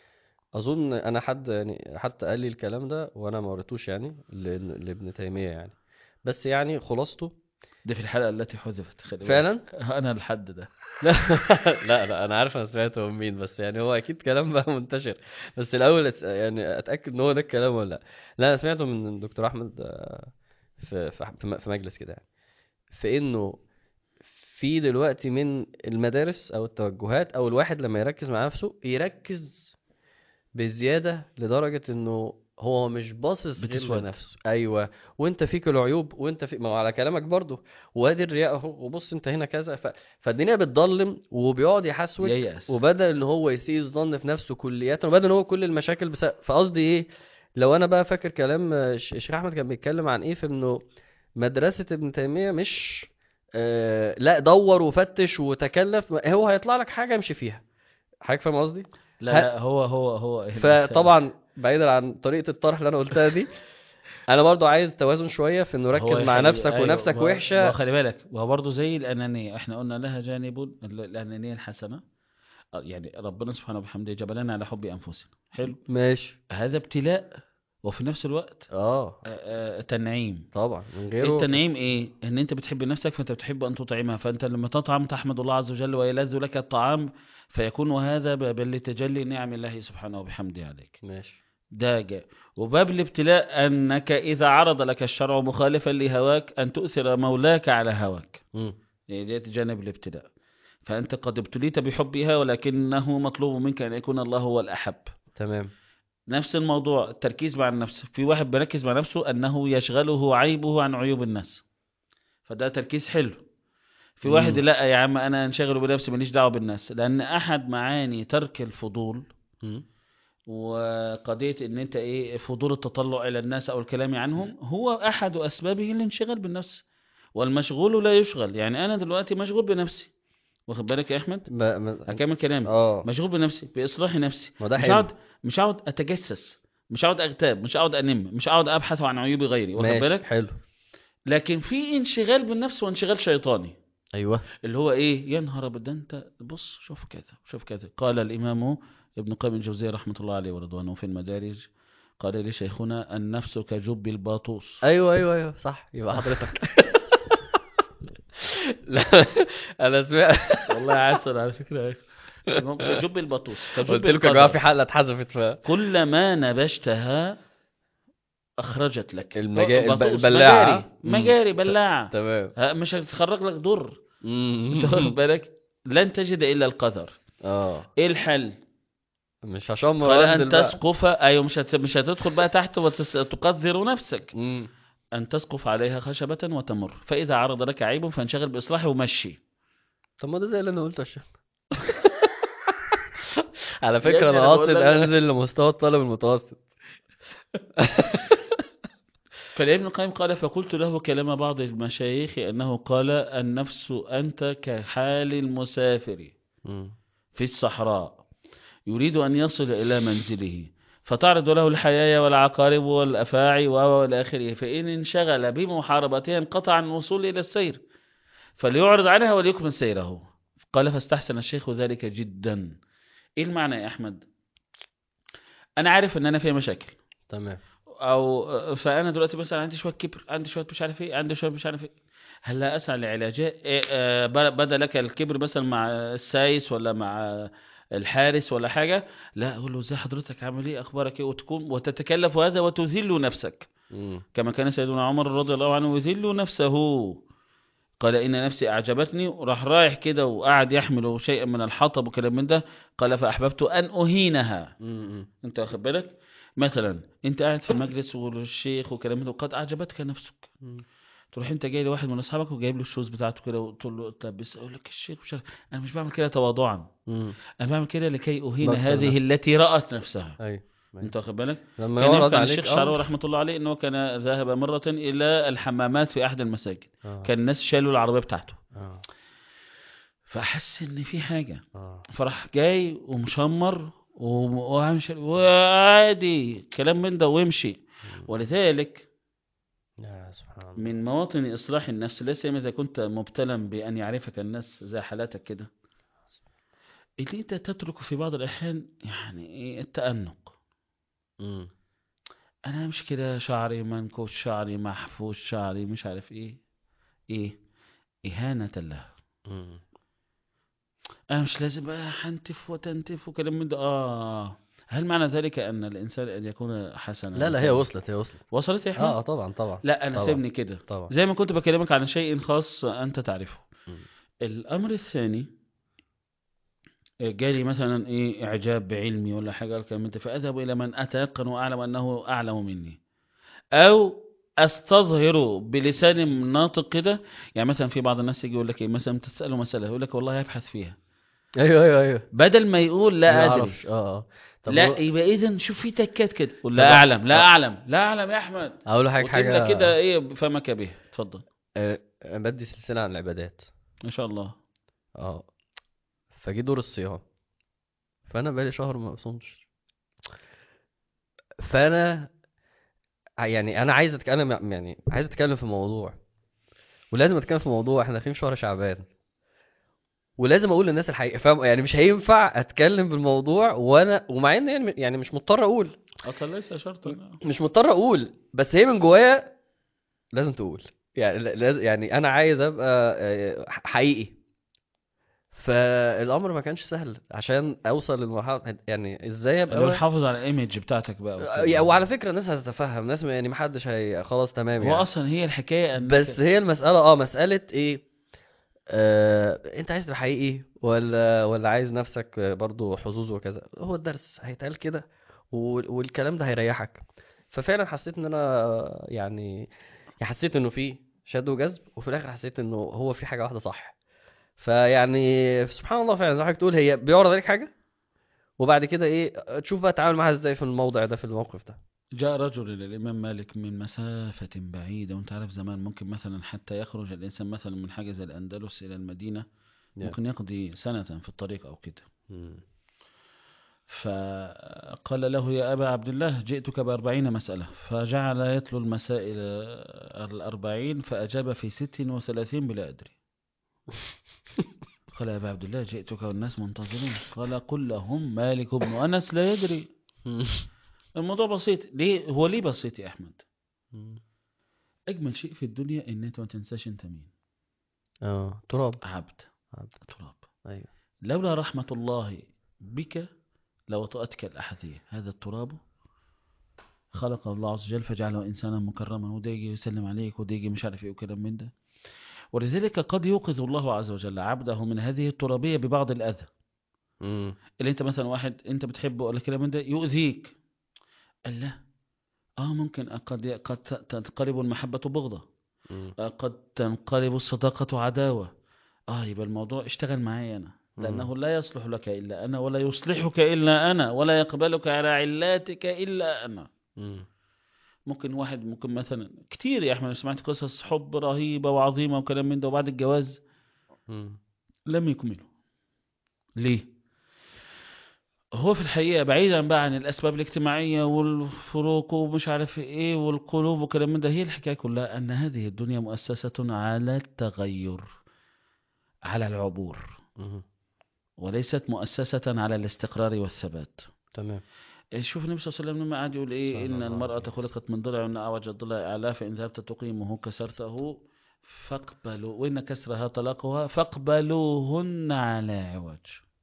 اظن انا حد يعني حتى قال لي الكلام ده وانا ما قريتوش يعني لابن لابن تيمية يعني بس يعني خلاصته
ده في الحلقة التي حذفت خلي بالك.
فعلا
انا الحد ده
لا لا لا انا عارف انا سمعته من مين بس يعني هو اكيد كلام بقى منتشر بس الاول أت- يعني اتاكد ان هو ده الكلام ولا لا لا انا سمعته من دكتور احمد آه، في في في م- في مجلس كده يعني في انه في دلوقتي من المدارس او التوجهات او الواحد لما يركز مع نفسه يركز بزياده لدرجه انه هو مش باصص غير
بتسود.
لنفسه ايوه وانت فيك العيوب وانت في ما هو على كلامك برضه وادي الرياء اهو وبص انت هنا كذا ف... فالدنيا بتضلم وبيقعد يحسوك
ييأس
وبدأ ان هو يسيء الظن في نفسه كليات وبدأ ان هو كل المشاكل بس فقصدي ايه لو انا بقى فاكر كلام آه، ش- الشيخ احمد كان بيتكلم عن ايه في انه مدرسة ابن تيمية مش آه لا دور وفتش وتكلف ما- هو هيطلع لك حاجة امشي فيها حضرتك فاهم قصدي
لا
ه-
لا هو هو هو
فطبعا بعيدا عن طريقة الطرح اللي انا قلتها دي انا برضو عايز توازن شوية في انه
هو
ركز
يا
مع
حبيبي،
نفسك
أيوة،
ونفسك
وهو-
وحشة
وهو خلي بالك وهو برضه زي الأنانية احنا قلنا لها جانب ال- الأنانية الحسنة آه، يعني ربنا سبحانه وبحمده جبلنا على حب أنفسنا حلو
ماشي
هذا ابتلاء وفي نفس الوقت
اه
آه، آه، تنعيم
طبعا من غيره
التنعيم ايه ان انت بتحب نفسك فانت بتحب ان تطعمها فانت لما تطعم تحمد الله عز وجل ويلذ لك الطعام فيكون هذا باب لتجلي نعم الله سبحانه وبحمده عليك
ماشي
ده جاء وباب الابتلاء انك اذا عرض لك الشرع مخالفا لهواك ان تؤثر مولاك على هواك
مم.
يعني دي جانب الابتلاء فانت قد ابتليت بحبها ولكنه مطلوب منك ان يكون الله هو الاحب
تمام
نفس الموضوع التركيز مع النفس في واحد بيركز مع نفسه أنه يشغله عيبه عن عيوب الناس فده تركيز حلو في واحد
مم.
لا يا عم أنا انشغل بنفسي ماليش دعوة بالناس لأن أحد معاني ترك الفضول
مم.
وقضية ان انت ايه فضول التطلع الى الناس او الكلام عنهم هو احد اسبابه الانشغال بالنفس والمشغول لا يشغل يعني انا دلوقتي مشغول بنفسي واخد بالك يا احمد
ب... م...
اكمل كلامي
اه
مشغول بنفسي باصلاح نفسي
ما ده
مش
حلو
هقعد مش هقعد اتجسس مش هقعد اغتاب مش هقعد انم مش هقعد ابحث عن عيوب غيري واخد
ماشي
بالك
حلو
لكن في انشغال بالنفس وانشغال شيطاني
ايوه
اللي هو ايه يا نهار ابيض ده انت بص شوف كذا شوف كذا قال الامام ابن قيم الجوزية رحمة الله عليه ورضوانه في المدارج قال لي شيخنا النفس كجب الباطوس
ايوه ايوه ايوه صح يبقى حضرتك لا انا سمعت
والله عسل على فكرة كجب الباطوس كجب
قلت لكم يا جماعه
القدر.
في حلقه اتحذفت ف
كلما نبشتها أخرجت لك
المجا- الب-
بطوس،
البلاعة.
مجاري,
مم.
مجاري بلاعة
تمام
ها، مش هتخرج لك ضر
مم.
انت واخد بالك لن تجد إلا القدر
اه
إيه الحل
مش هشمر
قال
وانزل
أن
بقى.
تسقف أيوة مش هت... مش هتدخل بقى تحت وتقذر نفسك
مم.
أن تسقف عليها خشبة وتمر فإذا عرض لك عيب فانشغل بإصلاحه ومشي
طب ما ده زي اللي انا قلته يا شيخ على
يا
فكره
ابني
انا
أنا بقول
قاصد
لك-
انزل لمستوى الطالب المتوسط
فالابن القيم قال فقلت له كلام بعض المشايخ أنه قال النفس أنت كحال المسافر
مم.
في الصحراء يريد أن يصل إلى منزله فتعرض له الحيايا والعقارب والأفاعي وإلى آخره فإن انشغل بمحاربتها انقطع عن الوصول إلى السير فليعرض عنها وليكمل سيره قال فاستحسن الشيخ ذلك جدا إيه المعنى يا أحمد أنا عارف أن أنا فيها مشاكل
تمام
او فانا دلوقتي مثلا عندي شويه كبر عندي شويه مش عارف ايه عندي شويه مش عارف ايه هل لا اسعى لعلاجها إيه آه، ب- بدا لك الكبر مثلا مع السايس ولا مع الحارس ولا حاجه لا اقول له ازاي حضرتك عامل ايه اخبارك ايه وتكون وتتكلف هذا وتذل نفسك
مم.
كما كان سيدنا عمر رضي الله عنه يذل نفسه قال إن نفسي أعجبتني وراح رايح كده وقعد يحمل شيئا من الحطب وكلام من ده قال فأحببت أن أهينها
مم.
أنت واخد بالك مثلا أنت قاعد في المجلس والشيخ وكلام من ده وقد أعجبتك نفسك
مم.
تروح انت جاي لواحد من اصحابك وجايب له الشوز بتاعته كده وتقول له طب بس اقول لك الشيخ مش عارف انا مش بعمل كده تواضعا
مم.
انا بعمل كده لكي اهين
بكسر
هذه
نفسي.
التي رأت نفسها
ايوه
انت واخد بالك
لما
كان
يعرض
يحكى عن
عليك
الشيخ الشعراوي
امر
رحمه الله عليه انه كان ذهب مره الى الحمامات في احد المساجد
آه.
كان الناس شالوا العربيه بتاعته
اه
فحس ان في حاجه
اه
فراح جاي ومشمر وم- وهمشي وعادي كلام من ده ويمشي
مم.
ولذلك
يا سبحان الله
من مواطن إصلاح النفس لا سيما إذا كنت مبتلا بأن يعرفك الناس زي حالاتك كده اللي انت تترك في بعض الاحيان يعني ايه التأنق
مم.
انا مش كده شعري منكوش شعري محفوش شعري مش عارف ايه ايه اهانة له
مم.
انا مش لازم بقى حنتف وتنتف وكلام من ده اه هل معنى ذلك ان الانسان ان يكون حسنا
لا لا هي وصلت هي وصلت
وصلت يا احمد
اه آه، طبعا طبعا
لا انا
طبعا.
سيبني كده
طبعا
زي ما كنت بكلمك عن شيء خاص انت تعرفه
مم.
الامر الثاني جالي مثلا ايه اعجاب بعلمي ولا حاجه الكلام من ده فاذهب الى من اتيقن واعلم انه اعلم مني او استظهر بلسان ناطق كده يعني مثلا في بعض الناس يجي يقول لك ايه مثلا تساله مساله يقول لك والله يبحث فيها
ايوه ايوه ايوه
بدل ما يقول لا
ما
ادري
أعرفش. اه اه طب
لا
هو-
يبقى اذا شوف في تكات كده قول
طب
لا
هو-
اعلم لا
آه.
اعلم لا اعلم يا احمد
اقول له حاجه
وتملى
حاجه
كده ايه بفمك به اتفضل
آه، أنا بدي سلسله عن العبادات
ما شاء الله
اه فجي دور الصيام فانا بقالي شهر ما بصومش فانا ع- يعني انا عايز اتكلم يعني عايز اتكلم في موضوع ولازم اتكلم في موضوع احنا داخلين في شهر شعبان ولازم اقول للناس الحقيقه فاهم يعني مش هينفع اتكلم بالموضوع وانا ومع ان يعني يعني مش مضطر اقول
اصلا ليس شرطا
مش مضطر اقول بس هي من جوايا لازم تقول يعني لازم يعني انا عايز ابقى آه، حقيقي فالامر ما كانش سهل عشان اوصل للمرحله يعني ازاي
اللي هو
ابقى
الحافظ على الايمج بتاعتك بقى وكده.
يعني وعلى فكره الناس هتتفهم ناس يعني ما حدش هي خلاص تمام
هو
يعني
اصلا هي الحكايه ان
بس هي المساله اه مساله ايه آه انت عايز تبقى حقيقي ولا ولا عايز نفسك برضو حظوظ وكذا هو الدرس هيتقال كده وال- والكلام ده هيريحك ففعلا حسيت ان انا يعني يعني حسيت انه في شد وجذب وفي الاخر حسيت انه هو في حاجه واحده صح فيعني سبحان الله فعلا زي ما حضرتك تقول هي بيعرض عليك حاجه وبعد كده ايه تشوف بقى تتعامل معاها ازاي في الموضع ده في الموقف ده
جاء رجل إلى الإمام مالك من مسافة بعيدة وأنت عارف زمان ممكن مثلا حتى يخرج الإنسان مثلا من حاجة زي الأندلس إلى المدينة ممكن يقضي سنة في الطريق أو كده
مم.
فقال له يا أبا عبد الله جئتك بأربعين مسألة فجعل يتلو المسائل الأربعين فأجاب في ست وثلاثين بلا أدري قال يا أبا عبد الله جئتك والناس منتظرون قال قل لهم مالك بن أنس لا يدري الموضوع بسيط ليه هو ليه بسيط يا أحمد أجمل شيء في الدنيا إن أنت ما تنساش أنت مين
اه تراب
عبد
عبد.
تراب
ايوه
لولا رحمة الله بك لوطأتك الأحذية هذا التراب خلقه الله عز وجل فجعله إنسانا مكرما وده يجي يسلم عليك وده يجي مش عارف إيه وكلام من ده ولذلك قد يوقظ الله عز وجل عبده من هذه الترابية ببعض الأذى
مم.
اللي أنت مثلا واحد أنت بتحبه ولا كلام من ده يؤذيك قال لا آه ممكن قد قد تنقلب المحبة بغضة
مم.
آه قد تنقلب الصداقة عداوة آه يبقى الموضوع اشتغل معايا أنا لأنه لا يصلح لك إلا أنا ولا يصلحك إلا أنا ولا يقبلك على علاتك إلا أنا
مم.
ممكن واحد ممكن مثلا كتير يا أحمد سمعت قصص حب رهيبة وعظيمة وكلام من ده وبعد الجواز
مم.
لم يكملوا ليه؟ هو في الحقيقة بعيدا بقى عن الأسباب الاجتماعية والفروق ومش عارف إيه والقلوب وكلام من ده هي الحكاية كلها أن هذه الدنيا مؤسسة على التغير على العبور
مم.
وليست مؤسسة على الاستقرار والثبات
تمام
شوف النبي صلى الله عليه وسلم لما قعد يقول ايه
صلى
ان
الله
المرأة
عليه
خلقت من ضلع وان اعوج الضلع اعلاه فان ذهبت تقيمه كسرته فاقبلوا وان كسرها طلاقها فاقبلوهن على عوج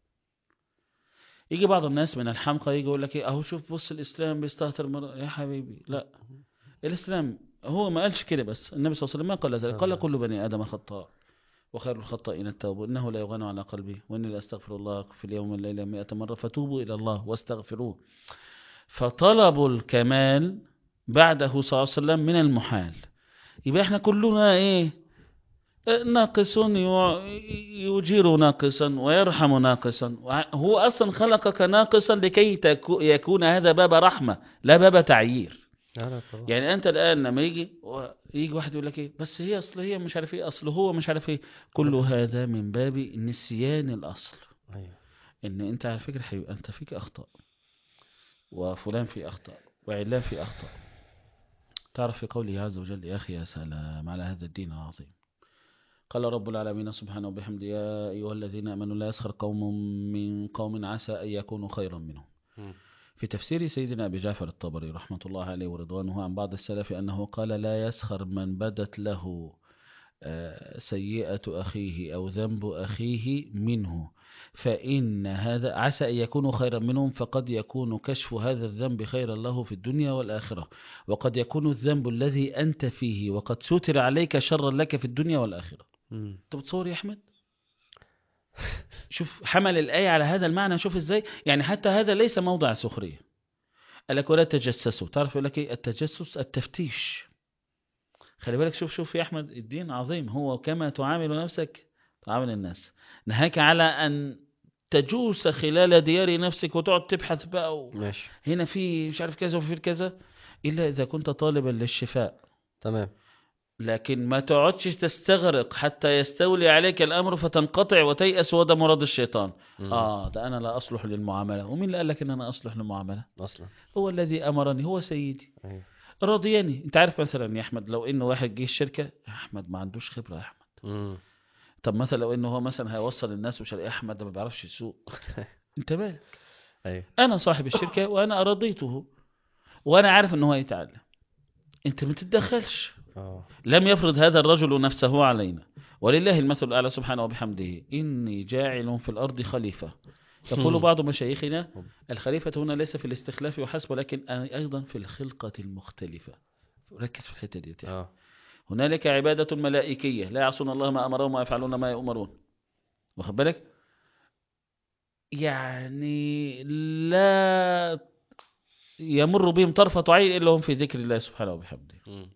يجي بعض الناس من الحمقى يجي يقول لك ايه اهو شوف بص الاسلام بيستهتر المرأة يا حبيبي لا الاسلام هو ما قالش كده بس النبي صلى الله عليه وسلم ما قال ذلك قال كل بني ادم خطاء وخير الخطائين التوب انه لا يغنى على قلبي واني لاستغفر الله في اليوم والليله مئة مره فتوبوا الى الله واستغفروه فطلب الكمال بعده صلى الله عليه وسلم من المحال يبقى احنا كلنا ايه ناقص يع- يجير ناقصا ويرحم ناقصا وع- هو اصلا خلقك ناقصا لكي تكو- يكون هذا باب رحمه لا باب تعيير
لا لا طبعا
يعني انت الان لما يجي يجي واحد يقول لك ايه بس هي اصل هي مش عارف ايه اصل هو مش عارف ايه كل هذا من باب نسيان الاصل
ايوه
ان انت على فكره حبيبي انت فيك اخطاء وفلان في اخطاء وعلان في اخطاء تعرف في قوله عز وجل يا اخي يا سلام على هذا الدين العظيم قال رب العالمين سبحانه وبحمده يا أيها الذين آمنوا لا يسخر قوم من قوم عسى أن يكونوا خيرا منهم في تفسير سيدنا أبي جعفر الطبري رحمة الله عليه ورضوانه عن بعض السلف أنه قال لا يسخر من بدت له آه، سيئة أخيه أو ذنب أخيه منه فإن هذا عسى أن يكونوا خيرا منهم فقد يكون كشف هذا الذنب خيرا له في الدنيا والآخرة وقد يكون الذنب الذي أنت فيه وقد ستر عليك شرا لك في الدنيا والآخرة
مم.
أنت بتصور يا أحمد شوف حمل الآية على هذا المعنى شوف إزاي يعني حتى هذا ليس موضع سخرية قال لك ولا تجسسوا تعرف يقول لك إيه التجسس التفتيش خلي بالك شوف شوف يا أحمد الدين عظيم هو كما تعامل نفسك تعامل الناس نهاك على أن تجوس خلال ديار نفسك وتقعد تبحث بقى و...
ماشي
هنا في مش عارف كذا وفي كذا إلا إذا كنت طالبا للشفاء
تمام
لكن ما تقعدش تستغرق حتى يستولي عليك الأمر فتنقطع وتيأس وده مراد الشيطان
مم.
آه ده أنا لا أصلح للمعاملة ومين اللي قال لك إن أنا أصلح للمعاملة
اصلا
هو الذي أمرني هو سيدي
ايوه
رضياني أنت عارف مثلا يا أحمد لو إن واحد جه الشركة يا أحمد ما عندوش خبرة يا أحمد
مم.
طب مثلا لو إنه هو مثلا هيوصل الناس ومش عارف- يا أحمد ده ما بيعرفش يسوق أنت مالك
ايوه
أنا صاحب الشركة وأنا رضيته وأنا عارف إن هو يتعلم أنت ما تتدخلش
اه
لم يفرض هذا الرجل نفسه علينا ولله المثل الأعلى سبحانه وبحمده إني جاعل في الأرض خليفة يقول بعض مشايخنا الخليفة هنا ليس في الاستخلاف وحسب ولكن أيضا في الخلقة المختلفة ركز في الحتة دي يعني.
اه
هنالك عبادة ملائكية لا يعصون الله ما أمرهم ويفعلون ما يؤمرون واخد بالك يعني لا يمر بهم طرفة عين إلا هم في ذكر الله سبحانه وبحمده
مم.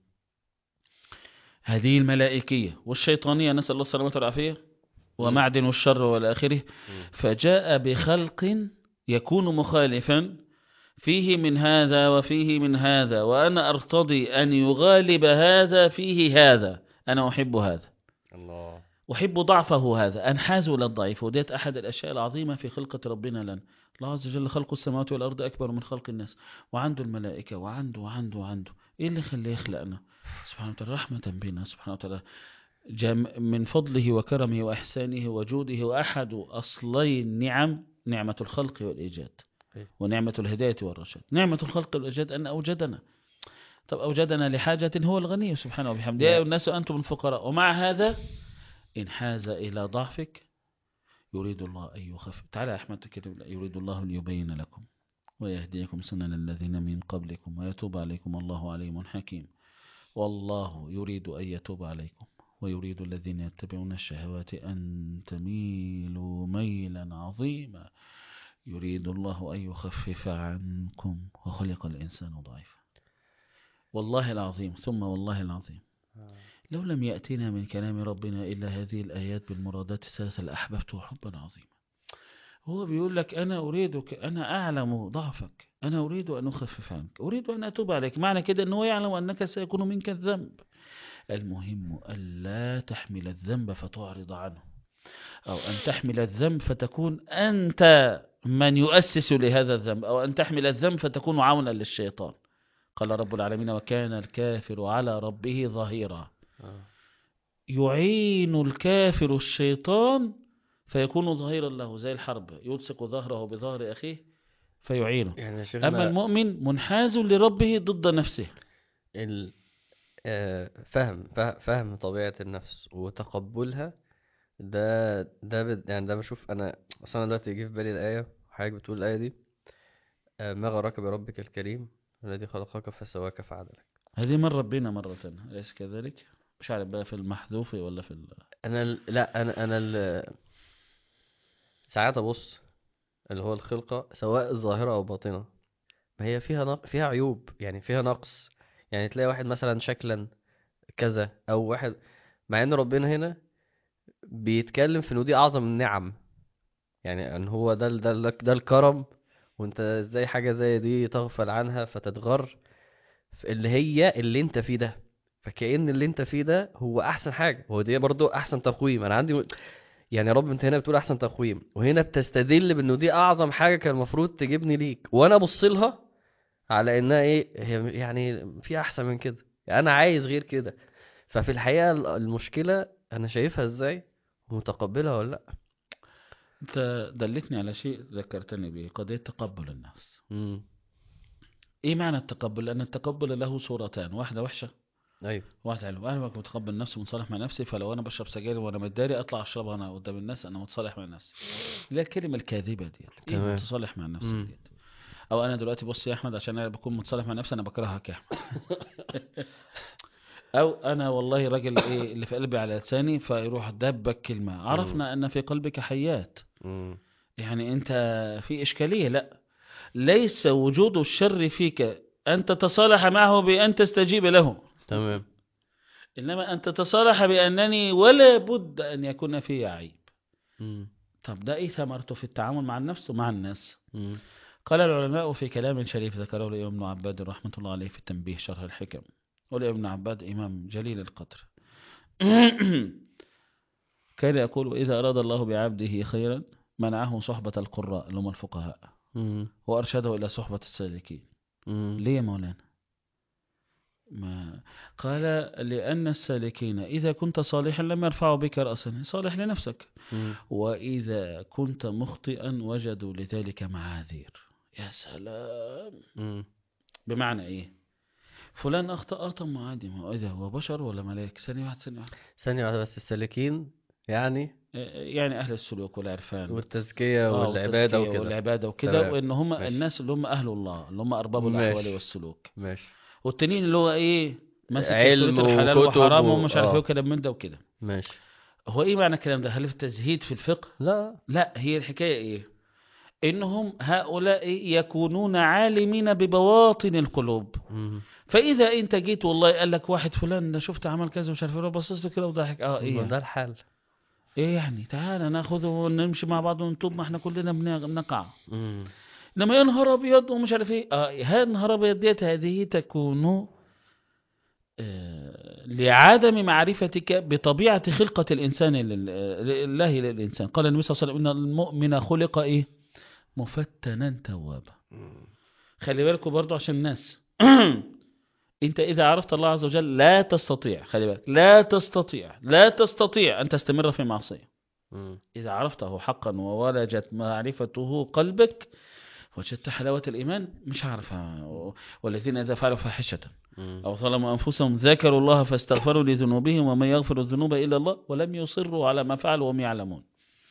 هذه الملائكية والشيطانية نسأل الله السلامة والعافية ومعدن الشر والى آخره
مم.
فجاء بخلق يكون مخالفا فيه من هذا وفيه من هذا وأنا أرتضي أن يغالب هذا فيه هذا أنا أحب هذا
الله
أحب ضعفه هذا أنحاز إلى الضعيف وديت أحد الأشياء العظيمة في خلقة ربنا لنا الله عز وجل خلق السماوات والأرض أكبر من خلق الناس وعنده الملائكة وعنده وعنده وعنده إيه اللي خليه يخلقنا سبحانه وتعالى رحمة بنا سبحانه وتعالى جم من فضله وكرمه وإحسانه وجوده وأحد أصلي النعم نعمة الخلق والإيجاد
أي.
ونعمة الهداية والرشاد نعمة الخلق والإيجاد أن أوجدنا طب أوجدنا لحاجة هو الغني سبحانه وبحمده يا
نعم.
أيها الناس أنتم الفقراء ومع هذا إن حاز إلى ضعفك يريد الله أن يخفف تعالى يا أحمد كده يريد الله أن يبين لكم ويهديكم سنن الذين من قبلكم ويتوب عليكم الله عليم حكيم والله يريد أن يتوب عليكم ويريد الذين يتبعون الشهوات أن تميلوا ميلا عظيما يريد الله أن يخفف عنكم وخلق الإنسان ضعيفا والله العظيم ثم والله العظيم لو لم يأتينا من كلام ربنا إلا هذه الآيات بالمرادات الثلاثة لأحببته حبا عظيما هو بيقول لك أنا أريدك أنا أعلم ضعفك أنا أريد أن أخفف عنك أريد أن أتوب عليك معنى كده أنه يعلم أنك سيكون منك الذنب المهم ألا تحمل الذنب فتعرض عنه أو أن تحمل الذنب فتكون أنت من يؤسس لهذا الذنب أو أن تحمل الذنب فتكون عونا للشيطان قال رب العالمين وكان الكافر على ربه ظهيرا
آه.
يعين الكافر الشيطان فيكون ظهيرا له زي الحرب يلصق ظهره بظهر أخيه فيعينه
يعني يا
أما
شيخنا
المؤمن منحاز لربه ضد نفسه
ال... آه، فهم فه- فهم طبيعة النفس وتقبلها ده ده بد... يعني ده بشوف انا اصلا أنا دلوقتي جه في بالي الآية حضرتك بتقول الآية دي آه، ما غرك بربك الكريم الذي خلقك فسواك فعدلك
هذه مرة بنا مرة أليس كذلك مش عارف بقى في المحذوف ولا في ال...
انا ال... لا انا انا ال... ساعات ابص اللي هو الخلقة سواء ظاهرة او باطنة ما هي فيها نق... فيها عيوب يعني فيها نقص يعني تلاقي واحد مثلا شكلا كذا او واحد مع ان ربنا هنا بيتكلم في انه دي اعظم النعم يعني ان هو ده ال- ده ال- ده الكرم وانت ازاي حاجة زي دي تغفل عنها فتتغر في اللي هي اللي انت فيه ده فكأن اللي انت فيه ده هو احسن حاجة هو دي برضو احسن تقويم انا عندي م- يعني يا رب انت هنا بتقول احسن تقويم وهنا بتستدل بانه دي اعظم حاجة كان المفروض تجيبني ليك وانا ابص لها على انها ايه هي يعني في احسن من كده يعني انا عايز غير كده ففي الحقيقة ال- المشكلة انا شايفها ازاي ومتقبلها ولا لا
انت دلتني على شيء ذكرتني به قضية تقبل النفس
امم
ايه معنى التقبل لان التقبل له صورتان واحدة وحشة
ايوه
واحد حلو انا ببقى متقبل نفسي ومتصالح مع نفسي فلو انا بشرب سجاير وانا متداري اطلع اشربها انا قدام الناس انا متصالح مع نفسي اللي هي الكلمه الكاذبه ديت ايه
تمام.
متصالح مع نفسي
مم.
ديت او انا دلوقتي بص يا احمد عشان انا بكون متصالح مع نفسي انا بكرهك يا احمد او انا والله راجل ايه اللي في قلبي على لساني فيروح دبك كلمه عرفنا ان في قلبك حيات
امم
يعني انت في اشكاليه لا ليس وجود الشر فيك ان تتصالح معه بان تستجيب له
تمام
إنما أن تتصالح بأنني ولا بد أن يكون في عيب
امم
طب ده إيه ثمرته في التعامل مع النفس ومع الناس
امم
قال العلماء في كلام شريف ذكره الإمام ابن عباد رحمة الله عليه في التنبيه شرح الحكم والإمام ابن عباد إمام جليل القدر كان يقول إذا أراد الله بعبده خيرا منعه صحبة القراء اللي هم الفقهاء
امم
وأرشده إلى صحبة السالكين
امم
ليه يا مولانا ما قال لأن السالكين إذا كنت صالحا لم يرفعوا بك رأسا صالح لنفسك
امم
وإذا كنت مخطئا وجدوا لذلك معاذير يا سلام
امم
بمعنى إيه فلان أخطأ آه طب ما عادي ما هو إيه ده هو بشر ولا ملاك ثانية واحدة ثانية واحدة
ثانية واحدة بس السالكين يعني
آه، يعني أهل السلوك والعرفان
والتزكية
آه،
والعبادة
والتزكية
وكده
والعبادة وكده
تمام.
وإن هم
ماشي.
الناس اللي هم أهل الله اللي هم أرباب
ماشي.
الأحوال والسلوك
ماشي
والتانيين اللي هو إيه ماسك
علم
كالكوليتر حلال
وكتب
وحرام
و-
ومش عارف
آه.
ايه وكلام من ده وكده
ماشي
هو ايه معنى الكلام ده هل في التزهيد في الفقه
لا
لا هي الحكايه ايه انهم هؤلاء يكونون عالمين ببواطن القلوب
امم
فاذا انت جيت والله قال لك واحد فلان ده شفت عمل كذا مش عارف ايه بصص له كده وضحك اه ايه
ده
يعني؟
الحل
ايه يعني تعالى ناخذه ونمشي مع بعض ونتوب ما احنا كلنا بن- بنقع
امم
لما يا نهار ابيض ومش عارف ايه اه ها نهار ابيض ديت هذه تكون آه، لعدم معرفتك بطبيعة خلقة الإنسان لل- لله للإنسان قال النبي صلى الله عليه وسلم إن المؤمن خلق إيه مفتنا توابا خلي بالكم برضو عشان الناس انت اذا عرفت الله عز وجل لا تستطيع خلي بالك لا تستطيع لا تستطيع ان تستمر في معصية
امم
اذا عرفته حقا وولجت معرفته قلبك وجدت حلاوة الايمان مش عارف والذين اذا فعلوا فاحشة
امم
او ظلموا انفسهم ذكروا الله فاستغفروا لذنوبهم ومن يغفر الذنوب الا الله ولم يصروا على ما فعلوا وهم يعلمون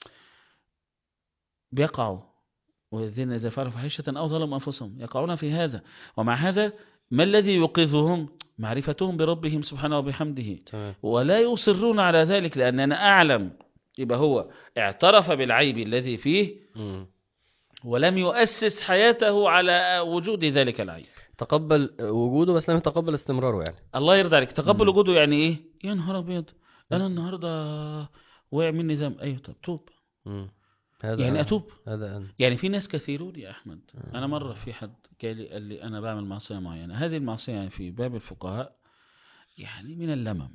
بيقعوا والذين إذا فعلوا فاحشة أو ظلموا أنفسهم يقعون في هذا ومع هذا ما الذي يوقظهم معرفتهم بربهم سبحانه وبحمده
تمام
ولا يصرون على ذلك لأن أنا أعلم يبقى هو اعترف بالعيب الذي فيه
امم
ولم يؤسس حياته على وجود ذلك العيب
تقبل وجوده بس لم يتقبل استمراره يعني
الله يرضى عليك تقبل
مم.
وجوده يعني ايه يا نهار ابيض انا النهارده وقع مني ذنب ايوه طب توب
امم هذا
يعني
أنا.
اتوب
هذا انا
يعني في ناس كثيرون يا احمد انا مره في حد قال لي قال لي انا بعمل معصيه معينه هذه المعصيه يعني في باب الفقهاء يعني من اللمم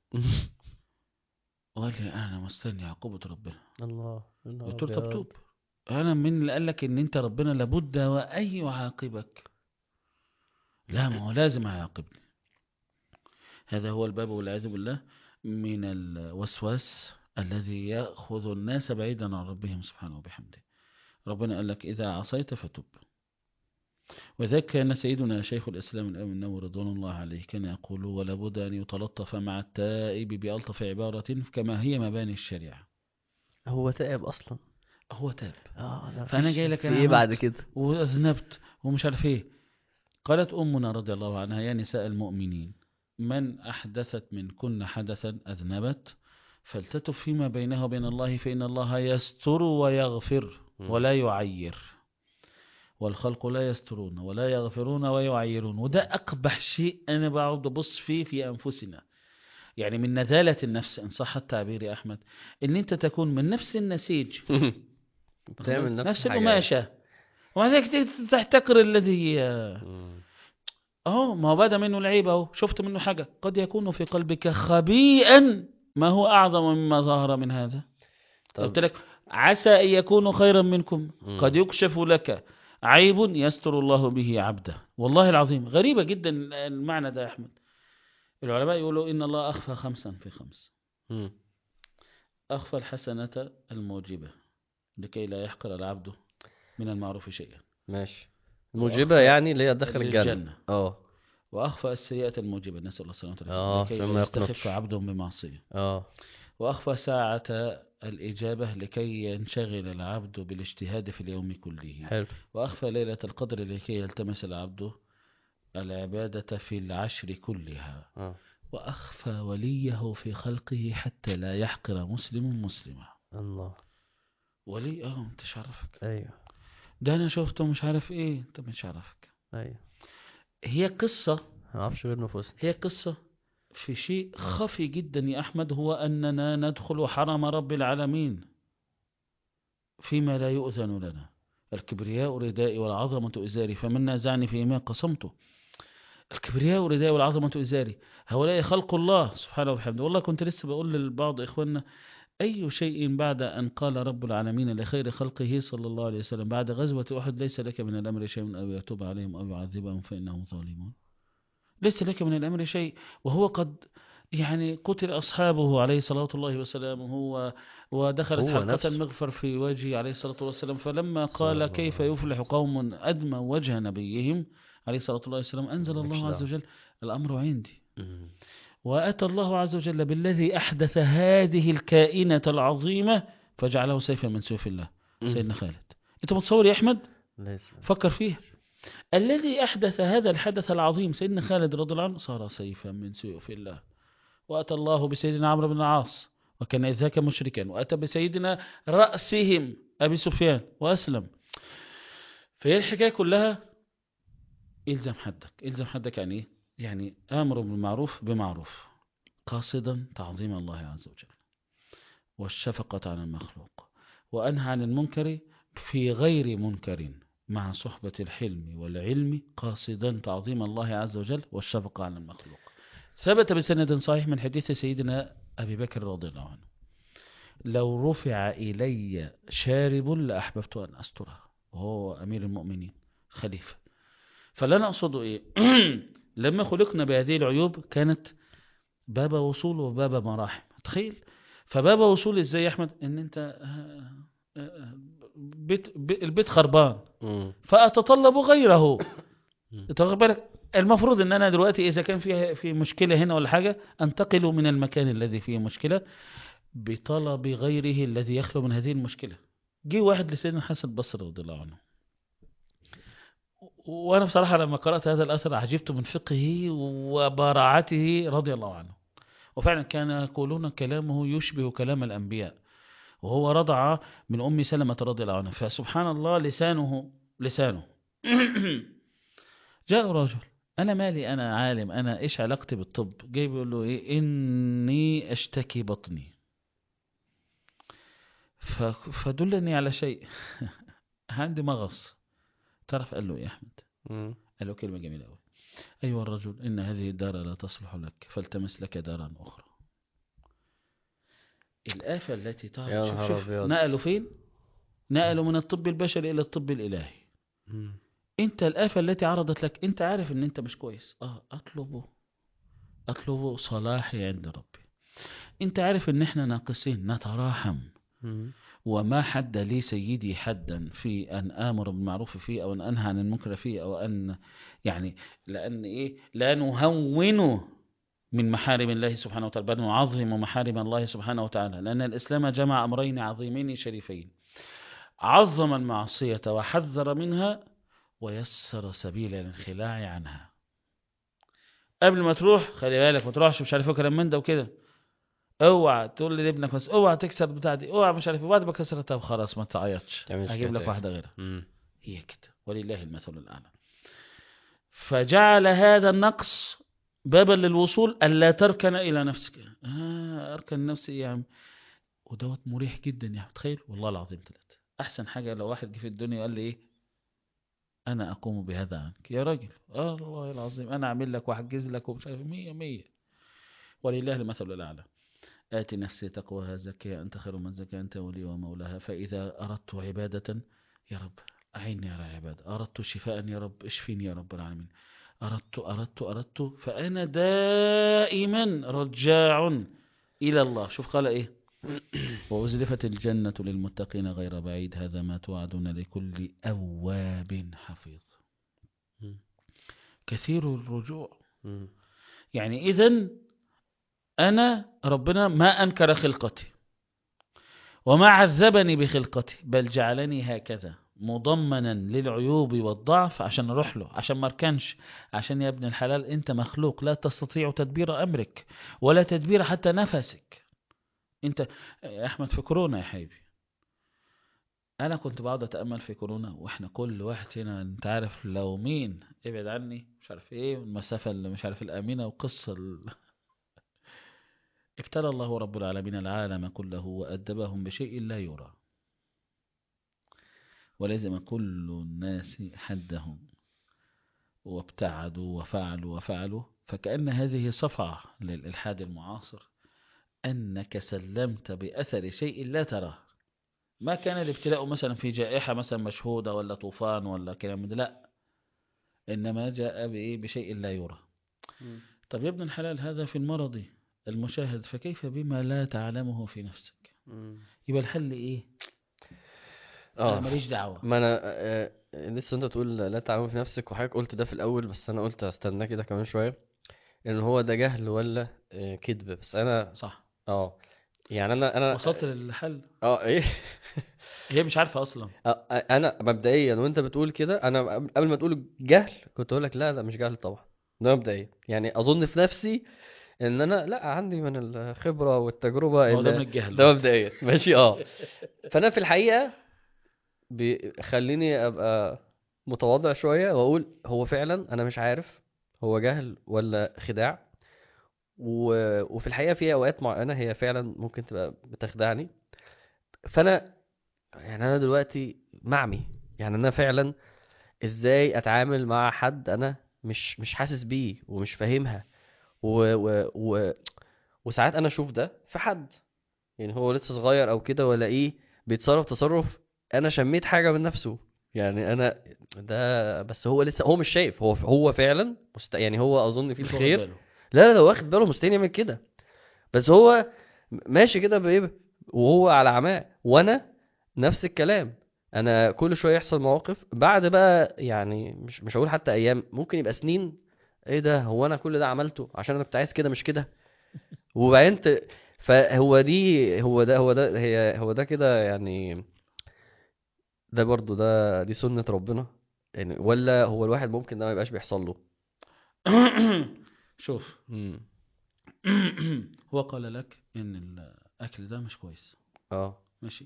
وقال لي انا مستني عقوبه ربنا
الله الله
قلت له طب
أبيض.
توب انا من اللي قال لك ان انت ربنا لابد وان يعاقبك لا ما هو لازم هيعاقبني هذا هو الباب والعياذ بالله من الوسواس الذي يأخذ الناس بعيدا عن ربهم سبحانه وبحمده ربنا قال لك إذا عصيت فتب وذلك كان سيدنا شيخ الإسلام الأمين النووي رضوان الله عليه كان يقول ولا بد أن يتلطف مع التائب بألطف عبارة كما هي مباني الشريعة
هو تائب اصلا
هو تاب
اه لا
فأنا
مفيش-
جاي لك
في
أنا
ايه بعد
عملت.
كده
وأذنبت ومش عارف إيه قالت أمنا رضي الله عنها يا نساء المؤمنين من أحدثت من كن حدثا أذنبت فلتتب فيما بينها وبين الله فإن الله يستر ويغفر
مم.
ولا يعير والخلق لا يسترون ولا يغفرون ويعيرون وده أقبح شيء أنا بقعد أبص فيه في أنفسنا يعني من نذالة النفس إن صح التعبير يا أحمد إن أنت تكون من نفس النسيج
بتعمل نفس
نفس
الحاجة
القماشة ومع ذلك تحتقر الذي
مم.
اهو ما هو بدا منه العيب اهو شفت منه حاجة قد يكون في قلبك خبيئا ما هو أعظم مما ظهر من هذا
طب
قلت لك عسى أن يكونوا خيرا منكم
مم.
قد يكشف لك عيب يستر الله به عبده والله العظيم غريبة جدا المعنى ده يا أحمد العلماء يقولوا إن الله أخفى خمسا في خمس
مم.
أخفى الحسنة الموجبة لكي لا يحقر العبد من المعروف شيئا
ماشي الموجبة يعني اللي هي تدخل الجنة
للجنة.
اه
وأخفى السيئة الموجبة نسأل الله السلامة والعافية
آه،
لكي
عشان
لا
ما
يستخف
يقنطش.
عبد بمعصية
اه
وأخفى ساعة الإجابة لكي ينشغل العبد بالاجتهاد في اليوم كله
حلو
وأخفى ليلة القدر لكي يلتمس العبد العبادة في العشر كلها
اه
وأخفى وليه في خلقه حتى لا يحقر مسلم مسلما
الله
ولي اه انت مش عارفك
ايوه
ده انا شفته مش عارف ايه انت مش عارفك
ايوه
هي قصة
ما اعرفش غير نفوسنا
هي قصة في شيء خفي جدا يا أحمد هو أننا ندخل حرم رب العالمين فيما لا يؤذن لنا الكبرياء ردائي والعظمة إزاري فمن نازعني فيما قسمته الكبرياء ردائي والعظمة إزاري هؤلاء خلق الله سبحانه وبحمده والله كنت لسه بقول لبعض إخواننا أي شيء بعد أن قال رب العالمين لخير خلقه صلى الله عليه وسلم بعد غزوة أحد ليس لك من الأمر شيء أو يتوب عليهم أو يعذبهم فإنهم ظالمون ليس لك من الأمر شيء وهو قد يعني قتل أصحابه عليه صلاة الله وسلامه و- ودخلت
هو
حلقة
نفسه.
المغفر في وجهه عليه الصلاة والسلام فلما
صلى الله
قال كيف
عليه
يفلح قوم أدموا وجه نبيهم عليه الصلاة والسلام أنزل
مالكش
الله عز
دعوة.
وجل الأمر عندي
مم.
وأتى الله عز وجل بالذي أحدث هذه الكائنة العظيمة فجعله سيفا من سيوف الله
مم.
سيدنا خالد أنت متصور يا أحمد
ليس
فكر فيه الذي أحدث هذا الحدث العظيم سيدنا خالد رضي الله عنه صار سيفا من سيوف الله وأتى الله بسيدنا عمرو بن العاص وكان إذ ذاك مشركا وأتى بسيدنا رأسهم أبي سفيان وأسلم فهي الحكاية كلها إلزم حدك إلزم حدك يعني إيه؟ يعني آمر بالمعروف بمعروف قاصدا تعظيم الله عز وجل والشفقة على المخلوق وأنهى عن المنكر في غير منكر مع صحبة الحلم والعلم قاصدا تعظيم الله عز وجل والشفقة على المخلوق ثبت بسند صحيح من حديث سيدنا أبي بكر رضي الله عنه لو رفع إلي شارب لأحببت أن أستره وهو أمير المؤمنين خليفة فلا نقصد إيه لما خلقنا بهذه العيوب كانت باب وصول وباب مراحم تخيل فباب وصول ازاي يا احمد ان انت آه، آه، بيت بي- البيت خربان
مم.
فاتطلب غيره
مم.
انت واخد بالك المفروض ان انا دلوقتي اذا كان في في مشكله هنا ولا حاجه انتقل من المكان الذي فيه مشكله بطلب غيره الذي يخلو من هذه المشكله جه واحد لسيدنا الحسن البصري رضي الله عنه وانا بصراحه لما قرات هذا الاثر عجبت من فقهه وبراعته رضي الله عنه وفعلا كان يقولون كلامه يشبه كلام الانبياء وهو رضع من ام سلمة رضي الله عنها فسبحان الله لسانه لسانه جاء رجل انا مالي انا عالم انا ايش علاقتي بالطب جاي بيقول له ايه اني اشتكي بطني ف... فدلني على شيء عندي مغص تعرف قال له ايه يا احمد
مم.
قال له كلمة جميلة أوي أيها الرجل إن هذه الدار لا تصلح لك فالتمس لك دارا أخرى الآفة التي
يا
تعرض شوف,
نهار
شوف
أبيض.
نقلوا فين نقلوا من الطب البشري إلى الطب الإلهي
مم.
أنت الآفة التي عرضت لك أنت عارف إن أنت مش كويس آه أطلبه أطلب صلاحي عند ربي أنت عارف إن إحنا ناقصين نتراحم
مم.
وما حد لي سيدي حدا في أن آمر بالمعروف فيه أو أن أنهى عن المنكر فيه أو أن يعني لأن إيه لا نهون من محارم الله سبحانه وتعالى بل نعظم محارم الله سبحانه وتعالى لأن الإسلام جمع أمرين عظيمين شريفين عظم المعصية وحذر منها ويسر سبيل الانخلاع عنها قبل ما تروح خلي بالك ما تروحش مش عارف ايه كلام من ده وكده اوعى تقول لابنك بس اوعى تكسر بتاع دي اوعى مش عارف ايه بعد ما كسرتها خلاص ما تعيطش
تعملش
هجيب
كده
لك
تاني.
واحده غيرها
مم.
هي كده ولله المثل الأعلى فجعل هذا النقص بابا للوصول ألا تركن إلى نفسك آه أركن نفسي يا عم ودوت مريح جدا يا عم تخيل والله العظيم ثلاثة أحسن حاجة لو واحد جه في الدنيا قال لي إيه أنا أقوم بهذا عنك يا راجل آه والله العظيم أنا أعمل لك وأحجز لك ومش عارف مية مية ولله المثل الأعلى آت نفسي تقواها زكيها أنت خير من زكى أنت ولي ومولاها فإذا أردت عبادة يا رب أعيني على العبادة أردت شفاء يا رب اشفيني يا رب العالمين أردت أردت أردت فأنا دائما رجاع إلى الله شوف قال إيه وأزلفت الجنة للمتقين غير بعيد هذا ما توعدون لكل أواب حفيظ
مم.
كثير الرجوع
مم.
يعني إذا أنا ربنا ما أنكر خلقتي وما عذبني بخلقتي بل جعلني هكذا مضمنا للعيوب والضعف عشان اروح له عشان ما اركنش عشان يا ابن الحلال انت مخلوق لا تستطيع تدبير امرك ولا تدبير حتى نفسك انت يا احمد في كورونا يا حبيبي انا كنت بقعد اتامل في كورونا واحنا كل واحد هنا انت عارف لو مين ابعد عني مش عارف ايه والمسافه اللي مش عارف الامنه وقصه ال... ابتلى الله رب العالمين العالم كله وأدبهم بشيء لا يرى ولزم كل الناس حدهم وابتعدوا وفعلوا وفعلوا فكأن هذه صفعة للإلحاد المعاصر أنك سلمت بأثر شيء لا تراه ما كان الابتلاء مثلا في جائحة مثلا مشهودة ولا طوفان ولا كلام من ده لا إنما جاء بإيه بشيء لا يرى
مم.
طب يا ابن الحلال هذا في المرض المشاهد فكيف بما لا تعلمه في نفسك
مم.
يبقى الحل ايه انا
اه
ماليش دعوه
ما انا آه، آه، لسه انت تقول لا تعلم في نفسك وحضرتك قلت ده في الاول بس انا قلت استنى كده كمان شويه ان هو ده جهل ولا آه، كذب بس انا
صح
اه يعني انا انا
وصلت للحل
اه ايه
هي مش عارفه اصلا
آه، آه، انا مبدئيا وانت بتقول كده انا قبل قبل ما تقول جهل كنت اقول لك لا ده مش جهل طبعا ده مبدئيا يعني اظن في نفسي ان انا لا عندي من الخبره والتجربه
هو ده
ان
من الجهل
ده مبدئيا ماشي اه فانا في الحقيقه بيخليني ابقى متواضع شويه واقول هو فعلا انا مش عارف هو جهل ولا خداع و... وفي الحقيقه في اوقات معينه هي فعلا ممكن تبقى بتخدعني فانا يعني انا دلوقتي معمي يعني انا فعلا ازاي اتعامل مع حد انا مش مش حاسس بيه ومش فاهمها و... و... و... وساعات انا اشوف ده في حد يعني هو لسه صغير او كده والاقيه بيتصرف تصرف انا شميت حاجه من نفسه يعني انا ده بس هو لسه هو مش شايف هو هو فعلا مست... يعني هو اظن فيه
مش واخد
الخير
باله.
لا لا لو واخد باله مستحيل يعمل كده بس هو ماشي كده بايه وهو على عماه وانا نفس الكلام انا كل شويه يحصل مواقف بعد بقى يعني مش مش هقول حتى ايام ممكن يبقى سنين ايه ده هو انا كل ده عملته عشان انا كنت عايز كده مش كده وبعدين ت- فهو دي هو ده هو ده هي هو ده كده يعني ده برضو ده دي سنة ربنا يعني ولا هو الواحد ممكن ده ما يبقاش بيحصل له
شوف
امم
هو قال لك ان الاكل ده مش كويس
اه
ماشي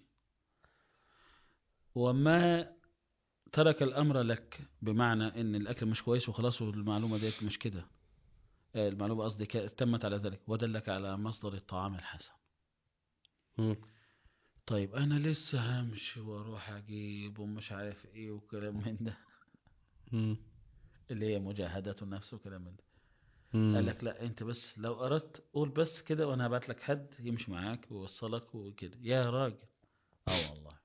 وما ترك الامر لك بمعنى ان الاكل مش كويس وخلاص والمعلومه ديت مش كده آه، المعلومه قصدي كا- تمت على ذلك ودلك على مصدر الطعام الحسن
مم.
طيب انا لسه همشي واروح اجيب ومش عارف ايه وكلام من ده
مم.
اللي هي مجاهدة النفس وكلام من ده
مم.
قال لك لا انت بس لو اردت قول بس كده وانا هبعت لك حد يمشي معاك ويوصلك وكده يا راجل اه والله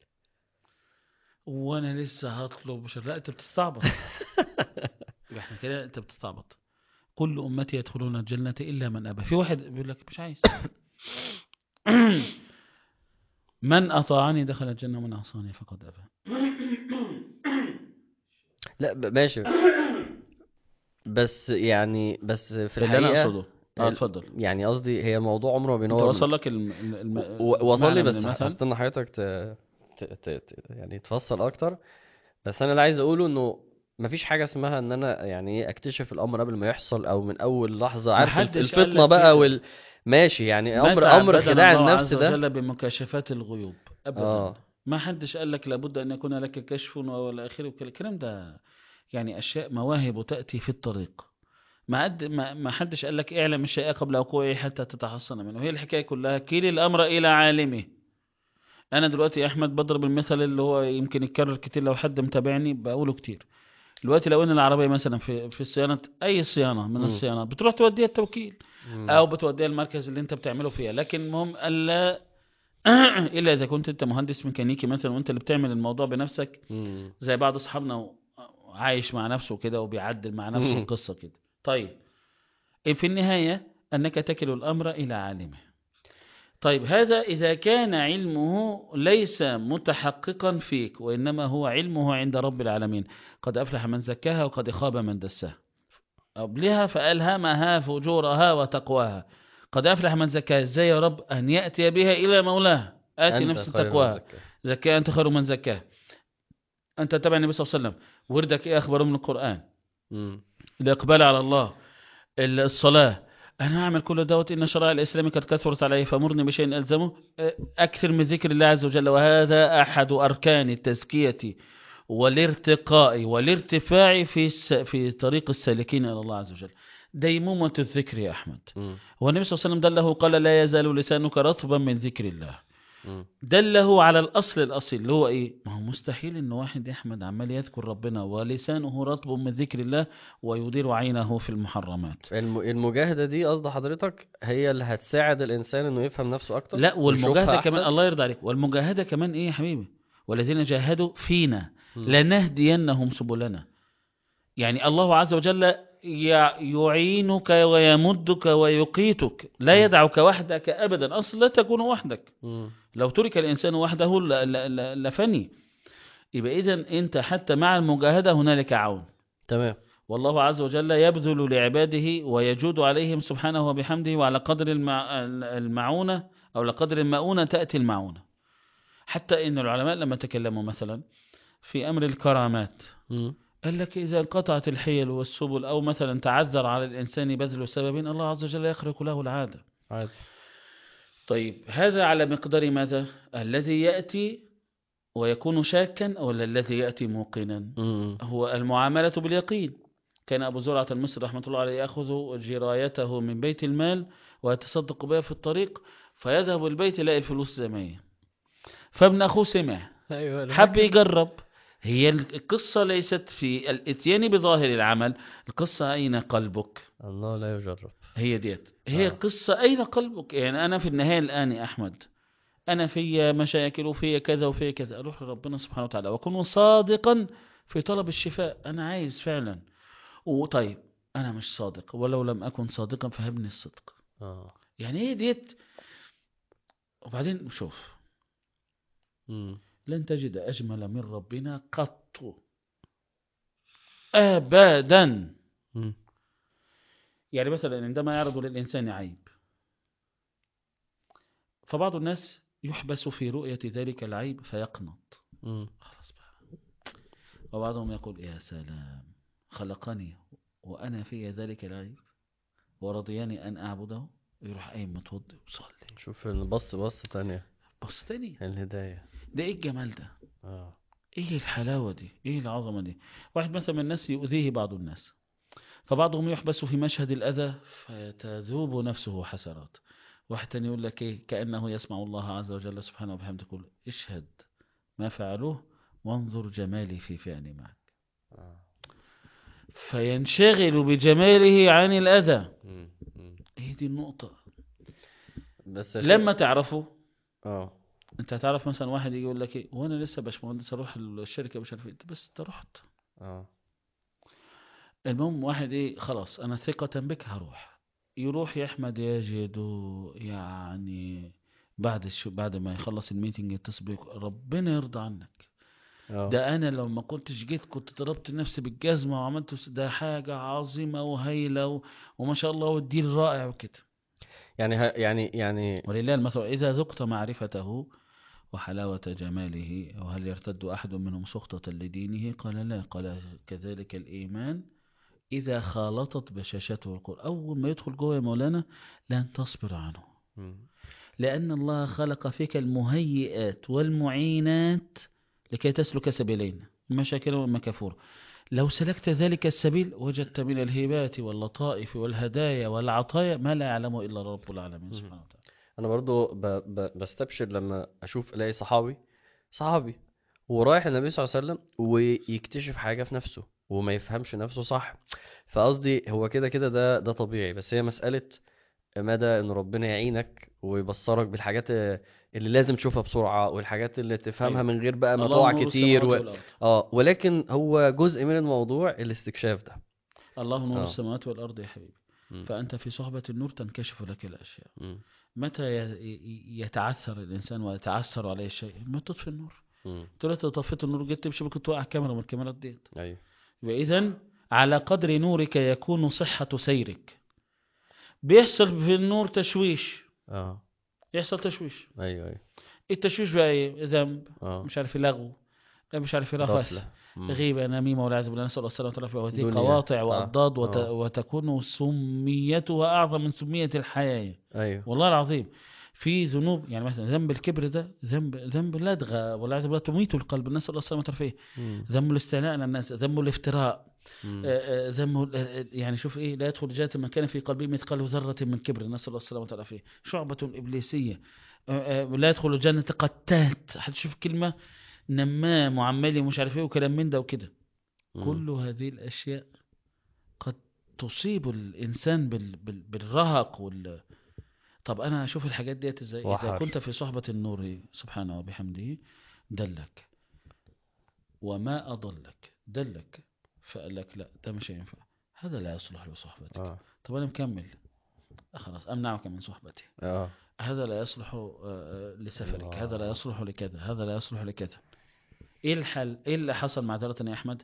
وانا لسه هطلب مش لا انت بتستعبط يبقى احنا كده انت بتستعبط كل امتي يدخلون الجنة الا من ابى في واحد بيقول لك مش عايز من اطاعني دخل الجنة ومن عصاني فقد ابى
لا ب- ماشي بس يعني بس في
اللي انا
الحقيقة
اقصده اه
ال-
اتفضل
يعني قصدي هي موضوع عمره ما
انت
بينور
وصل لك الم... الم...
و- وصل لي
المعنى من
بس
المثل
هستنى حضرتك ت... ت... ت... ت... يعني تفصل اكتر بس انا اللي عايز اقوله انه مفيش حاجة اسمها ان انا يعني ايه اكتشف الامر قبل ما يحصل او من اول لحظة عارف الف-
محدش قال
الفطنة
لك
بقى
كده.
وال ماشي يعني
ما
امر امر
تعبدنا
خداع
الله
النفس
عز
ده
وجل بمكاشفات الغيوب ابدا
اه
ما حدش قال لك لابد ان يكون لك كشف والى اخره وكل- الكلام ده يعني اشياء مواهب تاتي في الطريق ما عد ما ما حدش قال لك اعلم الشيء قبل وقوعه حتى تتحصن منه هي الحكايه كلها كيل الامر الى عالمه انا دلوقتي يا احمد بضرب المثل اللي هو يمكن يتكرر كتير لو حد متابعني بقوله كتير دلوقتي لو ان العربيه مثلا في في صيانه اي صيانه من
مم.
الصيانات بتروح توديها التوكيل
مم.
او بتوديها المركز اللي انت بتعمله فيها لكن المهم الا الا اذا كنت انت مهندس ميكانيكي مثلا وانت اللي بتعمل الموضوع بنفسك
مم.
زي بعض اصحابنا و- عايش مع نفسه كده وبيعدل مع نفسه
مم.
القصه كده طيب في النهايه انك تكل الامر الى عالمه طيب هذا إذا كان علمه ليس متحققا فيك وإنما هو علمه عند رب العالمين قد أفلح من زكاها وقد خاب من دساها قبلها فألهمها فجورها وتقواها قد أفلح من زكاها إزاي يا رب أن يأتي بها إلى مولاه آتي
أنت
نفس
خير من
تقواها
زكاها.
زكاة أنت خير من زكاها أنت تبع النبي صلى الله عليه وسلم وردك إيه أخبره من القرآن
مم.
الإقبال على الله ال- الصلاة أنا أعمل كل دوت إن شرائع الإسلام قد كثرت علي فمرني بشيء ألزمه أكثر من ذكر الله عز وجل وهذا أحد أركان التزكية والارتقاء والارتفاع في الس- في طريق السالكين إلى الله عز وجل ديمومة الذكر يا أحمد
مم.
والنبي صلى الله عليه وسلم دله قال لا يزال لسانك رطبا من ذكر الله
مم.
دله على الأصل الأصيل اللي هو إيه ما هو مستحيل إن واحد يا أحمد عمال يذكر ربنا ولسانه رطب من ذكر الله ويدير عينه في المحرمات
الم- المجاهدة دي قصد حضرتك هي اللي هتساعد الإنسان إنه يفهم نفسه أكتر
لا والمجاهدة
ويشوفها
كمان
أحسن؟
الله يرضى عليك والمجاهدة كمان إيه يا حبيبي والذين جاهدوا فينا
مم.
لنهدينهم سبلنا يعني الله عز وجل يع- يعينك ويمدك ويقيتك لا يدعك وحدك أبدا أصلا لا تكون وحدك
مم.
لو ترك الإنسان وحده ل- ل- ل- لفني يبقى إذا أنت حتى مع المجاهدة هنالك عون
تمام
والله عز وجل يبذل لعباده ويجود عليهم سبحانه وبحمده وعلى قدر المع... المعونة أو لقدر المؤونة تأتي المعونة حتى إن العلماء لما تكلموا مثلا في أمر الكرامات
مم.
قال لك إذا انقطعت الحيل والسبل أو مثلا تعذر على الإنسان بذل سبب الله عز وجل يخرق له العادة
عادي
طيب هذا على مقدار ماذا الذي يأتي ويكون شاكا ولا الذي يأتي موقنا
مم.
هو المعاملة باليقين كان أبو زرعة المصري رحمة الله عليه يأخذ جرايته من بيت المال ويتصدق بها في الطريق فيذهب البيت يلاقي الفلوس زي ما هي فابن أخوه سمع
أيوه أنا
حب
فاكر.
يجرب هي القصة ليست في الاتيان بظاهر العمل القصة أين قلبك
الله لا يجرب
هي ديت هي
آه.
قصة أين قلبك يعني أنا في النهاية الآن يا أحمد أنا في مشاكل وفي كذا وفي كذا أروح لربنا سبحانه وتعالى وأكون صادقا في طلب الشفاء أنا عايز فعلا وطيب أنا مش صادق ولو لم أكن صادقا فهبني الصدق
اه
يعني هي ديت وبعدين شوف
مم.
لن تجد أجمل من ربنا قط أبدا
مم.
يعني مثلا عندما يعرض للإنسان عيب فبعض الناس يحبس في رؤية ذلك العيب فيقنط
مم.
خلاص بقى وبعضهم يقول يا سلام خلقني وأنا في ذلك العيب ورضياني أن أعبده يروح قايم متوضي وصلي
شوف البص بص تانية
بص تاني
الهداية
ده ايه الجمال ده
اه
ايه الحلاوة دي ايه العظمة دي واحد مثلا من الناس يؤذيه بعض الناس فبعضهم يحبس في مشهد الأذى فتذوب نفسه حسرات واحد تاني يقول لك ايه كأنه يسمع الله عز وجل سبحانه وبحمده يقول اشهد ما فعلوه وانظر جمالي في فعلي معك
آه.
فينشغل بجماله عن الأذى
مم. مم.
هي دي النقطة
بس يا شيخ-
لما تعرفه
اه
انت هتعرف مثلا واحد يجي يقول لك ايه وانا لسه باشمهندس اروح الشركة مش عارف ايه انت بس انت رحت
اه
المهم واحد ايه خلاص انا ثقة بك هروح يروح يا احمد يجد يعني بعد الشو بعد ما يخلص الميتنج يتصل بيك ربنا يرضى عنك
اه
ده انا لو ما كنتش جيت كنت ضربت نفسي بالجزمة وعملت س- ده حاجة عظيمة وهايلة و... وما شاء الله والدين رائع وكده
يعني ه... يعني يعني
ولله المثل إذا ذقت معرفته وحلاوة جماله وهل يرتد أحد منهم سخطة لدينه قال لا قال كذلك الإيمان إذا خالطت بشاشته القرآن أول ما يدخل جوه يا مولانا لن تصبر عنه
مم.
لأن الله خلق فيك المهيئات والمعينات لكي تسلك سبيلين مشاكل ومكافور لو سلكت ذلك السبيل وجدت من الهبات واللطائف والهدايا والعطايا ما لا يعلمه إلا رب العالمين سبحانه وتعالى
انا برضو ب... ب... بستبشر لما اشوف الاقي صحابي صحابي ورايح النبي صلى الله عليه وسلم ويكتشف حاجة في نفسه وما يفهمش نفسه صح فقصدي هو كده كده ده ده طبيعي بس هي مسألة مدى ان ربنا يعينك ويبصرك بالحاجات اللي لازم تشوفها بسرعة والحاجات اللي تفهمها
أيوة.
من غير بقى ما
الله
تقع
نور
كتير
السماوات
و...
والأرض.
اه ولكن هو جزء من الموضوع الاستكشاف ده
الله نور
آه.
السماوات والأرض يا حبيبي
مم.
فأنت في صحبة النور تنكشف لك الأشياء
مم.
متى ي- ي- يتعثر الانسان ويتعثر عليه الشيء ما تطفي النور
مم.
دلوقتي لو طفيت النور جيت تمشي ممكن توقع كاميرا من الكاميرات ديت
ايوه
يبقى اذا على قدر نورك يكون صحة سيرك بيحصل في النور تشويش
اه
يحصل تشويش
ايوه ايوه
التشويش بقى ايه ذنب
اه
مش عارف لغو مش عارف رفث
غفلة مم.
غيبة نميمة والعياذ بالله نسأل الله السلامة والعافية وهذه
دنيا.
قواطع
آه.
وأضداد وت...
آه.
وتكون سميتها أعظم من سمية الحياة
ايوه
والله العظيم في ذنوب يعني مثلا ذنب الكبر ده ذنب ذنب لدغة والعياذ بالله تميت القلب نسأل الله السلامة والعافية
مم.
ذنب الاستعلاء على الناس ذنب الافتراء
مم.
آه، آه، ذنب ال- آه، يعني شوف ايه لا يدخل جنة من كان في قلبه مثقال ذرة من كبر نسأل الله السلامة والعافية شعبة إبليسية آه، آه، لا يدخل الجنة قتات هتشوف كلمة نمام وعمالي ومش عارف ايه وكلام من ده وكده
مم.
كل هذه الأشياء قد تصيب الإنسان بال... بال... بالرهق وال طب أنا أشوف الحاجات ديت إزاي إذا
وحر.
كنت في صحبة النور سبحانه وبحمده دلك وما أضلك دلك فقال لك لا ده مش هينفع هذا لا يصلح لصحبتك
اه
طب أنا مكمل خلاص أمنعك من صحبتي
اه
هذا لا يصلح آه، آه، لسفرك
الله.
هذا لا يصلح لكذا هذا لا يصلح لكذا ايه الحل ايه اللي حصل معذرة يا احمد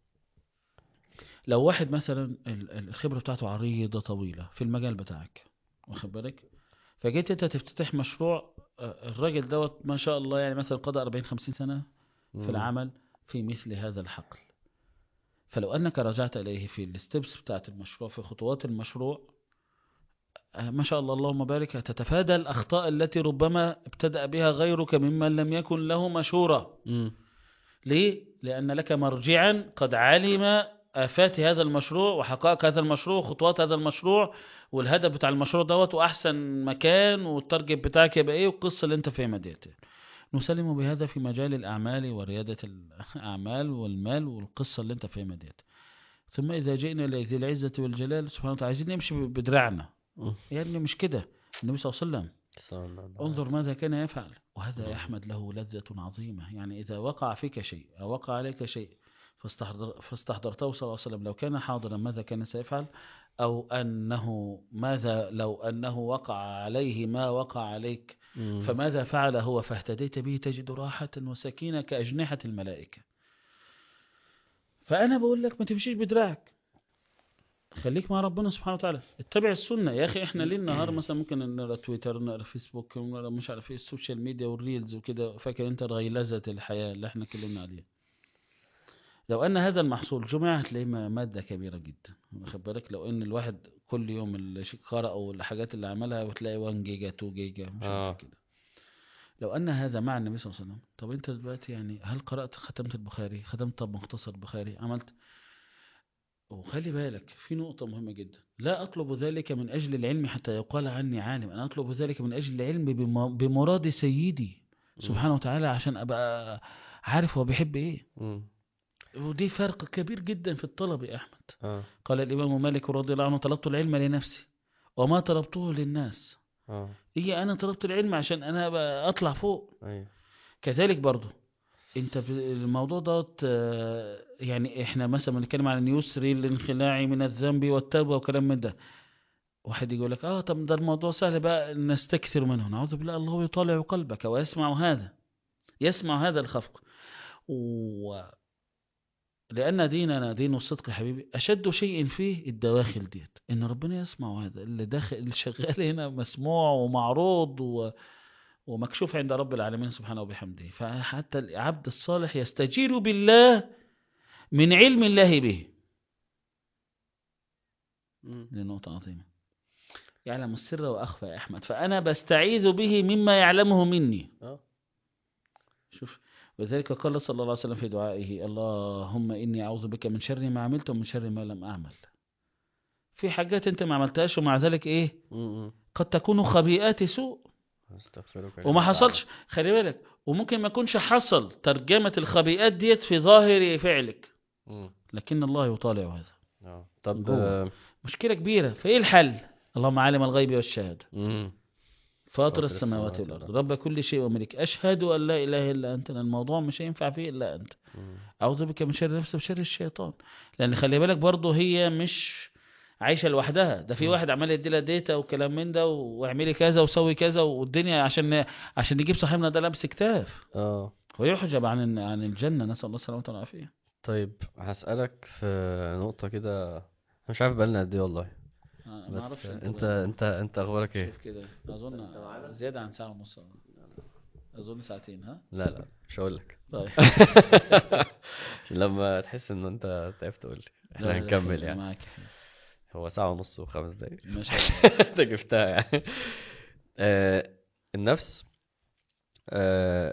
لو واحد مثلا ال- ال- الخبرة بتاعته عريضة طويلة في المجال بتاعك واخد بالك فجيت انت تفتتح مشروع آه، الراجل دوت ما شاء الله يعني مثلا قضى 40 50 سنة في
مم.
العمل في مثل هذا الحقل فلو أنك رجعت إليه في الستبس بتاعت المشروع في خطوات المشروع آه، ما شاء الله اللهم بارك تتفادى الأخطاء التي ربما ابتدأ بها غيرك ممن لم يكن له مشورة
مم.
ليه؟ لأن لك مرجعا قد علم آفات هذا المشروع وحقائق هذا المشروع وخطوات هذا المشروع والهدف بتاع المشروع دوت وأحسن مكان والتارجت بتاعك يبقى إيه والقصة اللي أنت فاهمها ديت نسلم بهذا في مجال الأعمال وريادة الأعمال والمال والقصة اللي أنت فاهمها ديت ثم إذا جئنا لذي العزة والجلال سبحانه وتعالى عايزين نمشي بدراعنا
مم.
يعني مش كده النبي صلى الله عليه وسلم
صلى الله عليه
انظر
وسلم.
ماذا كان يفعل وهذا
نعم.
يا أحمد له لذة عظيمة يعني إذا وقع فيك شيء أو وقع عليك شيء فاستحضر فاستحضرته صلى الله عليه وسلم لو كان حاضرا ماذا كان سيفعل أو أنه ماذا لو أنه وقع عليه ما وقع عليك
مم.
فماذا فعل هو فاهتديت به تجد راحة وسكينة كأجنحة الملائكة فأنا بقول لك ما تمشيش بدراعك خليك مع ربنا سبحانه وتعالى اتبع السنة يا أخي إحنا ليل نهار مثلا ممكن نقرا تويتر نقرا فيسبوك نقرا مش عارف إيه السوشيال ميديا والريلز وكده فاكر أنت غيلزة الحياة اللي إحنا اتكلمنا عليها لو أن هذا المحصول جمع هتلاقيه م- مادة كبيرة جدا واخد بالك لو أن الواحد كل يوم اللي ش- قرأ أو الحاجات اللي عملها وتلاقي 1 جيجا 2 جيجا مش
آه.
عارف كده لو أن هذا مع النبي صلى الله عليه وسلم طب أنت دلوقتي يعني هل قرأت ختمت البخاري ختمت طب مختصر البخاري عملت وخلي بالك في نقطة مهمة جدا لا أطلب ذلك من أجل العلم حتى يقال عني عالم أنا أطلب ذلك من أجل العلم بم- بمراد سيدي سبحانه وتعالى عشان أبقى عارف هو بيحب إيه
مم.
ودي فرق كبير جدا في الطلب يا أحمد
اه
قال الإمام مالك رضي الله عنه طلبت العلم لنفسي وما طلبته للناس
اه
هي أنا طلبت العلم عشان أنا أبقى أطلع فوق
ايوه
كذلك برضو انت في الموضوع دوت آه، يعني احنا مثلا بنتكلم عن اليسر الانخلاع من الذنب والتوبه وكلام من ده واحد يقول لك اه طب ده الموضوع سهل بقى نستكثر منه نعوذ بالله الله يطالع قلبك ويسمع هذا يسمع هذا الخفق و لأن ديننا دين الصدق يا حبيبي أشد شيء فيه الدواخل ديت إن ربنا يسمع هذا اللي داخل اللي شغال هنا مسموع ومعروض و... ومكشوف عند رب العالمين سبحانه وبحمده فحتى العبد الصالح يستجير بالله من علم الله به
مم.
دي نقطة عظيمة يعلم السر وأخفى يا أحمد فأنا بستعيذ به مما يعلمه مني
اه
شوف وذلك قال صلى الله عليه وسلم في دعائه اللهم إني أعوذ بك من شر ما عملت ومن شر ما لم أعمل في حاجات أنت ما عملتهاش ومع ذلك إيه
مم.
قد تكون خبيئات سوء
استغفرك
وما حصلش خلي بالك وممكن ما يكونش حصل ترجمة الخبيئات ديت في ظاهر فعلك
مم.
لكن الله يطالع هذا
اه طب
جوه.
آه،
مشكلة كبيرة فإيه الحل اللهم عالم الغيب والشهادة
مم.
فاطر
فاطر
السماوات
السماوات
والأرض
والأرض.
رب كل شيء وملك أشهد أن لا إله إلا أنت لأن الموضوع مش هينفع فيه إلا أنت
مم.
أعوذ بك من شر نفسي وشر الشيطان لأن خلي بالك برضه هي مش عايشه لوحدها ده في
مم.
واحد عمال يدي لها ديتا وكلام من ده واعملي كذا وسوي كذا والدنيا عشان عشان نجيب صاحبنا ده لابس كتاف
اه
ويحجب عن عن الجنه نسال الله السلامه والعافيه
طيب هسألك في نقطة كده أنا مش عارف بقالنا قد ايه والله
آه،
بس
ما اعرفش
انت
بقى.
انت انت اخبارك ايه
شوف كده اظن زياده عن ساعه ونص اظن ساعتين ها
لا لا مش هقول لك
طيب
لما تحس ان انت تعبت قول لي
لا،
احنا
لا،
هنكمل
حلو،
يعني
معاك
هو ساعة ونص وخمس دقايق
ما شاء الله
انت جبتها يعني آه النفس آه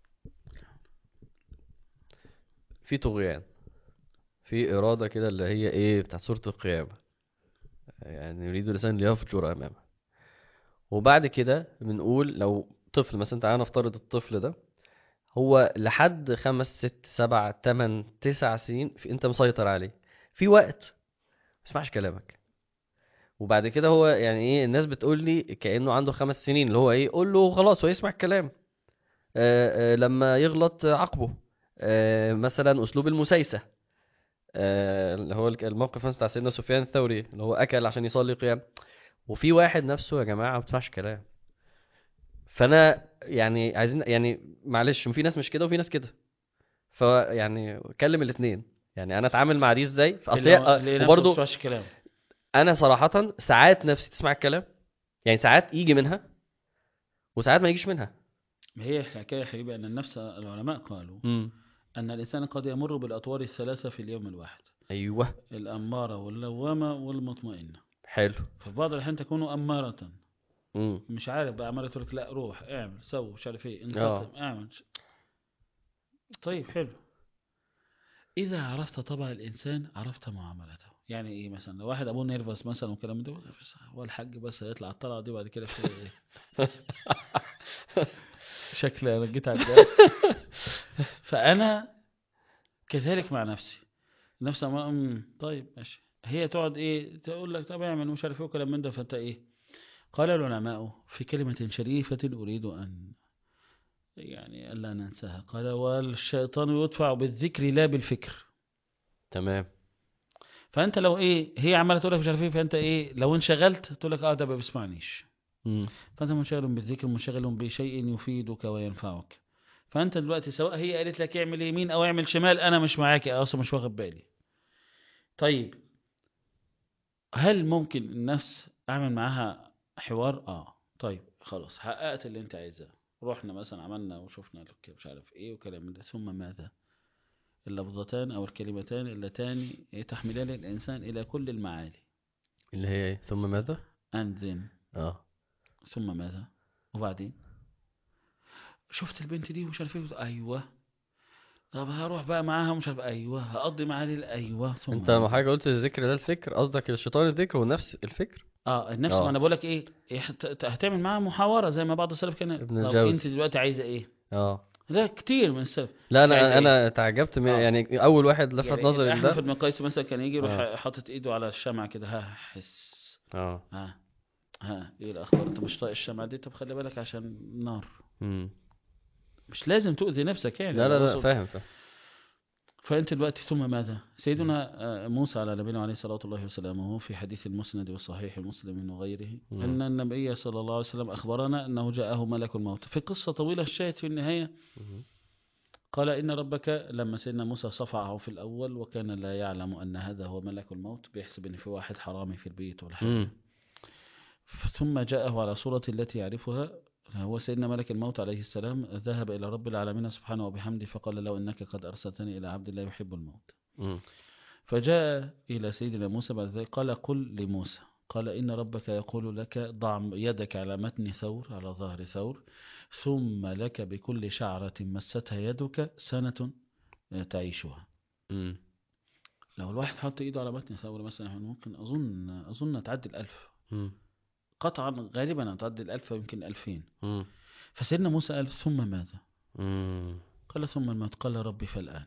في طغيان في إرادة كده اللي هي ايه بتاعت سورة القيامة يعني يريد الإنسان ليفجر أمامه وبعد كده بنقول لو طفل مثلا تعالى نفترض الطفل ده هو لحد خمس ست سبع تمن تسع سنين في انت مسيطر عليه في وقت ما يسمعش كلامك وبعد كده هو يعني ايه الناس بتقول لي كأنه عنده خمس سنين اللي هو ايه قول له خلاص هو يسمع الكلام آه آه لما يغلط آه، عاقبه آه مثلا اسلوب المسايسة آه اللي هو الك- الموقف مثلا بتاع سيدنا سفيان الثوري اللي هو اكل عشان يصلي قيام وفي واحد نفسه يا جماعة ما بتسمعش كلام فانا يعني عايزين يعني معلش في ناس مش كده وفي ناس كده فيعني كلم الاثنين يعني انا اتعامل مع دي ازاي اصل
اللي
هي
هو- اللي
آه،
نفسه
وبرضه
ما بيسمعش كلام
انا صراحة ساعات نفسي تسمع الكلام يعني ساعات يجي منها وساعات ما يجيش منها
ما هي الحكايه يا حبيبي ان النفس العلماء قالوا
امم
ان الانسان قد يمر بالاطوار الثلاثه في اليوم الواحد
ايوه
الاماره واللوامه والمطمئنه
حلو
ففي بعض الاحيان تكون اماره
امم
مش عارف بقى عماله تقول لك لا روح اعمل سوي مش عارف ايه
آه.
انقسم اعمل ش- طيب حلو اذا عرفت طبع الانسان عرفت معاملته يعني ايه مثلا لو واحد ابوه نيرفس مثلا والكلام ده بس هو الحاج بس هيطلع الطلعه دي بعد كده في ايه شكلي انا جيت على الجرح. فانا كذلك مع نفسي نفسي أما- أمم، طيب ماشي هي تقعد ايه تقول لك طب اعمل مش عارف ايه وكلام من ده فانت ايه قال العلماء في كلمة شريفة أريد أن يعني ألا ننساها قال والشيطان يدفع بالذكر لا بالفكر
تمام
فأنت لو إيه هي عمالة تقول لك مش عارف إيه فأنت إيه لو انشغلت تقول لك أه ده ما بيسمعنيش
امم
فأنت منشغل بالذكر منشغل بشيء يفيدك وينفعك فأنت دلوقتي سواء هي قالت لك اعمل يمين أو اعمل شمال أنا مش معاك أصلا مش واخد بالي طيب هل ممكن النفس أعمل معاها حوار اه طيب خلاص حققت اللي انت عايزاه رحنا مثلا عملنا وشفنا لك مش عارف ايه وكلام من ده ثم ماذا اللفظتان او الكلمتان اللتان تحملان الانسان الى كل المعالي
اللي هي ايه ثم ماذا
انزن
اه
ثم ماذا وبعدين شفت البنت دي ومش عارف ايه ايوه طب هروح بقى معاها ومش عارف ايوه هقضي معاها ليل ايوه ثم
انت
ماذا؟
لما حاجة قلت الذكر ده الفكر قصدك الشيطان الذكر والنفس الفكر
اه النفس
آه.
ما انا بقول لك ايه إيه، هت- هتعمل معاها محاوره زي ما بعض السلف كان
ابن
طب
الجوزي.
انت دلوقتي عايزه ايه
اه
لا كتير من السلف
لا
عايز
انا
ايه؟
انا تعجبت من
آه.
يعني اول واحد لفت
يعني
نظري
احمد
لده
بن قيس مثلا كان يجي يروح
آه.
حاطط ايده على الشمعة كده ها حس
اه
ها ها ايه الاخبار انت مش طايق الشمعة دي طب خلي بالك عشان النار
امم
مش لازم تؤذي نفسك يعني
لا لا لا
أقصد-
فاهم فاهم
فانت دلوقتي ثم ماذا سيدنا آه، موسى على نبينا عليه الصلاة الله وسلامه في حديث المسند والصحيح مسلم وغيره
مم.
أن النبي صلى الله عليه وسلم أخبرنا أنه جاءه ملك الموت في قصة طويلة الشاهد في النهاية
مم.
قال إن ربك لما سيدنا موسى صفعه في الأول وكان لا يعلم أن هذا هو ملك الموت بيحسب أن في واحد حرامي في البيت ولا حاجة
مم.
ثم جاءه على صورة التي يعرفها هو سيدنا ملك الموت عليه السلام ذهب إلى رب العالمين سبحانه وبحمده فقال له إنك قد أرسلتني إلى عبد لا يحب الموت
مم.
فجاء إلى سيدنا موسى بعد ذلك قال قل لموسى قال إن ربك يقول لك ضع يدك على متن ثور على ظهر ثور ثم لك بكل شعرة مستها يدك سنة تعيشها
مم.
لو الواحد حط إيده على متن ثور مثلا ممكن أظن أظن تعدي الألف
مم.
قطعا غالبا تعدي الألف يمكن ألفين
مم.
فسيدنا موسى قال ثم ماذا
مم.
قال ثم الموت قال ربي فالآن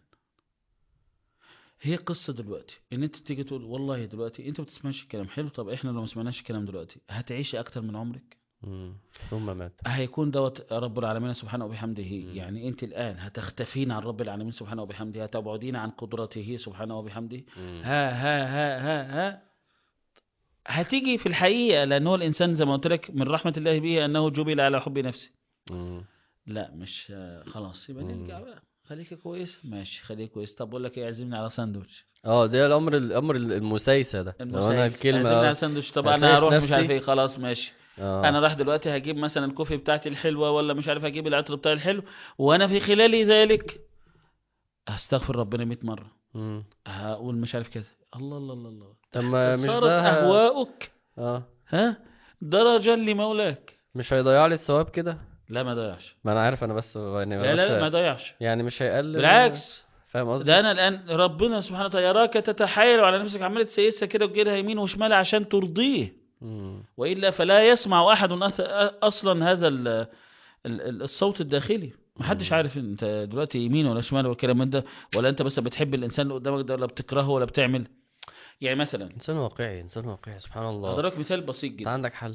هي قصة دلوقتي ان انت تيجي تقول والله دلوقتي انت ما بتسمعش الكلام حلو طب احنا لو ما سمعناش الكلام دلوقتي هتعيشي اكتر من عمرك
مم. ثم مات
هيكون دوت رب العالمين سبحانه وبحمده
مم.
يعني انت الان هتختفين عن رب العالمين سبحانه وبحمده هتبعدين عن قدرته سبحانه وبحمده
مم.
ها ها ها ها ها هتيجي في الحقيقة لأن هو الإنسان زي ما قلت لك من رحمة الله به أنه جبل على حب نفسه
مم.
لا مش آه، خلاص يبقى
مم.
نرجع بقى خليك كويس ماشي خليك كويس طب بقول لك ايه عزمني على ساندوتش
اه ده الامر الامر المسايسه ده لو انا
المسايس. عزمني على
الكلمه
ساندوتش طب
أسايس
انا هروح مش
نفسي.
عارف ايه خلاص ماشي
اه
انا رايح دلوقتي هجيب مثلا الكوفي بتاعتي الحلوه ولا مش عارف هجيب العطر بتاعي الحلو وانا في خلال ذلك هستغفر ربنا 100 مره
مم.
هقول مش عارف كذا الله الله الله الله
طب ما مش
صارت
ده
اهواؤك
اه
ها درجا لمولاك
مش هيضيع لي الثواب كده
لا ما ضيعش
ما انا عارف انا بس يعني
لا لا
بس
لا ما ضيعش
يعني مش هيقلل
بالعكس
فاهم قصدي
ده انا الان ربنا سبحانه وتعالى يراك تتحايل على نفسك عمال تسيسها كده وتجيلها يمين وشمال عشان ترضيه
مم.
والا فلا يسمع احد أث- اصلا هذا ال ال ال الصوت الداخلي محدش
مم.
عارف انت دلوقتي يمين ولا شمال ولا الكلام من ده ولا انت بس بتحب الانسان اللي قدامك ده ولا بتكرهه ولا بتعمل يعني مثلا
انسان واقعي انسان واقعي سبحان الله
حضرتك مثال بسيط
انت
جدا
عندك حل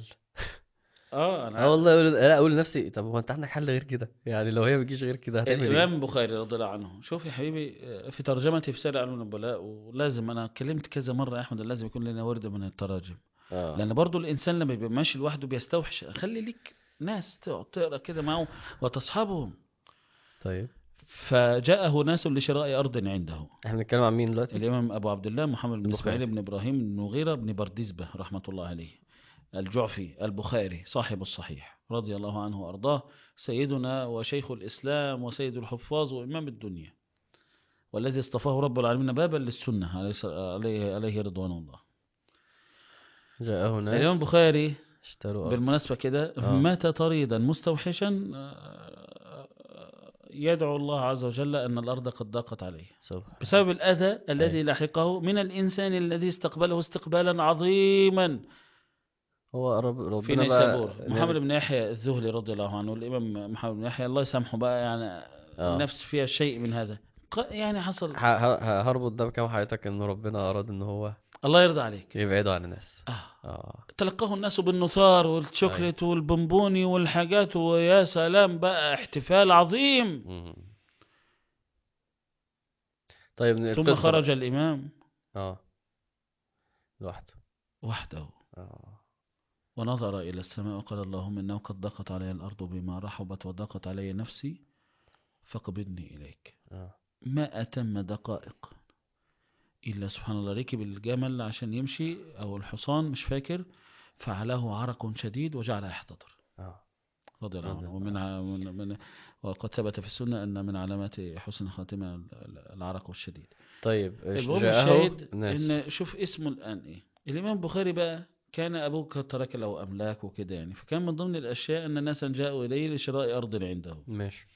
اه انا
اه والله أقول... لا اقول لنفسي طب هو انت عندك حل غير كده يعني لو هي ما بتجيش غير كده هتعمل ايه
الامام البخاري رضي الله عنه شوف يا حبيبي آه، في ترجمتي في سير علوم النبلاء ولازم انا اتكلمت كذا مره يا احمد لازم يكون لنا ورده من التراجم
اه
لان برضو الانسان لما بيبقى ماشي لوحده بيستوحش خلي ليك ناس تقعد تقرا كده معه وتصحبهم
طيب
فجاءه ناس لشراء ارض عنده
احنا بنتكلم عن مين دلوقتي
الامام ابو عبد الله محمد بن
البخاري.
اسماعيل بن ابراهيم بن مغيره بن برديزبه رحمه الله عليه الجعفي البخاري صاحب الصحيح رضي الله عنه وارضاه سيدنا وشيخ الاسلام وسيد الحفاظ وامام الدنيا والذي اصطفاه رب العالمين بابا للسنه عليه عليه, عليه رضوان الله
جاءه ناس
الامام البخاري
اشتروا أرض.
بالمناسبة كده
آه.
مات طريدا مستوحشا آه، يدعو الله عز وجل أن الأرض قد ضاقت عليه
سبحان
بسبب الأذى الذي
أي.
لحقه من الإنسان الذي استقبله استقبالا عظيما
هو رب ربنا
في
بقى
نيسابور محمد بن يحيى الذهلي رضي الله عنه الإمام محمد بن يحيى الله يسامحه بقى يعني
آه.
نفس فيها شيء من هذا ق- يعني حصل
ه- ه- هربط ده بكام حياتك ان ربنا اراد ان هو
الله يرضى عليك
يبعده عن الناس
آه.
اه
تلقاه الناس بالنثار والشوكليت والبونبوني والحاجات ويا سلام بقى احتفال عظيم
مم. طيب
ثم
القصة
خرج
بقى.
الإمام
اه لوحده
وحده
اه
ونظر إلى السماء وقال اللهم إنه قد ضاقت علي الأرض بما رحبت وضاقت علي نفسي فاقبضني إليك
اه
ما أتم دقائق إلا سبحان الله ركب الجمل عشان يمشي أو الحصان مش فاكر فعلاه عرق شديد وجعل يحتضر
اه
رضي الله
رضي
عنه
الله
ومن, ع- من, من وقد ثبت في السنة أن من علامات حسن الخاتمة ال- ال- العرق الشديد
طيب إيش
المهم
جاءه
الشاهد
ناس
ان شوف اسمه الان ايه الامام البخاري بقى كان ابوه قد ترك له املاك وكده يعني فكان من ضمن الاشياء ان ناسا جاءوا اليه لشراء ارض عنده
ماشي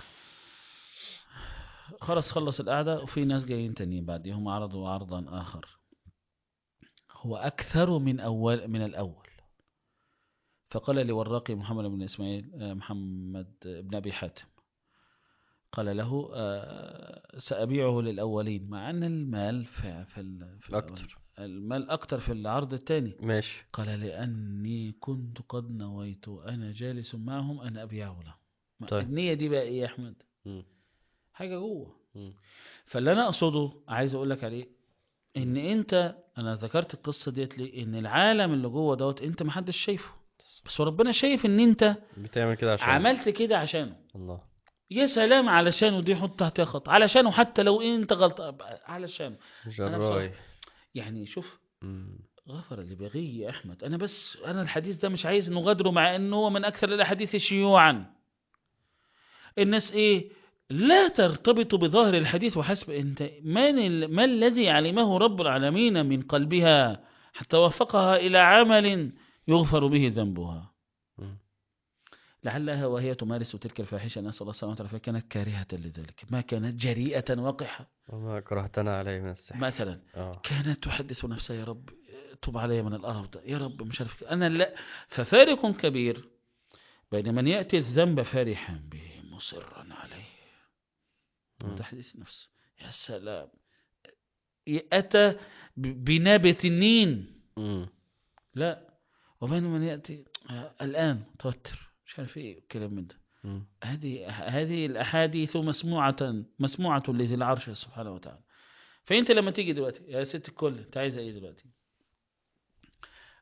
خلص خلص القعده وفي ناس جايين تانيين بعدهم عرضوا عرضا اخر هو اكثر من اول من الاول فقال لوراقي محمد بن اسماعيل آه، محمد بن ابي حاتم قال له آه، سأبيعه للأولين مع أن المال في, في, ال- في
أكتر.
المال أكتر في العرض الثاني
ماشي
قال لأني كنت قد نويت أنا جالس معهم أن أبيعه له
طيب.
طيب. النية دي بقى إيه يا أحمد
مم.
حاجة جوه
مم.
فاللي أنا أقصده عايز أقول لك عليه إن أنت أنا ذكرت القصة ديت ليه إن العالم اللي جوه دوت أنت محدش شايفه بس هو ربنا شايف إن أنت
بتعمل كده عشان
عملت كده عشانه
الله
يا سلام علشانه دي حط تحتها خط علشانه حتى لو انت غلط علشانه
جراي
يعني شوف
مم.
غفر لبغي يا احمد انا بس انا الحديث ده مش عايز نغادره مع انه هو من اكثر الاحاديث شيوعا الناس ايه لا ترتبط بظاهر الحديث وحسب انت من ال... ما الذي علمه رب العالمين من قلبها حتى وفقها الى عمل يغفر به ذنبها
مم.
لعلها وهي تمارس تلك الفاحشة نسأل الله سبحانه وتعالى فكانت كارهة لذلك ما كانت جريئة وقحة
وما كرهتنا عليه من السحر
مثلا
اه
كانت تحدث نفسها يا رب تب علي من القرف ده يا رب مش عارف كده. أنا لا ففارق كبير بين من يأتي الذنب فرحا به مصرا عليه
مم.
تحديث نفس يا سلام أتى ب- بنابت النين
مم.
لا وبين من يأتي آه، الآن توتر مش عارف ايه الكلام من ده
مم.
هذه هذه الأحاديث مسموعة مسموعة لذي العرش سبحانه وتعالى فأنت لما تيجي دلوقتي يا ست الكل أنت عايزة إيه دلوقتي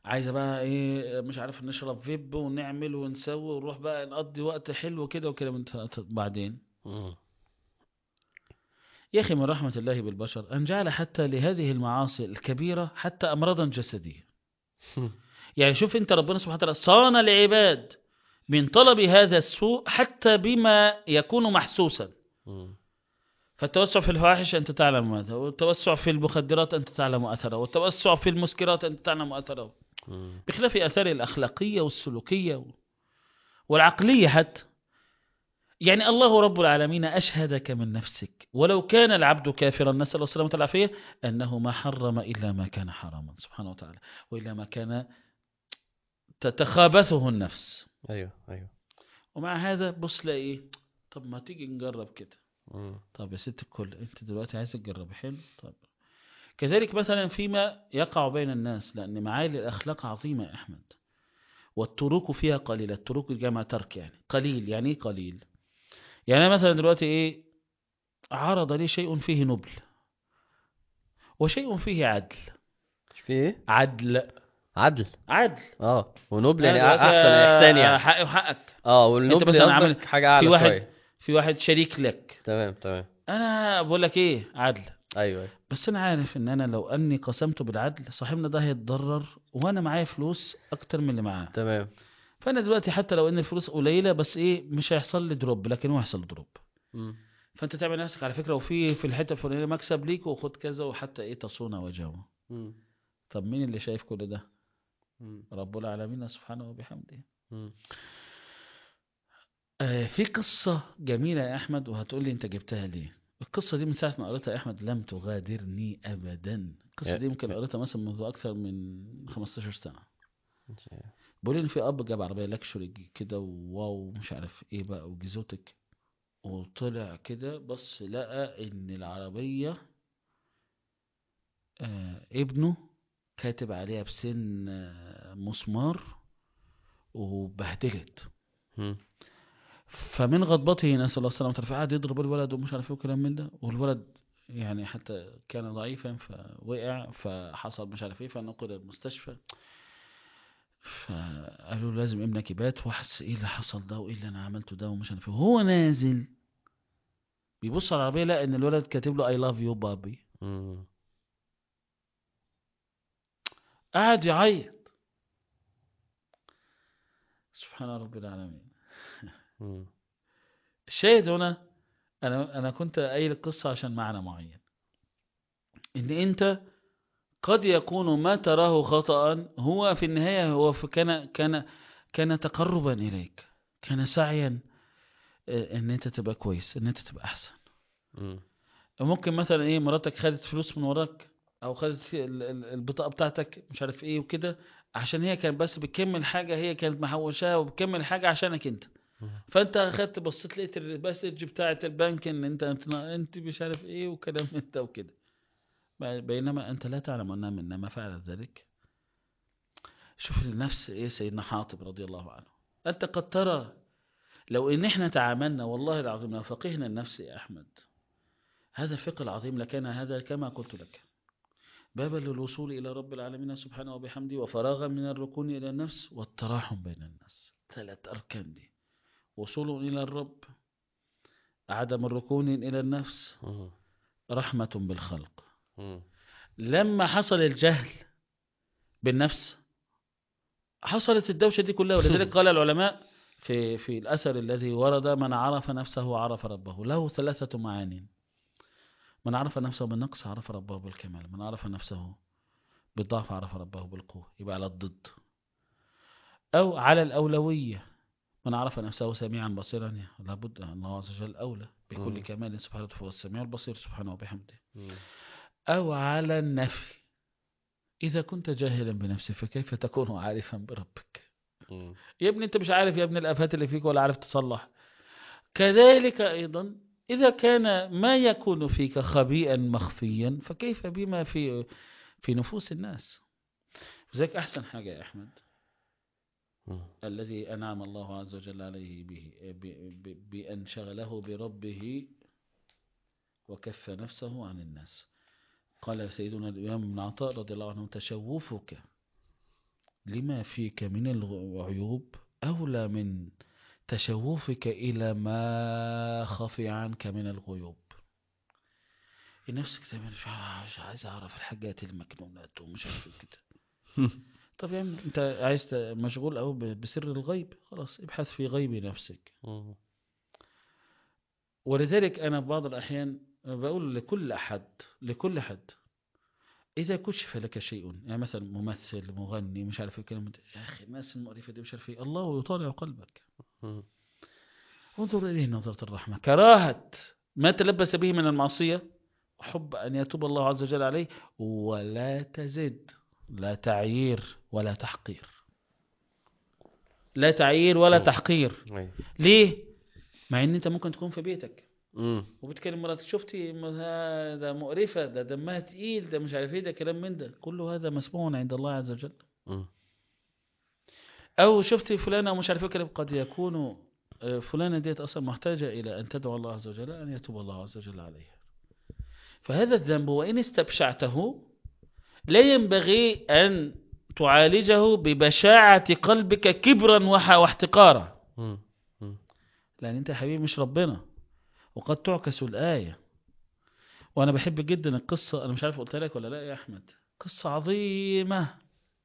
عايزه بقى ايه مش عارف نشرب فيب ونعمل ونسوي ونروح بقى نقضي وقت حلو كده وكده من بعدين
مم.
يا اخي من رحمه الله بالبشر ان جعل حتى لهذه المعاصي الكبيره حتى امراضا جسديه يعني شوف انت ربنا سبحانه وتعالى صان العباد من طلب هذا السوء حتى بما يكون محسوسا
مم.
فالتوسع في الفواحش أنت تعلم ماذا والتوسع في المخدرات أنت تعلم أثره والتوسع في المسكرات أنت تعلم أثره
مم.
بخلاف آثار الأخلاقية والسلوكية والعقلية حتى يعني الله رب العالمين أشهدك من نفسك ولو كان العبد كافرا نسأل الله السلامة والعافية أنه ما حرم إلا ما كان حراما سبحانه وتعالى وإلا ما كان تتخابثه النفس
ايوه ايوه
ومع هذا بص لا إيه طب ما تيجي نجرب كده
مم.
طب يا ست الكل انت دلوقتي عايز تجرب حلو طب كذلك مثلا فيما يقع بين الناس لان معالي الاخلاق عظيمه يا احمد والتروك فيها قليله التروك جمع ترك يعني قليل يعني ايه قليل يعني أنا مثلا دلوقتي ايه عرض لي شيء فيه نبل وشيء فيه عدل
في ايه
عدل
عدل
عدل
اه ونبل يعني
أنا دلوقتي
احسن احسان يعني
حقي وحقك
اه والنبل
مثلا
قصدك
عامل-
حاجه اعلى
في واحد
شويه
في واحد شريك لك
تمام تمام
انا بقول لك ايه عدل
ايوه ايوه
بس انا عارف ان انا لو اني قسمته بالعدل صاحبنا ده هيتضرر وانا معايا فلوس اكتر من اللي معاه
تمام
فانا دلوقتي حتى لو ان الفلوس قليله بس ايه مش هيحصل لي دروب لكن هو هيحصل له دروب
مم.
فانت تعمل نفسك على فكره وفي في الحته الفلانيه مكسب ليك وخد كذا وحتى ايه تصون وجهه
مم.
طب مين اللي شايف كل ده
مم.
رب العالمين سبحانه وبحمده
مم.
آه في قصه جميله يا احمد وهتقول لي انت جبتها ليه القصه دي من ساعه ما قريتها يا احمد لم تغادرني ابدا القصه
يا-
دي يمكن قريتها مثلا منذ اكثر من 15 سنه بيقول ان في اب جاب عربيه لاكشوري كده وواو مش عارف ايه بقى وجيزوتك وطلع كده بص لقى ان العربيه آه ابنه كاتب عليها بسن آه مسمار وبهدلت
مم.
فمن غضبته نسال الله السلامه والعافيه قعد يضرب الولد ومش عارف ايه وكلام من ده والولد يعني حتى كان ضعيفا فوقع فحصل مش عارف ايه فنقل المستشفى فقالوا له لازم ابنك يبات وحس ايه اللي حصل ده وايه اللي انا عملته ده ومش عارف ايه وهو نازل بيبص على العربيه لقى ان الولد كاتب له اي لاف يو بابي
مم.
قعد يعيط سبحان رب العالمين
مم.
الشاهد هنا انا انا كنت قايل القصه عشان معنى معين ان انت قد يكون ما تراه خطأ هو في النهايه هو في كان كان كان تقربا اليك كان سعيا آه، ان انت تبقى كويس ان انت تبقى احسن
مم.
ممكن مثلا ايه مراتك خدت فلوس من وراك او خدت ال- ال- البطاقه بتاعتك مش عارف ايه وكده عشان هي كانت بس بتكمل حاجه هي كانت محوشاها وبتكمل حاجه عشانك انت
مم.
فانت اخدت بصيت لقيت المسج بتاعه البنك ان انت انت, انت مش عارف ايه وكلام من ده وكده بينما انت لا تعلم انها من ما فعلت ذلك شوف النفس ايه سيدنا حاطب رضي الله عنه انت قد ترى لو ان احنا تعاملنا والله العظيم لو فقهنا النفس يا احمد هذا الفقه العظيم لكان هذا كما قلت لك بابا للوصول الى رب العالمين سبحانه وبحمده وفراغا من الركون الى النفس والتراحم بين الناس ثلاث اركان دي وصول الى الرب عدم الركون الى النفس
مم.
رحمه بالخلق
مم.
لما حصل الجهل بالنفس حصلت الدوشة دي كلها ولذلك قال العلماء في في الأثر الذي ورد من عرف نفسه عرف ربه له ثلاثة معان من عرف نفسه بالنقص عرف ربه بالكمال من عرف نفسه بالضعف عرف ربه بالقوة يبقى على الضد أو على الأولوية من عرف نفسه سميعا بصيرا لابد الله عز وجل أولى بكل
مم.
كمال سبحانه فهو السميع البصير سبحانه وبحمده
مم.
أو على النفي إذا كنت جاهلا بنفسك فكيف تكون عارفا بربك
مم.
يا ابني أنت مش عارف يا ابني الآفات اللي فيك ولا عارف تصلح كذلك أيضا إذا كان ما يكون فيك خبيئا مخفيا فكيف بما في في نفوس الناس لذلك أحسن حاجة يا أحمد
مم.
الذي أنعم الله عز وجل عليه به ب- ب- بأن شغله بربه وكف نفسه عن الناس قال سيدنا الإمام ابن عطاء رضي الله عنه تشوفك لما فيك من العيوب أولى من تشوفك إلى ما خفي عنك من الغيوب نفسك تعمل مش عارف- مش عايز أعرف الحاجات المكنونات ومش عارف إيه كده طب يا عم أنت عايز ت- مشغول أو ب- بسر الغيب خلاص ابحث في غيب نفسك
مم.
ولذلك أنا في بعض الأحيان بقول لكل أحد لكل حد إذا كشف لك شيء يعني مثلا ممثل مغني مش عارف إيه الكلام ده يا أخي الناس المقرفة دي مش عارف إيه الله يطالع قلبك
مم.
انظر إليه نظرة الرحمة كراهة ما تلبس به من المعصية وحب أن يتوب الله عز وجل عليه ولا تزد لا تعيير ولا تحقير لا تعيير ولا
مم.
تحقير
أيوة.
ليه؟ مع ان انت ممكن تكون في بيتك
مم.
وبتكلم مراتك شفتي م- ها- ده مقرفة ده دمها تقيل ده مش عارف ايه ده كلام من ده كله هذا مسموع عند الله عز وجل
مم.
او شفتي فلانة ومش عارف ايه كلام قد يكون آه، فلانة ديت اصلا محتاجة الى ان تدعو الله عز وجل ان يتوب الله عز وجل عليها فهذا الذنب وان استبشعته لا ينبغي ان تعالجه ببشاعة قلبك كبرا وح- واحتقارا
مم. مم.
لأن أنت يا حبيبي مش ربنا وقد تعكس الآية وأنا بحب جدا القصة أنا مش عارف قلت لك ولا لا يا أحمد قصة عظيمة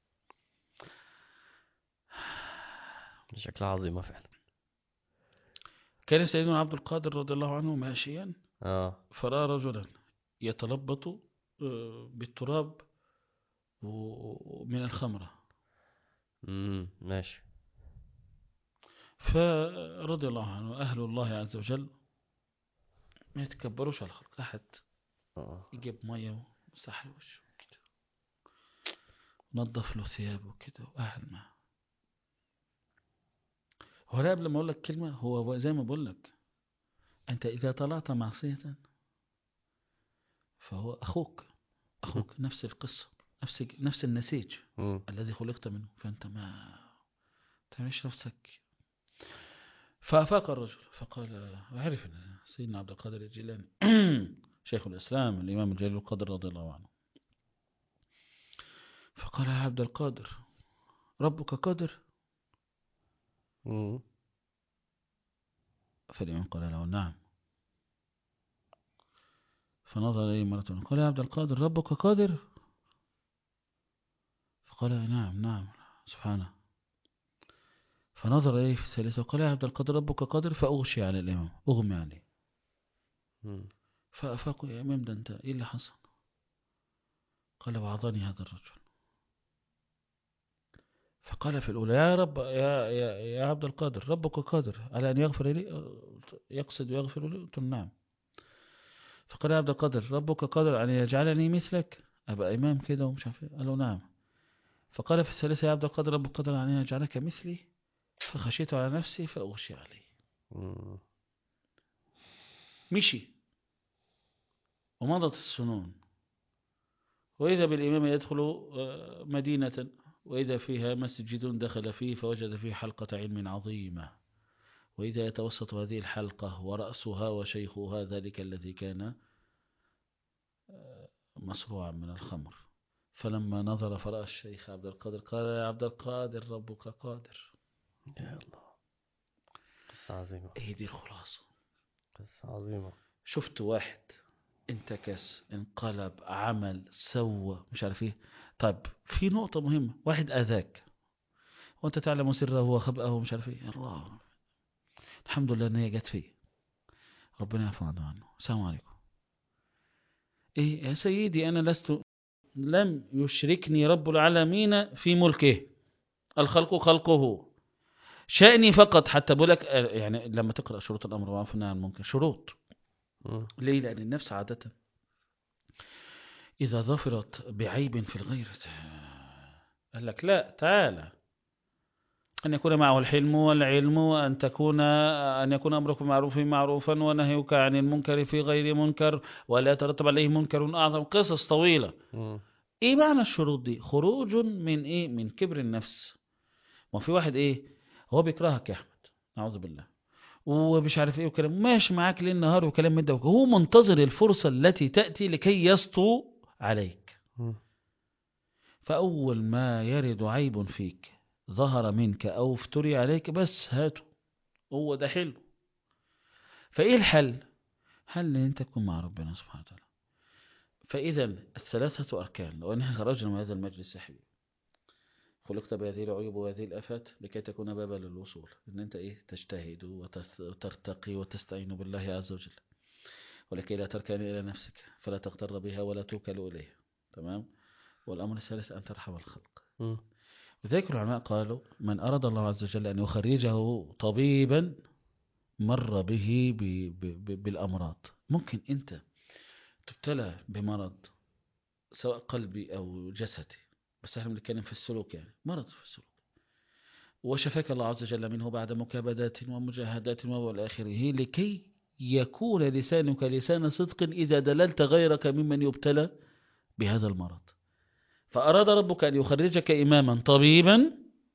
شكلها عظيمة فعلا
كان سيدنا عبد القادر رضي الله عنه ماشيا
اه
فرأى رجلا يتلبط آه، بالتراب و- من الخمرة
مم. ماشي
فرضي الله عنه أهل الله عز وجل ما يتكبروش على الخلق أحد
اه
يجيب مية ومسح له وشه كده نظف له ثيابه كده وقعد معاه هو لا قبل ما اقول لك كلمة هو زي ما بقول لك انت اذا طلعت معصية فهو اخوك اخوك نفس القصة نفس نفس النسيج
مم.
الذي خلقت منه فانت ما تعملش نفسك فافاق الرجل فقال وعرف ان سيدنا عبد القادر الجيلاني شيخ الاسلام الامام الجليل القدر رضي الله عنه فقال يا عبد القادر ربك قادر
مم.
فالإمام قال له نعم فنظر إليه مرة أخرى قال يا عبد القادر ربك قادر فقال نعم نعم سبحانه فنظر إليه في الثالثة وقال يا عبد القادر ربك قادر فأغشي على الإمام أغمي عليه
مم.
فأفاق يا إمام ده أنت إيه اللي حصل قال وعظني هذا الرجل فقال في الأولى يا رب يا, يا, يا عبد القادر ربك قادر على أن يغفر لي يقصد ويغفر لي قلت له نعم فقال يا عبد القادر ربك قادر أن يجعلني مثلك أبقى إمام كده ومش عارف إيه قال له نعم فقال في الثالثة يا عبد القادر ربك قادر أن يجعلك مثلي فخشيت على نفسي فأغشي عليه
مم.
مشي ومضت السنون وإذا بالإمام يدخل آه، مدينة وإذا فيها مسجد دخل فيه فوجد فيه حلقة علم عظيمة وإذا يتوسط هذه الحلقة ورأسها وشيخها ذلك الذي كان آه، مصروعا من الخمر فلما نظر فرأى الشيخ عبد القادر قال يا عبد القادر ربك قادر
يا الله قصة عظيمة
ايه دي الخلاصة
قصة عظيمة
شفت واحد انتكس انقلب عمل سوى مش عارف ايه طيب في نقطة مهمة واحد اذاك وانت تعلم سره وخبأه ومش عارف ايه الله الحمد لله ان هي جت فيه ربنا يعفو عنه السلام عليكم ايه يا سيدي انا لست لم يشركني رب العالمين في ملكه الخلق خلقه شأني فقط حتى بقولك يعني لما تقرأ شروط الأمر بالمعروف والنهي عن المنكر شروط
مم.
ليه لأن النفس عادة إذا ظفرت بعيب في الغير قال لك لا تعالى أن يكون معه الحلم والعلم وأن تكون أن يكون أمرك بالمعروف معروفا ونهيك عن المنكر في غير منكر ولا يترتب عليه منكر أعظم قصص طويلة
مم.
ايه معنى الشروط دي خروج من ايه من كبر النفس ما في واحد ايه هو بيكرهك يا احمد نعوذ بالله ومش عارف ايه وكلام ماشي معاك ليل نهار وكلام من ده هو منتظر الفرصة التي تأتي لكي يسطو عليك
مم.
فأول ما يرد عيب فيك ظهر منك أو افتري عليك بس هاته هو ده حلو فإيه الحل حل ان انت تكون مع ربنا سبحانه وتعالى فإذا الثلاثة أركان لو أن احنا خرجنا من هذا المجلس يا حبيبي خلقت بهذه العيوب وهذه الآفات لكي تكون بابا للوصول إن أنت إيه تجتهد وتس- وترتقي وتستعين بالله عز وجل ولكي لا تركن إلى نفسك فلا تغتر بها ولا توكل إليها تمام والأمر الثالث أن ترحم الخلق
مم.
وذلك العلماء قالوا من أراد الله عز وجل أن يخرجه طبيبا مر به ب ب ب بالأمراض ممكن أنت تبتلى بمرض سواء قلبي أو جسدي بس احنا بنتكلم في السلوك يعني مرض في السلوك وشفاك الله عز وجل منه بعد مكابدات ومجاهدات وإلى آخره لكي يكون لسانك لسان صدق إذا دللت غيرك ممن يبتلى بهذا المرض فأراد ربك أن يخرجك إماما طبيبا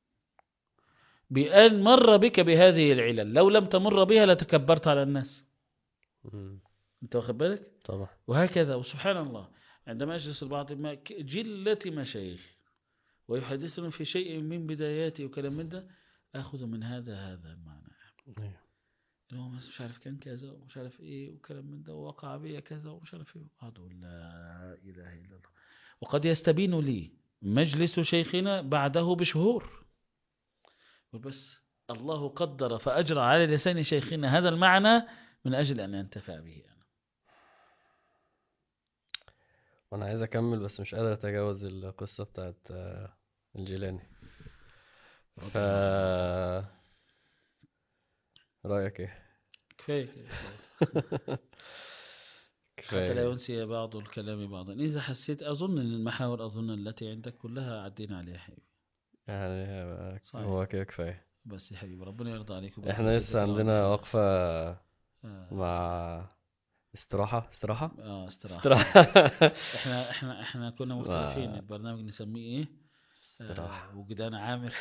بأن مر بك بهذه العلل لو لم تمر بها لتكبرت على الناس
مم.
انت واخد بالك
طبعا
وهكذا وسبحان الله عندما أجلس البعض ما ك- جلة مشايخ ويحدثنا في شيء من بداياتي وكلام من ده أخذ من هذا هذا المعنى
أيوه.
اللي هو مش عارف كان كذا ومش عارف ايه وكلام من ده ووقع بي كذا ومش عارف ايه أقعد أقول لا إله إلا الله وقد يستبين لي مجلس شيخنا بعده بشهور يقول بس الله قدر فأجرى على لسان شيخنا هذا المعنى من أجل أن ينتفع به أنا
وانا عايز اكمل بس مش قادر اتجاوز القصة بتاعت آه، الجيلاني ف رأيك ايه
كفاية كده. حتى لا
كفاية
ينسي بعض الكلام بعضا إذا حسيت أظن أن المحاور أظن التي عندك كلها عدينا عليها يا حبيبي
يعني
صحيح.
هو كده كفاية
بس يا حبيبي ربنا يرضى عليك
احنا لسه عندنا وقفة
آه.
مع استراحة استراحة
اه استراحة
استراحة
احنا احنا احنا كنا مختلفين
ما-
البرنامج نسميه ايه
استراحة.
آه وجدان عامر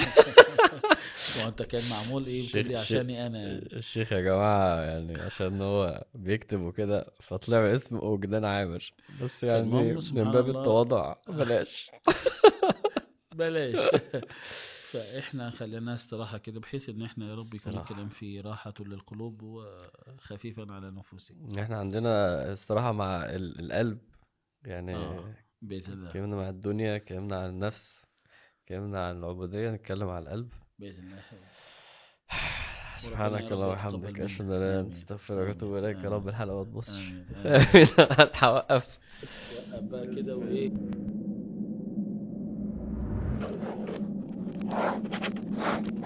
وانت كان معمول ايه بتقول لي
شيخ-
عشاني انا
الشيخ يا جماعة يعني عشان هو بيكتب وكده فطلع اسم وجدان عامر بس يعني
المهم سبحان
من باب
الله.
التواضع بلاش
بلاش فاحنا خلينا استراحة كده بحيث ان احنا يا رب يكون
استراحة.
الكلام فيه راحة للقلوب وخفيفا على نفوسنا
احنا عندنا استراحة مع ال- القلب يعني
اه بإذن الله
اتكلمنا مع الدنيا اتكلمنا عن النفس اتكلمنا عن العبودية نتكلم عن القلب
بإذن الله يا حبيبي.
سبحانك
رب
اللهم
يتقبل
وبحمدك
منا.
اشهد ان لا اله الا
آمين.
انت استغفرك واتوب اليك يا
آمين.
رب الحلقة ما تبصش
آمين.
امين هوقف
وقف بقى كده وايه